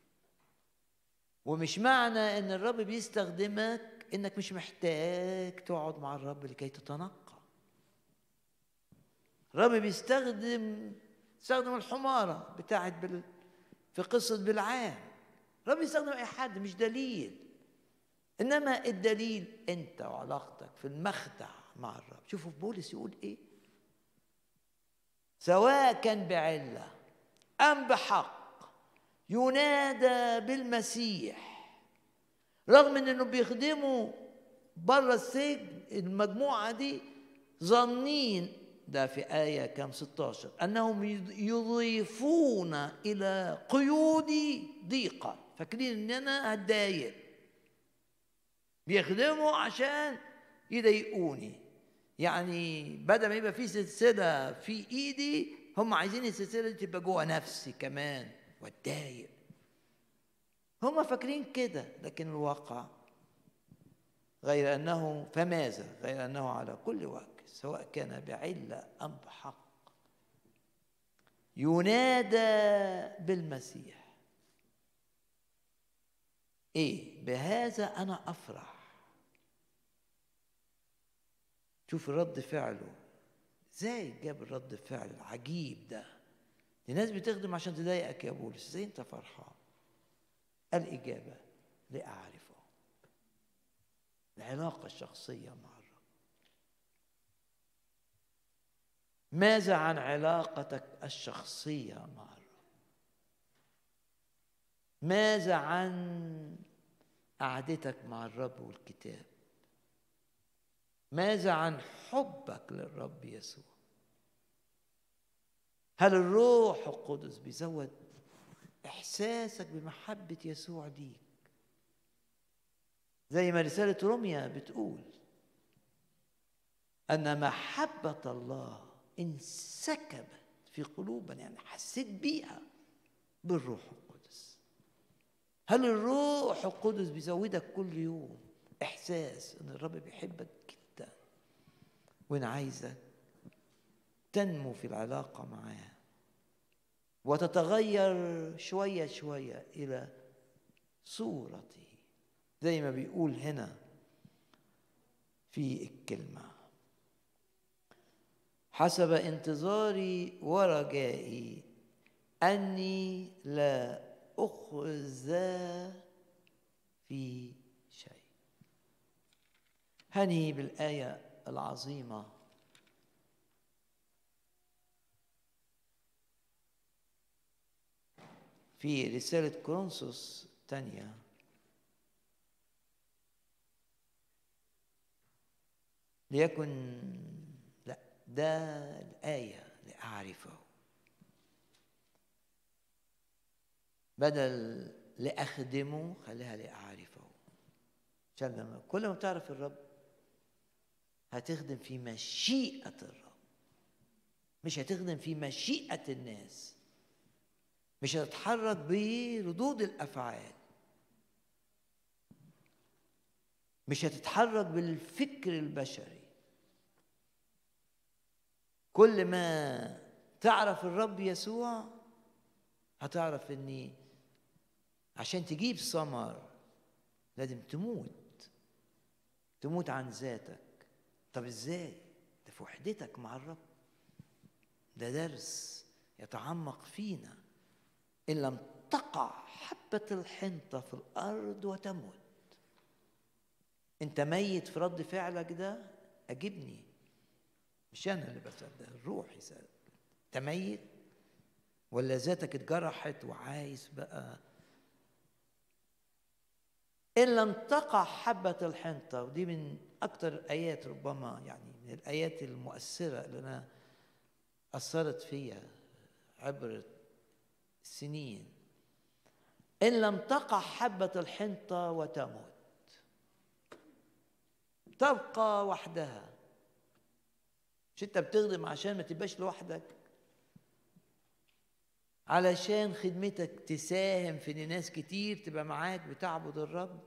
ومش معنى ان الرب بيستخدمك انك مش محتاج تقعد مع الرب لكي تتنقى الرب بيستخدم استخدم الحمارة بتاعت بال... في قصة بالعام الرب يستخدم أي حد مش دليل إنما الدليل أنت وعلاقتك في المخدع مع الرب شوفوا بولس يقول إيه سواء كان بعلة أم بحق ينادى بالمسيح رغم من انه بيخدموا بره السجن المجموعه دي ظانين ده في آية كام 16 أنهم يضيفون إلى قيودي ضيقة فاكرين إن أنا هتضايق بيخدموا عشان يضايقوني يعني بدل ما يبقى في سلسلة في إيدي هم عايزين السلسلة دي تبقى جوه نفسي كمان واتضايق هم فاكرين كده لكن الواقع غير انه فماذا غير انه على كل وجه سواء كان بعله ام بحق ينادى بالمسيح ايه بهذا انا افرح شوف رد فعله ازاي جاب الرد فعل العجيب ده الناس بتخدم عشان تضايقك يا بولس ازاي انت فرحان الإجابة لأعرفه العلاقة الشخصية مع الرب ماذا عن علاقتك الشخصية مع الرب ماذا عن قعدتك مع الرب والكتاب ماذا عن حبك للرب يسوع هل الروح القدس بيزود احساسك بمحبه يسوع ليك زي ما رساله روميا بتقول ان محبه الله انسكبت في قلوبنا يعني حسيت بيها بالروح القدس هل الروح القدس بيزودك كل يوم احساس ان الرب بيحبك جدا وأنا عايزك تنمو في العلاقة معاه وتتغير شوية شوية إلى صورته زي ما بيقول هنا في الكلمة حسب انتظاري ورجائي أني لا أخزى في شيء هني بالآية العظيمة في رسالة كورنثوس الثانية ليكن لا ده الآية لأعرفه بدل لأخدمه خليها لأعرفه عشان لما كل ما تعرف الرب هتخدم في مشيئة الرب مش هتخدم في مشيئة الناس مش هتتحرك بردود الأفعال مش هتتحرك بالفكر البشري كل ما تعرف الرب يسوع هتعرف اني عشان تجيب ثمر لازم تموت تموت عن ذاتك طب ازاي ده في وحدتك مع الرب ده درس يتعمق فينا ان لم تقع حبه الحنطه في الارض وتموت انت ميت في رد فعلك ده اجبني مش انا اللي بسال ده الروح يسال انت ميت ولا ذاتك اتجرحت وعايز بقى إن لم تقع حبة الحنطة ودي من أكتر الآيات ربما يعني من الآيات المؤثرة اللي أنا أثرت فيها عبر السنين إن لم تقع حبة الحنطة وتموت تبقى وحدها مش انت بتخدم عشان ما تبقاش لوحدك علشان خدمتك تساهم في ان ناس كتير تبقى معاك بتعبد الرب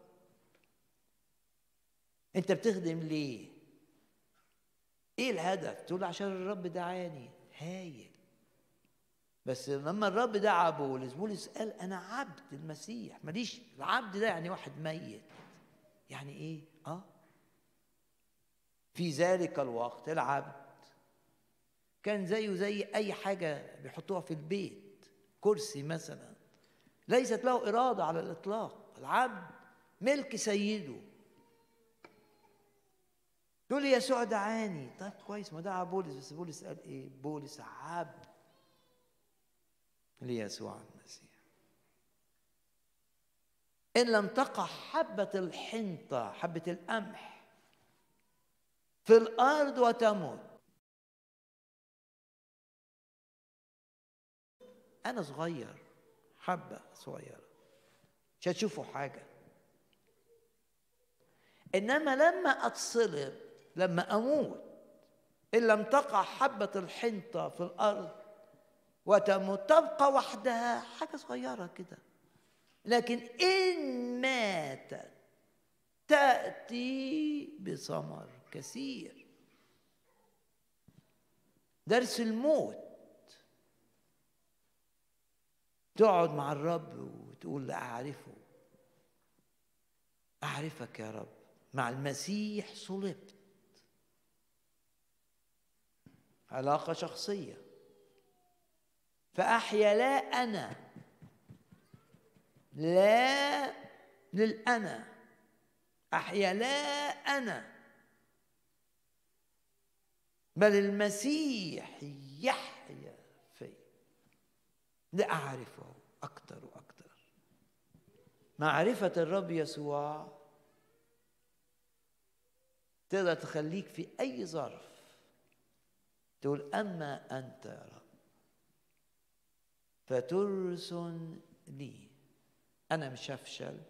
انت بتخدم ليه ايه الهدف تقول عشان الرب دعاني هايل بس لما الرب دعا بولس بولس قال انا عبد المسيح ماليش العبد ده يعني واحد ميت يعني ايه اه في ذلك الوقت العبد كان زيه زي اي حاجه بيحطوها في البيت كرسي مثلا ليست له اراده على الاطلاق العبد ملك سيده تقول لي يسوع دعاني طيب كويس ما دعا بولس بس بولس قال ايه بولس عبد ليسوع المسيح ان لم تقع حبه الحنطه حبه القمح في الارض وتموت انا صغير حبه صغيره مش هتشوفوا حاجه انما لما اتصلب لما اموت ان لم تقع حبه الحنطه في الارض وتموت تبقى وحدها حاجه صغيره كده لكن ان ماتت تاتي بثمر كثير درس الموت تقعد مع الرب وتقول لا أعرفه أعرفك يا رب مع المسيح صلبت علاقة شخصية فأحيا لا أنا لا للأنا أحيا لا أنا بل المسيح يحيا في لأعرفه أكثر وأكثر معرفة الرب يسوع تقدر تخليك في أي ظرف تقول أما أنت يا رب فترس لي أنا مش هفشل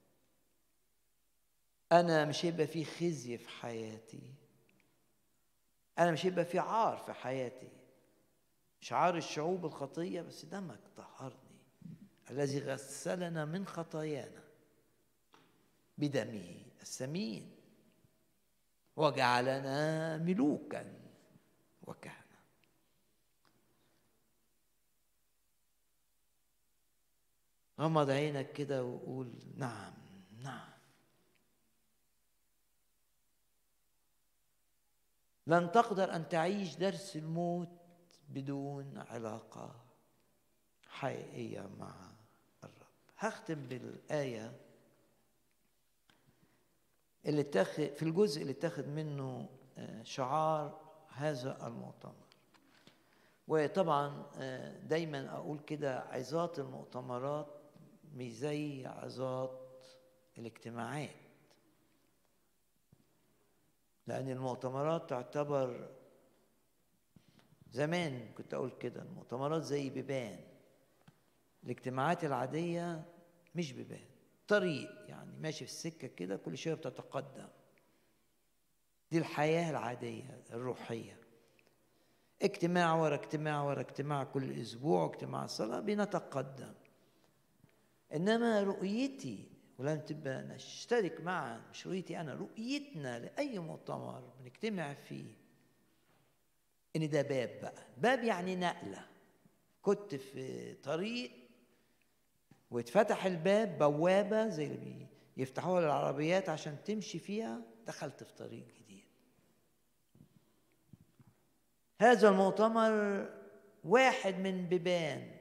أنا مش هيبقى في خزي في حياتي أنا مش هيبقى في عار في حياتي مش عار الشعوب الخطية بس دمك طهرني الذي غسلنا من خطايانا بدمه الثمين وجعلنا ملوكا وكهنة غمض عينك كده وقول نعم نعم لن تقدر ان تعيش درس الموت بدون علاقه حقيقيه مع الرب هختم بالايه اللي اتخذ في الجزء اللي اتخذ منه آه، شعار هذا المؤتمر وطبعا آه، دايما اقول كده عظات المؤتمرات مش زي عظات الاجتماعات لأن المؤتمرات تعتبر زمان كنت أقول كده المؤتمرات زي بيبان الاجتماعات العادية مش بيبان طريق يعني ماشي في السكة كده كل شوية بتتقدم دي الحياة العادية الروحية اجتماع ورا اجتماع ورا اجتماع كل أسبوع اجتماع صلاة بنتقدم إنما رؤيتي ولازم تبقى نشترك معا مش رؤيتي أنا رؤيتنا لأي مؤتمر بنجتمع فيه إن ده باب بقى باب يعني نقلة كنت في طريق واتفتح الباب بوابة زي اللي بي- يفتحوها للعربيات عشان تمشي فيها دخلت في طريق جديد هذا المؤتمر واحد من بيبان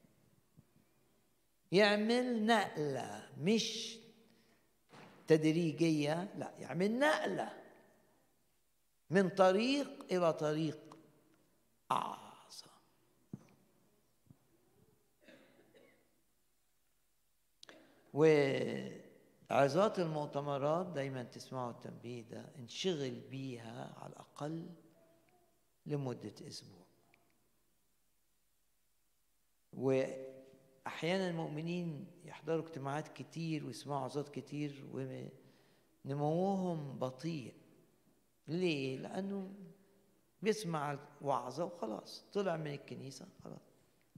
يعمل نقلة مش تدريجية لا يعمل نقلة من طريق إلى طريق أعظم وعظات المؤتمرات دايما تسمعوا التنبيه ده انشغل بيها على الأقل لمدة أسبوع وأحيانا المؤمنين يحضروا اجتماعات كتير ويسمعوا عظات كتير ونموهم بطيء ليه؟ لأنه بيسمع وعظة وخلاص طلع من الكنيسة خلاص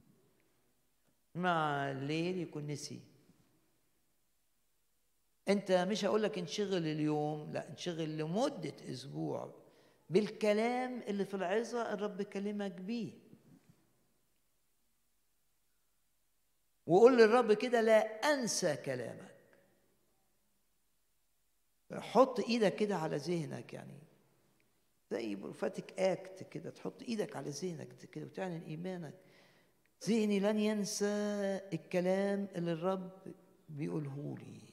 مع الليل يكون نسي انت مش هقول لك انشغل اليوم لا انشغل لمدة اسبوع بالكلام اللي في العظة الرب كلمك بيه وقول للرب كده لا انسى كلامك حط ايدك كده على ذهنك يعني زي بروفاتيك اكت كده تحط ايدك على ذهنك كده وتعلن ايمانك ذهني لن ينسى الكلام اللي الرب بيقوله لي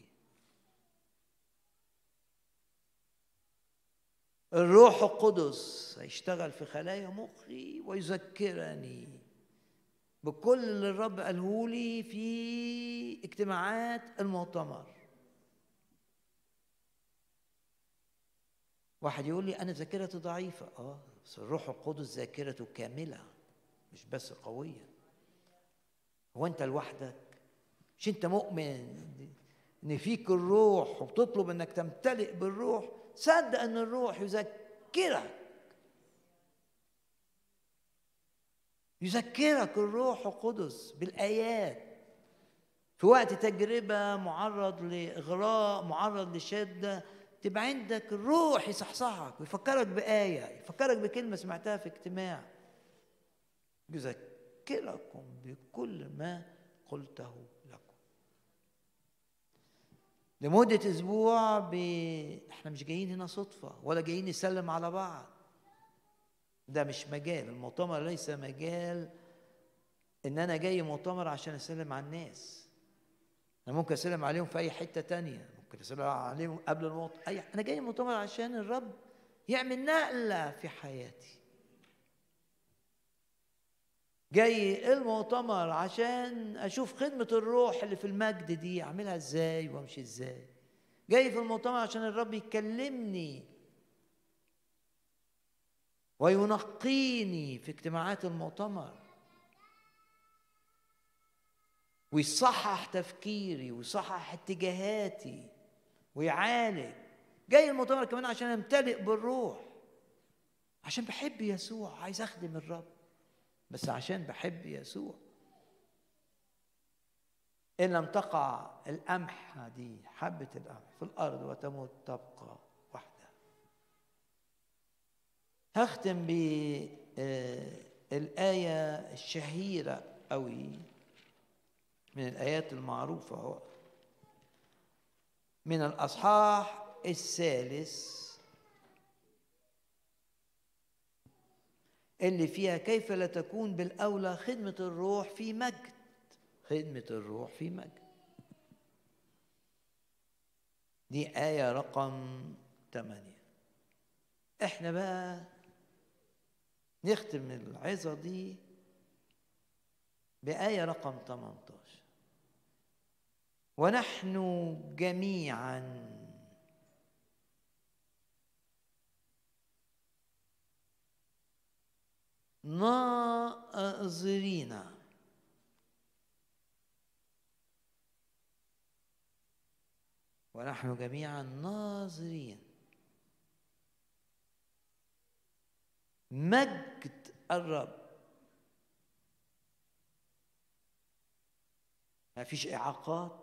الروح القدس هيشتغل في خلايا مخي ويذكرني بكل اللي الرب قاله لي في اجتماعات المؤتمر واحد يقول لي انا ذاكرتي ضعيفه اه بس الروح القدس ذاكرته كامله مش بس قويه هو انت لوحدك مش انت مؤمن ان فيك الروح وبتطلب انك تمتلئ بالروح صدق ان الروح يذكرك يذكرك الروح القدس بالايات في وقت تجربه معرض لاغراء معرض لشده تبقى عندك الروح يصحصحك ويفكرك بايه يفكرك بكلمه سمعتها في اجتماع يذكركم بكل ما قلته لكم لمدة أسبوع ب... احنا مش جايين هنا صدفة ولا جايين نسلم على بعض ده مش مجال المؤتمر ليس مجال ان انا جاي مؤتمر عشان اسلم على الناس انا ممكن اسلم عليهم في اي حتة تانية ممكن اسلم عليهم قبل المؤتمر أي... انا جاي مؤتمر عشان الرب يعمل نقلة في حياتي جاي المؤتمر عشان اشوف خدمة الروح اللي في المجد دي اعملها ازاي وامشي ازاي جاي في المؤتمر عشان الرب يكلمني وينقيني في اجتماعات المؤتمر ويصحح تفكيري ويصحح اتجاهاتي ويعالج جاي المؤتمر كمان عشان امتلئ بالروح عشان بحب يسوع عايز اخدم الرب بس عشان بحب يسوع إن لم تقع القمحة دي حبة القمح في الأرض وتموت تبقى وحدها هختم بالآية الشهيرة قوي من الآيات المعروفة هو من الأصحاح الثالث اللي فيها كيف لا تكون بالأولى خدمة الروح في مجد خدمة الروح في مجد دي آية رقم 8 احنا بقى نختم العظة دي بآية رقم 18 ونحن جميعا ناظرين ونحن جميعا ناظرين مجد الرب ما فيش إعاقات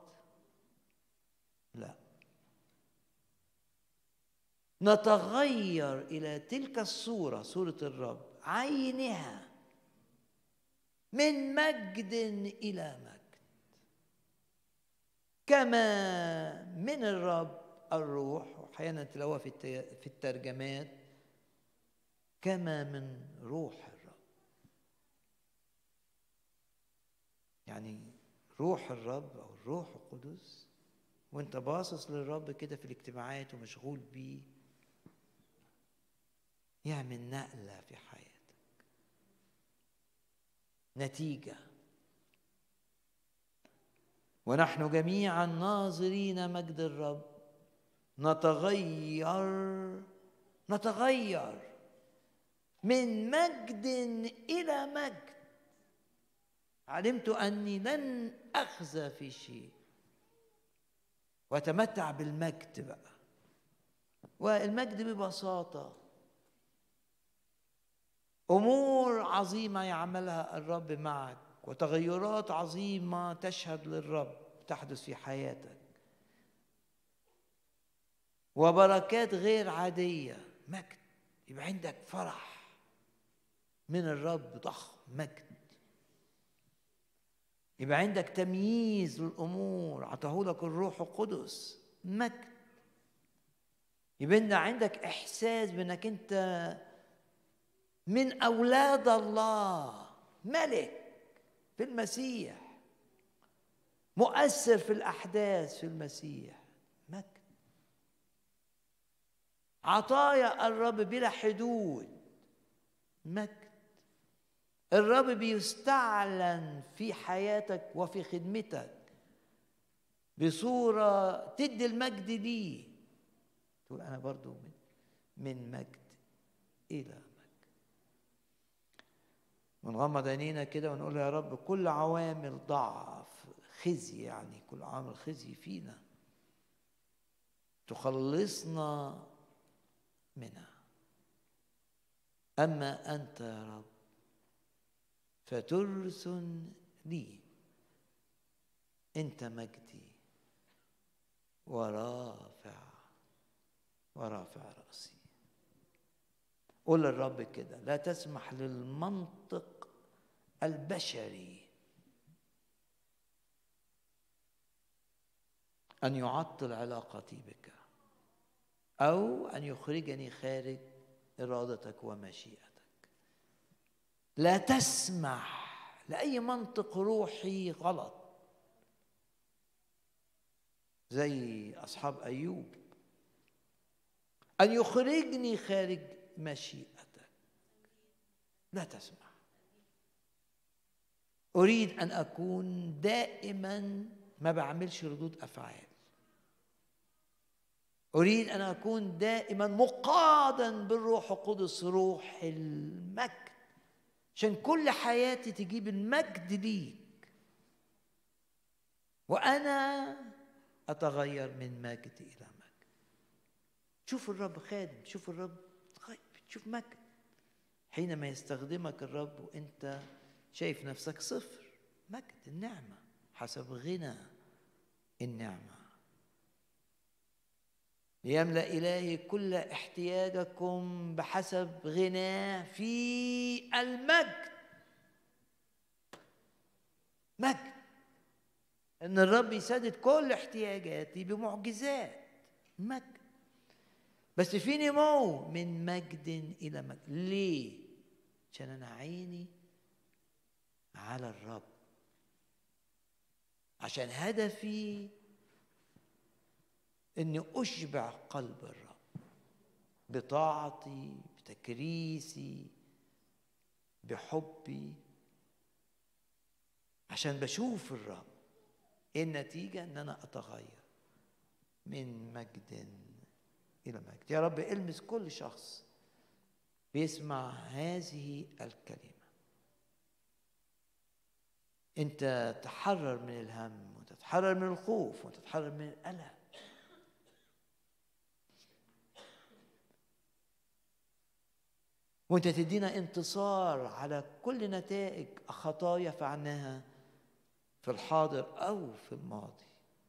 لا نتغير إلى تلك الصورة صورة الرب عينها من مجد إلى مجد كما من الرب الروح وأحيانا تلاقوها في الت- في الترجمات كما من روح الرب يعني روح الرب او الروح القدس وانت باصص للرب كده في الاجتماعات ومشغول بيه يعمل نقله في حياتك نتيجه ونحن جميعا ناظرين مجد الرب نتغير نتغير من مجد الى مجد علمت اني لن اخزى في شيء واتمتع بالمجد بقى والمجد ببساطه امور عظيمه يعملها الرب معك وتغيرات عظيمه تشهد للرب تحدث في حياتك وبركات غير عاديه مجد يبقى عندك فرح من الرب ضخم مجد يبقى عندك تمييز للامور عطاه لك الروح القدس مجد يبقى إن عندك احساس بانك انت من اولاد الله ملك في المسيح مؤثر في الاحداث في المسيح مجد عطايا الرب بلا حدود مجد الرب بيستعلن في حياتك وفي خدمتك بصورة تدي المجد ليه تقول أنا برضو من, من مجد إلى مجد ونغمض عينينا كده ونقول يا رب كل عوامل ضعف خزي يعني كل عامل خزي فينا تخلصنا منها أما أنت يا رب فترسن لي انت مجدي ورافع ورافع راسي قول للرب كده لا تسمح للمنطق البشري ان يعطل علاقتي بك او ان يخرجني خارج ارادتك ومشيئتك لا تسمح لاي منطق روحي غلط زي اصحاب ايوب ان يخرجني خارج مشيئتك لا تسمح اريد ان اكون دائما ما بعملش ردود افعال اريد ان اكون دائما مقادا بالروح القدس روح المجد عشان كل حياتي تجيب المجد ليك وانا اتغير من مجد الى مجد شوف الرب خادم شوف الرب طيب شوف مجد حينما يستخدمك الرب وانت شايف نفسك صفر مجد النعمه حسب غنى النعمه ليملأ إلهي كل احتياجكم بحسب غناه في المجد مجد ان الرب يسدد كل احتياجاتي بمعجزات مجد بس في نمو من مجد الى مجد ليه عشان انا عيني على الرب عشان هدفي اني اشبع قلب الرب بطاعتي بتكريسي بحبي عشان بشوف الرب ايه النتيجه ان انا اتغير من مجد الى مجد يا رب المس كل شخص بيسمع هذه الكلمه انت تحرر من الهم وتتحرر من الخوف وتتحرر من الالم وانت تدينا انتصار على كل نتائج خطايا فعلناها في الحاضر او في الماضي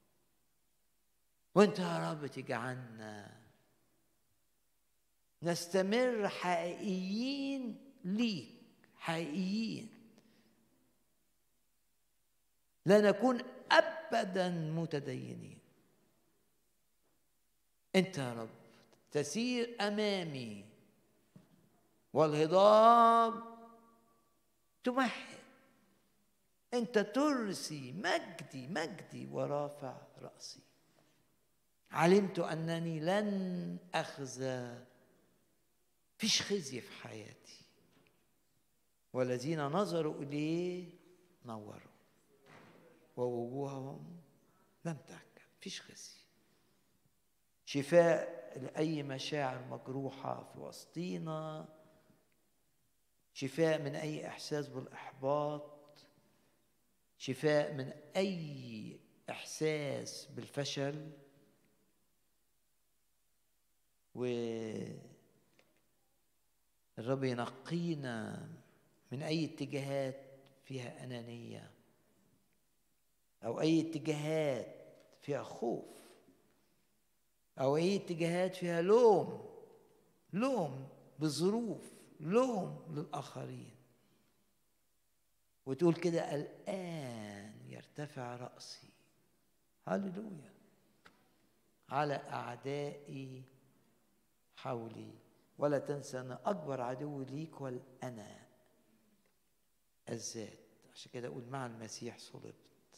وانت يا رب تجعلنا نستمر حقيقيين ليك حقيقيين لا نكون ابدا متدينين انت يا رب تسير امامي والهضاب تمهد انت ترسي مجدي مجدي ورافع راسي علمت انني لن اخزى فيش خزي في حياتي والذين نظروا اليه نوروا ووجوههم لم تحكم فيش خزي شفاء لاي مشاعر مجروحه في وسطينا شفاء من اي احساس بالاحباط شفاء من اي احساس بالفشل و الرب ينقينا من اي اتجاهات فيها انانيه او اي اتجاهات فيها خوف او اي اتجاهات فيها لوم لوم بالظروف لوم للاخرين وتقول كده الان يرتفع راسي هللويا على اعدائي حولي ولا تنسى ان اكبر عدو ليك هو الانا الذات عشان كده اقول مع المسيح صلبت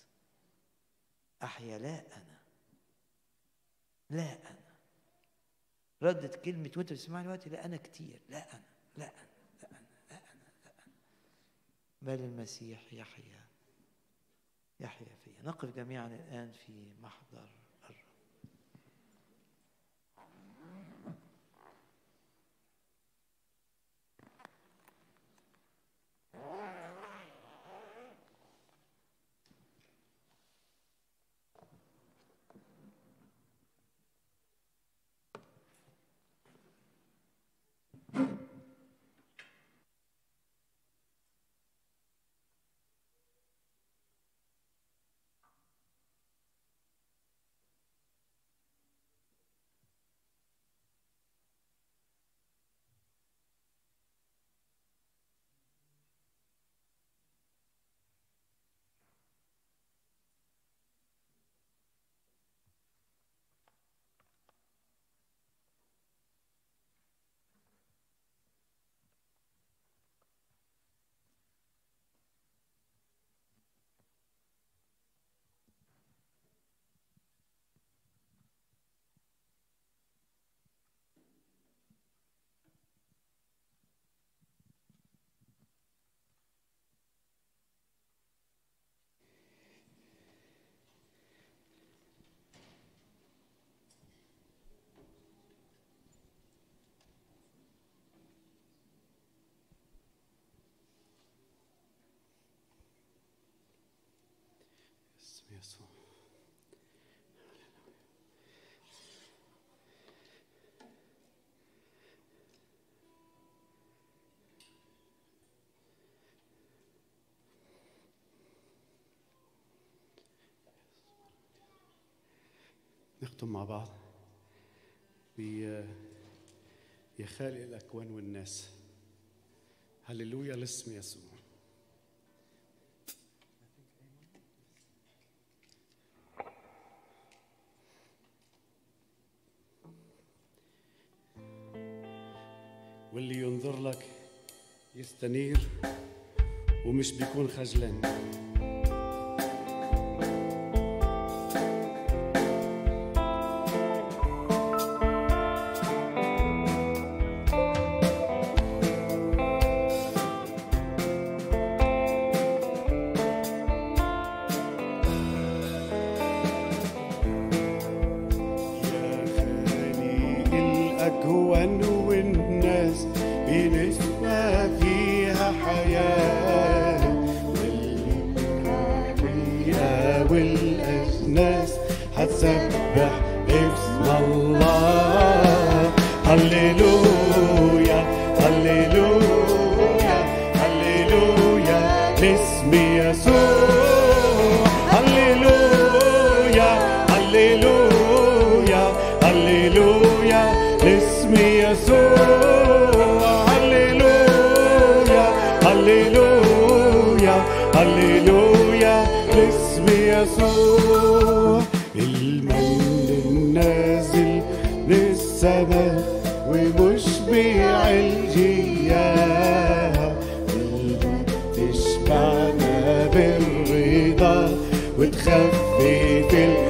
احيا لا انا لا انا ردت كلمه وانت بتسمعني دلوقتي لا انا كتير لا انا لا انا لا انا لا انا لا انا بل المسيح يحيا يحيا فيا نقف جميعا الان في محضر الرب اسم يسوع نختم مع بعض بي يا خالق الأكوان والناس هللويا لاسم يسوع واللي ينظر لك يستنير ومش بيكون خجلان يا خالق الأكوان والناس بنسمة فيها حياة والحياة والأجناس هتسبح اسم الله هللويا هللويا هللويا لاسم يسوع هللويا هللويا هللويا لاسم يسوع هللويا هللويا هللويا لاسم يسوع المن النازل للسماء ومشبع الجياه تشبعنا بالرضا وتخفف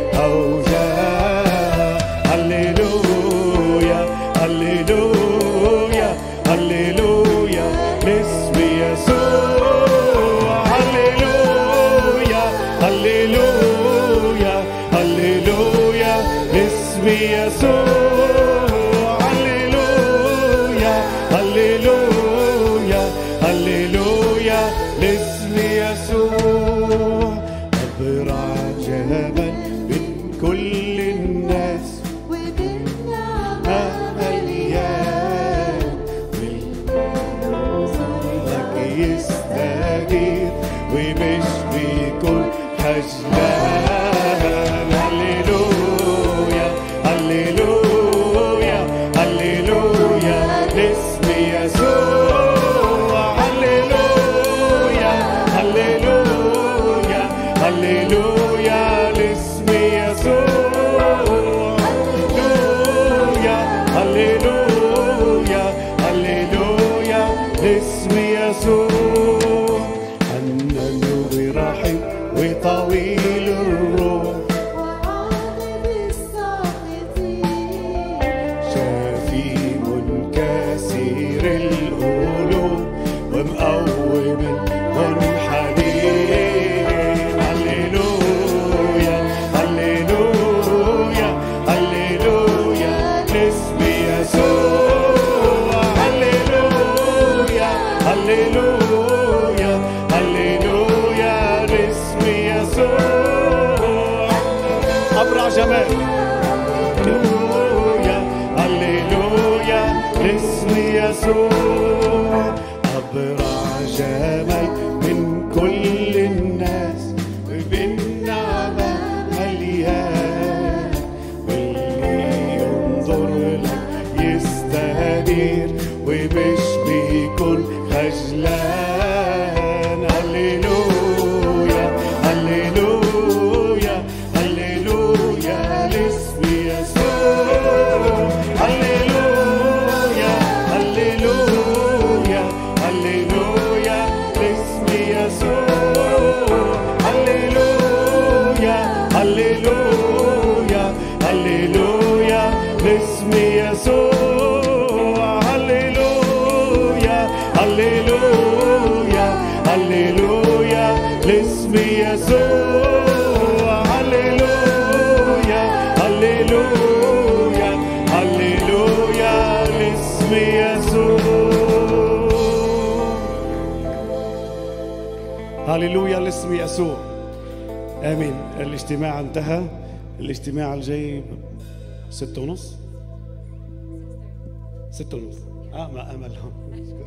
الأوجاع هللويا هللويا هللويا لاسم يسوع هللويا هللويا هللويا لاسم يسوع هللويا هللويا هللويا لاسم يسوع أبرع جمال من كل الناس وبالنعمة مليان لك يستجير ومش بيكون خجلان هللويا هللويا هللويا لاسم يسوع هللويا هللويا هللويا لاسم يسوع هللويا هللويا هللويا لاسم يسوع حنان ورحيم وطويل الروح وعاقب الساقطين شافي منكسر القلوب ومقوم المنحنين هللويا هللويا هللويا لاسم يسوع هللويا هللويا هللويا لاسم يسوع أبرع جمال هللويا هللويا لاسم يسوع أبرع جمال من كل الناس وبالنعمة مليان واللي ينظر لك يستهدير ومش بيكون خجلان هللويا هللويا هللويا لاسم يسوع هللويا هللويا هللويا لاسم يسوع هللويا هللويا هللويا لاسم يسوع هللويا هللويا هللويا لاسم يسوع هللويا هللويا هللويا لاسم يسوع هللويا لاسم يسوع امين الاجتماع انتهى الاجتماع الجاي ستة ونص ستة ونص اه ما امل